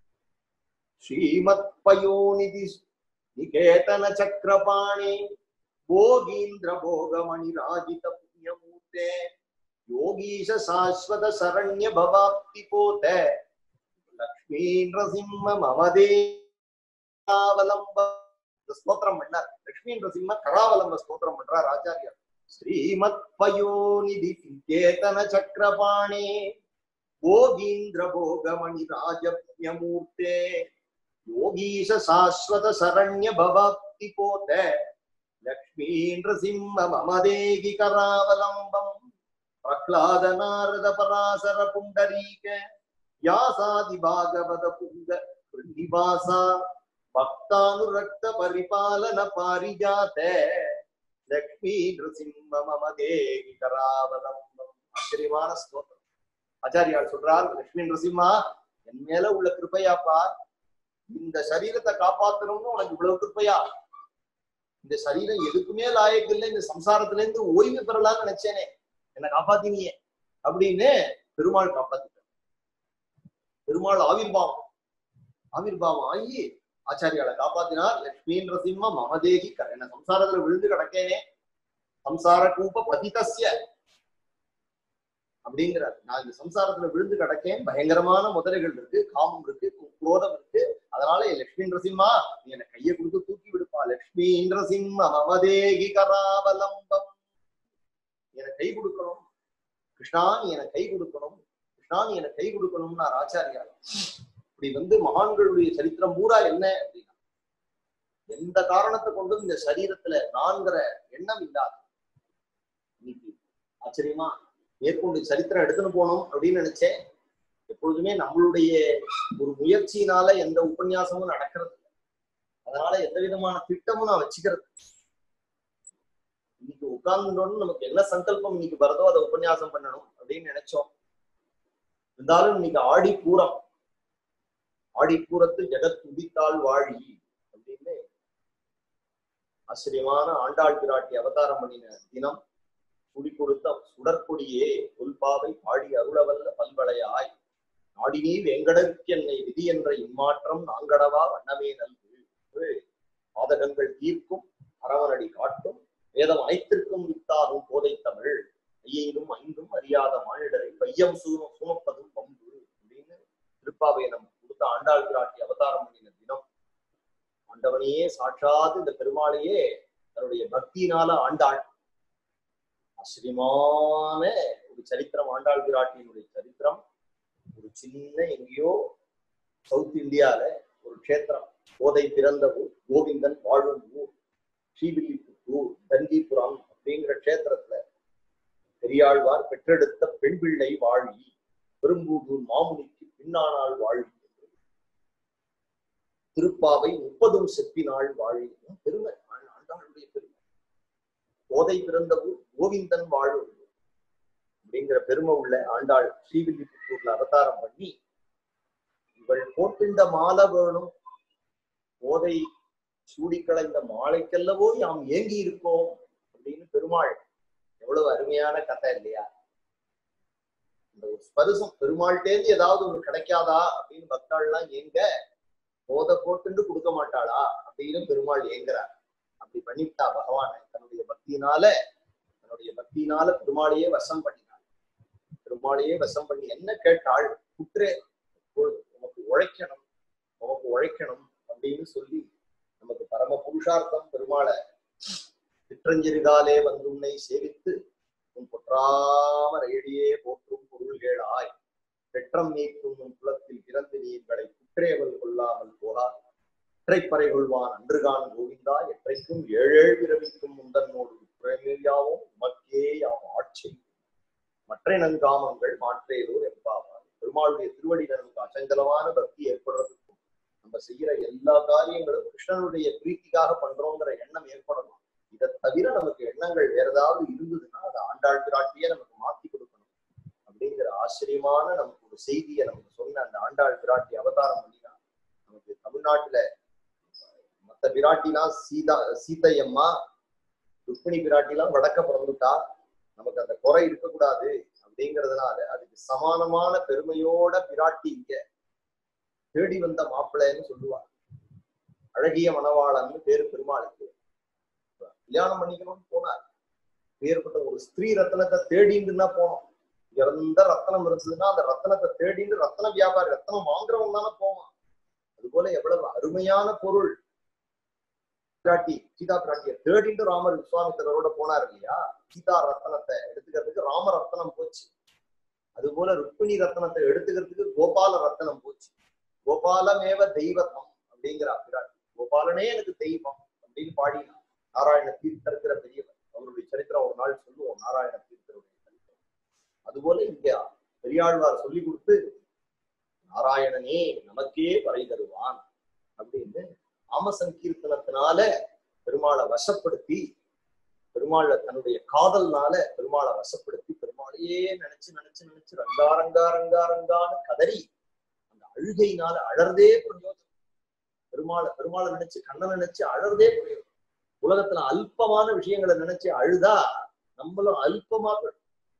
ஸ்ரீமத் பயோநிதி நிகேதன சக்கரபாணி போகீந்திர போகமணி ராஜித புண்ணியமூர்த்தே யோகீஷ சாஸ்வத சரண்ய பவாப்தி போத லக்ஷ்மீ நரசிம்ம மமதே கராவலம்ப இந்த ஸ்தோத்திரம் பண்ணார் லக்ஷ்மீ நரசிம்ம கராவலம்ப ஸ்தோத்திரம் பண்றார் ஆச்சாரியார் ஸ்ரீமத் பயோநிதி கேதன சக்கரபாணி போகீந்திர போகமணி ராஜப்யமூர்த்தே யோகீஷ சாஸ்வத சரண்ய பவாப்தி போத லக்ஷ்மீ நரசிம்ம மமதேகி கராவலம்பம் பிரஹ்லாத நாரத பராசர புண்டரீக யாசாதி பாகவத புங்க நிவாசா பக்தானுரக்த பரிபாலன பாரிஜாத லக்ஷ்மி நிருசிம்ம மம தேவி கராவலம்பம் ஆச்சரியமான ஸ்தோத்திரம் ஆச்சாரியார் சொல்றார் லக்ஷ்மி நிருசிம்மா என் மேல உள்ள கிருபையாப்பா இந்த சரீரத்தை காப்பாத்தணும்னு உனக்கு இவ்வளவு கிருபையா இந்த சரீரம் எதுக்குமே லாயக்கு இல்லை இந்த சம்சாரத்துல இருந்து ஓய்வு பெறலாம்னு நினைச்சேனே என்னை காப்பாத்தினியே அப்படின்னு பெருமாள் காப்பாத்திட்டார் பெருமாள் ஆவிர்வாவம் ஆவிர்வாவம் ஆகி ஆச்சாரியால காப்பாத்தினார் லட்சுமி நரசிம்ம மமதேகி க- என்ன சம்சாரத்துல விழுந்து கிடக்கேனே சம்சார கூப்ப பதிதஸ்ய அப்படிங்கிறார் நான் இந்த சம்சாரத்துல விழுந்து கிடக்கேன் பயங்கரமான முதலைகள் இருக்கு காமம் இருக்கு கு- குரோதம் இருக்கு அதனால என் லட்சுமி நரசிம்மா நீ என்ன கையை கொடுத்து தூக்கி விடுப்பா லட்சுமி நரசிம்ம மமதேகி கராவலம்பம் நீ எனக்கு கை கொடுக்கணும் கிருஷ்ணா நீ எனக்கு கை கொடுக்கணும் கிருஷ்ணா நீ எனக்கு கை கொடுக்கணும்னு நான் ஆச்சாரியா இப்படி வந்து மகான்களுடைய சரித்திரம் பூரா என்ன அப்படின்னா எந்த காரணத்தை கொண்டும் இந்த சரீரத்துல நான்கிற எண்ணம் இல்லாது இன்னைக்கு ஆச்சரியமா மேற்கொண்டு சரித்திரம் எடுத்துன்னு போகணும் அப்படின்னு நினைச்சேன் எப்பொழுதுமே நம்மளுடைய ஒரு முயற்சியினால எந்த உபன்யாசமும் நடக்கிறது இல்லை அதனால எந்த விதமான திட்டமும் நான் வச்சுக்கிறது இன்னைக்கு உட்கார்ந்தோன்னு நமக்கு என்ன சங்கல்பம் இன்னைக்கு வருதோ அதை உபன்யாசம் பண்ணணும் அப்படின்னு நினைச்சோம் இருந்தாலும் இன்னைக்கு ஆடி பூரம் ஆடி பூரத்து ஜெகத் துடித்தாள் வாழி அப்படின்னு ஆச்சரியமான ஆண்டாள் பிராட்டி அவதாரம் பண்ணின தினம் சுடி கொடுத்த சுடற்கொடியே தொல்பாவை பாடி அருளவல்ல பல்வளையாய் நாடினே வெங்கடற்கென்னை விதி என்ற இம்மாற்றம் நாங்கடவா வண்ணமே நல்கு பாதகங்கள் தீர்க்கும் அரவணடி காட்டும் வேதம் அனைத்திற்கும் வித்தாகும் போதை தமிழ் ஐயைந்தும் ஐந்தும் அறியாத மானிடரை பையம் சூம சுமப்பதும் பம்பு அப்படின்னு திருப்பாவை நம்ம கொடுத்த ஆண்டாள் பிராட்டி அவதாரம் பண்ணின தினம் ஆண்டவனையே சாட்சாத் இந்த பெருமாளையே தன்னுடைய பக்தியினால ஆண்டாள் ஆச்சரியமான ஒரு சரித்திரம் ஆண்டாள் பிராட்டியினுடைய சரித்திரம் ஒரு சின்ன எங்கேயோ சவுத் இந்தியால ஒரு க்ஷேத்திரம் கோதை பிறந்த ஊர் கோவிந்தன் வாழும் ஊர் ஸ்ரீவில்லிபுத்தூர் தண்டிபுரம் அப்படிங்கிற க்ஷேத்திரத்துல பெரியாழ்வார் பெற்றெடுத்த பெண் பிள்ளை வாழி பெரும்பூதூர் மாமுனிக்கு பின்னானாள் வாழி என்று திருப்பாவை முப்பதும் செப்பினாள் வாழி பெருமை ஆண்டாளுடைய பெருமை கோதை பிறந்த ஊர் கோவிந்தன் வாழும் ஊர். அப்படிங்கிற பெருமை உள்ள ஆண்டாள் ஸ்ரீவில்லிபுத்தூர்ல அவதாரம் பண்ணி இவள் போட்டிருந்த மாலை வேணும் போதை சூடி கலைந்த மாலைக்கல்லவோ யாம் ஏங்கி இருக்கோம் அப்படின்னு பெருமாள் எவ்வளவு அருமையான கதை இல்லையா இந்த ஒரு ஸ்பரிசம் பெருமாள்கிட்டேருந்து ஏதாவது ஒண்ணு கிடைக்காதா அப்படின்னு பக்தாள்லாம் ஏங்க போதை போட்டுண்டு கொடுக்க மாட்டாளா அப்படின்னு பெருமாள் ஏங்குறார் அப்படி பண்ணிவிட்டா பகவானை தன்னுடைய பக்தியினால தன்னுடைய பக்தியினால பெருமாளையே வசம் பண்ணினாள் பெருமாளையே வசம் பண்ணி என்ன கேட்டாள் குற்றே இப்பொழுது உமக்கு உழைக்கணும் உமக்கு உழைக்கணும் அப்படின்னு சொல்லி நமக்கு பரம புருஷார்த்தம் பெருமாளை சிற்றஞ்சிறுகாலே வந்து உன்னை சேவித்து உன் பொற்றாம ரேடியே போற்றும் பொருள்களாய் பெற்றம் நீக்கும் உன் குலத்தில் பிறந்து நீர்களை குற்றேவல் கொள்ளாமல் போகா ஒற்றைப்பறை கொள்வான் அன்றுகான் கோவிந்தா எற்றைக்கும் ஏழேழு பிறவிக்கும் முந்தன்னோடு குறையாவும் உமக்கே யாம் ஆட்சி மற்ற நன்காமங்கள் மாற்றேதோர் எம்பாவான் பெருமாளுடைய திருவடி நமக்கு அச்சஞ்சலமான பக்தி ஏற்படுறதுக்கும் நம்ம செய்யற எல்லா காரியங்களும் கிருஷ்ணனுடைய பிரீத்திக்காக பண்றோங்கிற எண்ணம் ஏற்படணும் இதை தவிர நமக்கு எண்ணங்கள் வேற ஏதாவது இருந்ததுன்னா அதை ஆண்டாள் பிராட்டியே நமக்கு மாத்தி கொடுக்கணும் அப்படிங்கிற ஆச்சரியமான நமக்கு ஒரு செய்தியை நமக்கு சொன்ன அந்த ஆண்டாள் பிராட்டி அவதாரம் பண்ணினா நமக்கு தமிழ்நாட்டுல மத்த பிராட்டிலாம் சீதா சீதையம்மா ருக்மிணி பிராட்டிலாம் வடக்க பிறந்துட்டா நமக்கு அந்த குறை இருக்கக்கூடாது அப்படிங்கிறதுனால அதுக்கு சமானமான பெருமையோட பிராட்டி இங்க தேடி வந்த மாப்பிள்ளைன்னு சொல்லுவார் அழகிய மணவாளன்னு பேரு பெருமாளுக்கு கல்யாணம் பண்ணிக்கணும்னு போனார் பேர்பட்ட ஒரு ஸ்திரீ ரத்னத்தை தேடின்னு தான் போனோம் இறந்த ரத்தனம் இருந்ததுன்னா அந்த ரத்தனத்தை தேடின்னு ரத்தன வியாபாரி ரத்தனம் வாங்குறவங்க தானே போவான் அது போல எவ்வளவு அருமையான பொருள் பிராட்டி சீதா பிராட்டிய தேடிண்டு ராமர் விஸ்வாமித்திரரோட போனார் இல்லையா சீதா ரத்தனத்தை எடுத்துக்கிறதுக்கு ராம ரத்தனம் போச்சு அது போல ருக்மிணி ரத்தனத்தை எடுத்துக்கிறதுக்கு கோபால ரத்தனம் போச்சு கோபாலமேவ தெய்வத்தம் அப்படிங்கிறா பிராட்டி கோபாலனே எனக்கு தெய்வம் அப்படின்னு பாடினா நாராயண தீர்த்தருக்கிற பெரியவர் அவருடைய சரித்திரம் ஒரு நாள் சொல்லுவோம் நாராயண தீர்த்தருடைய சரித்திரம் அதுபோல இங்க பெரியாழ்வார் சொல்லி கொடுத்து நாராயணனே நமக்கே பறை தருவான் அப்படின்னு நாம சங்கீர்த்தனத்தினால பெருமாளை வசப்படுத்தி பெருமாளை தன்னுடைய காதல்னால பெருமாளை வசப்படுத்தி பெருமாளையே நினைச்சு நினைச்சு நினைச்சு ரங்கா ரங்கா ரங்கா ரங்கான்னு கதறி அந்த அழுகையினால அழறதே பிரயோஜனம் பெருமாளை பெருமாளை நினைச்சு கண்ணனை நினைச்சு அழறதே பிரயோஜனம் உலகத்துல அல்பமான விஷயங்களை நினைச்சு அழுதா நம்மளும் அல்பமா போயிடும்.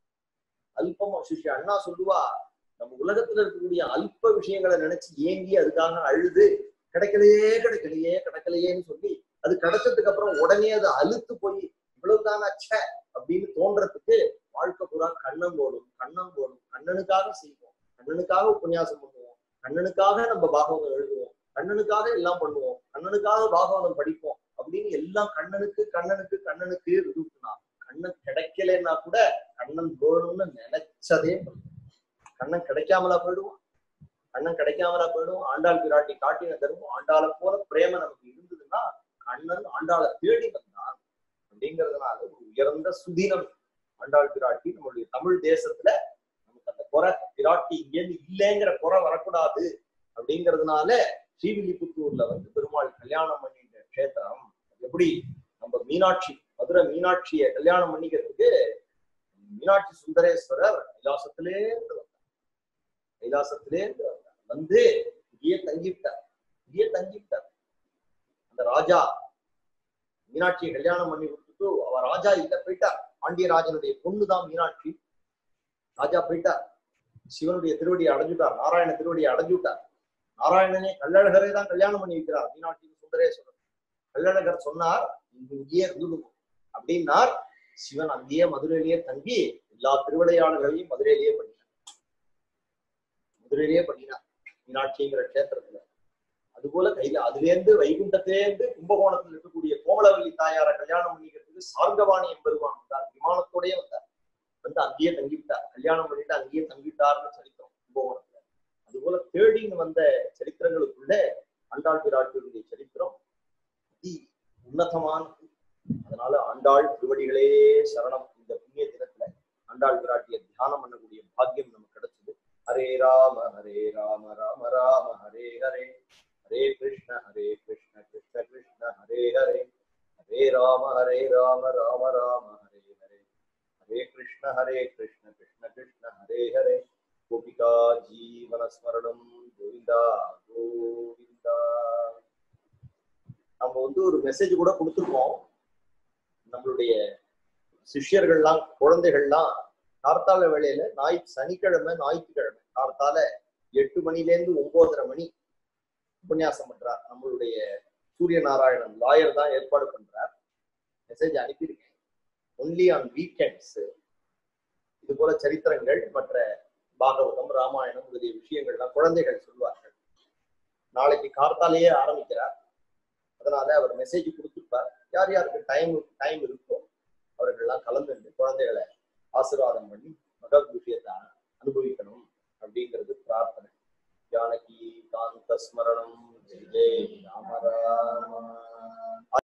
அல்பமா சிஷ்ய அண்ணா சொல்லுவா நம்ம உலகத்துல இருக்கக்கூடிய அல்ப விஷயங்களை நினைச்சு ஏங்கி அதுக்காக அழுது கிடைக்கலையே கிடைக்கலையே கிடைக்கலையேன்னு சொல்லி அது கிடைச்சதுக்கு அப்புறம் உடனே அது அழுத்து போய் இவ்வளவுதானா ச்சே அப்படின்னு தோன்றதுக்கு வாழ்க்கை பூரா கண்ணம் போடும் கண்ணம் போடும் கண்ணனுக்காக செய்வோம் கண்ணனுக்காக உபன்யாசம் பண்ணுவோம் கண்ணனுக்காக நம்ம பாகவதம் எழுதுவோம் கண்ணனுக்காக எல்லாம் பண்ணுவோம் கண்ணனுக்காக பாகவதம் படிப்போம் அப்படின்னு எல்லாம் கண்ணனுக்கு கண்ணனுக்கு கண்ணனுக்கு இருக்குனா கண்ணன் கிடைக்கலன்னா கூட கண்ணன் வேணும்னு நினைச்சதே பண்ணும். கண்ணன் கிடைக்காமலா போயிடுவோம் கண்ணன் கிடைக்காமலா போயிடும் ஆண்டாள் பிராட்டி காட்டின தருமம் ஆண்டாளை போல பிரேம நமக்கு இருந்ததுன்னா கண்ணன் ஆண்டாளை தேடி வந்தான் அப்படிங்கிறதுனால ஒரு உயர்ந்த சுதினம் ஆண்டாள் பிராட்டி நம்மளுடைய தமிழ் தேசத்துல நமக்கு அந்த குறை பிராட்டி இங்கேருந்து இல்லைங்கிற குறை வரக்கூடாது அப்படிங்கிறதுனால ஸ்ரீவில்லிபுத்தூர்ல வந்து பெருமாள் கல்யாணம் பண்ணிட்ட க்ஷேத்திரம் எப்படி நம்ம மீனாட்சி மதுரை மீனாட்சியை கல்யாணம் பண்ணிக்கிறதுக்கு மீனாட்சி சுந்தரேஸ்வரர் கைலாசத்திலே இருந்து வந்தார் கைலாசத்திலே இருந்து வந்தார் வந்து இங்கேயே தங்கிவிட்டார் இங்கேயே தங்கிவிட்டார் அந்த ராஜா மீனாட்சியை கல்யாணம் பண்ணி கொடுத்துட்டு அவ ராஜா இல்ல போயிட்டார் பாண்டியராஜனுடைய பொண்ணுதான் மீனாட்சி ராஜா போயிட்டார் சிவனுடைய திருவடியை அடைஞ்சுட்டார் நாராயண திருவடியை அடைஞ்சுட்டார் நாராயணனே கள்ளழகரை தான் கல்யாணம் பண்ணி வைக்கிறார் மீனாட்சி சுந்தரேஸ்வரர் கள்ளழகர் சொன்னார் "நீங்க இங்கேயே இருந்துடுங்க அப்படின்னார் சிவன் அங்கேயே மதுரையிலேயே தங்கி எல்லா திருவிளையாடல்களையும் மதுரையிலேயே பண்ணினார் மதுரையிலேயே பண்ணினார் மீனாட்சிங்கிற கஷேத்திரத்துல அதுபோல கையில அதுலேருந்து வைகுண்டத்திலேருந்து கும்பகோணத்தில் இருக்கக்கூடிய கோமலவல்லி தாயாரை கல்யாணம் பண்ணிக்கிறதுக்கு சார்கவாணி எம்பெருமான் வந்தார் விமானத்தோடயே வந்தார் வந்து அங்கேயே தங்கிவிட்டார் கல்யாணம் பண்ணிட்டு அங்கேயே தங்கிட்டார்னு சரித்திரம் கும்பகோணத்துல அதுபோல தேடின்னு வந்த சரித்திரங்களுக்குள்ள ஆண்டாள் பிராட்டியுடைய சரித்திரம் அதி உன்னதமானது அதனால ஆண்டாள் திருவடிகளே சரணம் இந்த புண்ணிய தினத்துல ஆண்டாள் பிராட்டிய தியானம் பண்ணக்கூடிய பாக்கியம் நமக்கு கிடைச்சது ஹரே ராம ஹரே ராம ராம ராம ஹரே ஹரே ஹரே கிருஷ்ண ஹரே கிருஷ்ண கிருஷ்ண கிருஷ்ண ஹரே ஹரே ஹரே ராம ஹரே ராம ராம ராம ஹரே ஹரே ஹரே கிருஷ்ண ஹரே கிருஷ்ண கிருஷ்ண हरे हरे गोपिका ஜீவனஸ்மரணம் கோவிந்தா கோவிந்தா நம்ம வந்து ஒரு மெசேஜ் கூட கொடுத்துருக்கோம் நம்மளுடைய சிஷ்யர்கள்லாம் குழந்தைகள்லாம் கார்த்தால வேளையில ஞாய் சனிக்கிழமை ஞாயிற்றுக்கிழமை கார்த்தால எட்டு மணில இருந்து ஒன்பதரை மணி உபன்யாசம் பண்றார் நம்மளுடைய சூரிய நாராயணன் லாயர் தான் ஏற்பாடு பண்றார் மெசேஜ் அனுப்பியிருக்கேன் ஒன்லி ஆன் வீக்கெண்ட்ஸ் இது போல சரித்திரங்கள் மற்ற பாகவதம் ராமாயணம் முதலிய விஷயங்கள்லாம் குழந்தைகள் சொல்வார்கள் நாளைக்கு கார்த்தாலேயே ஆரம்பிக்கிறார் அதனால அவர் மெசேஜ் கொடுத்துருப்பார் யார் யாருக்கு டைம் டைம் இருக்கோ அவர்கள்லாம் கலந்துட்டு குழந்தைகளை ஆசீர்வாதம் பண்ணி பகவத் விஷயத்தை அனுபவிக்கணும் அப்படிங்கிறது பிரார்த்தனை ஜானகி காந்த ஸ்மரணம் ஜெய ஜெய ராம ராம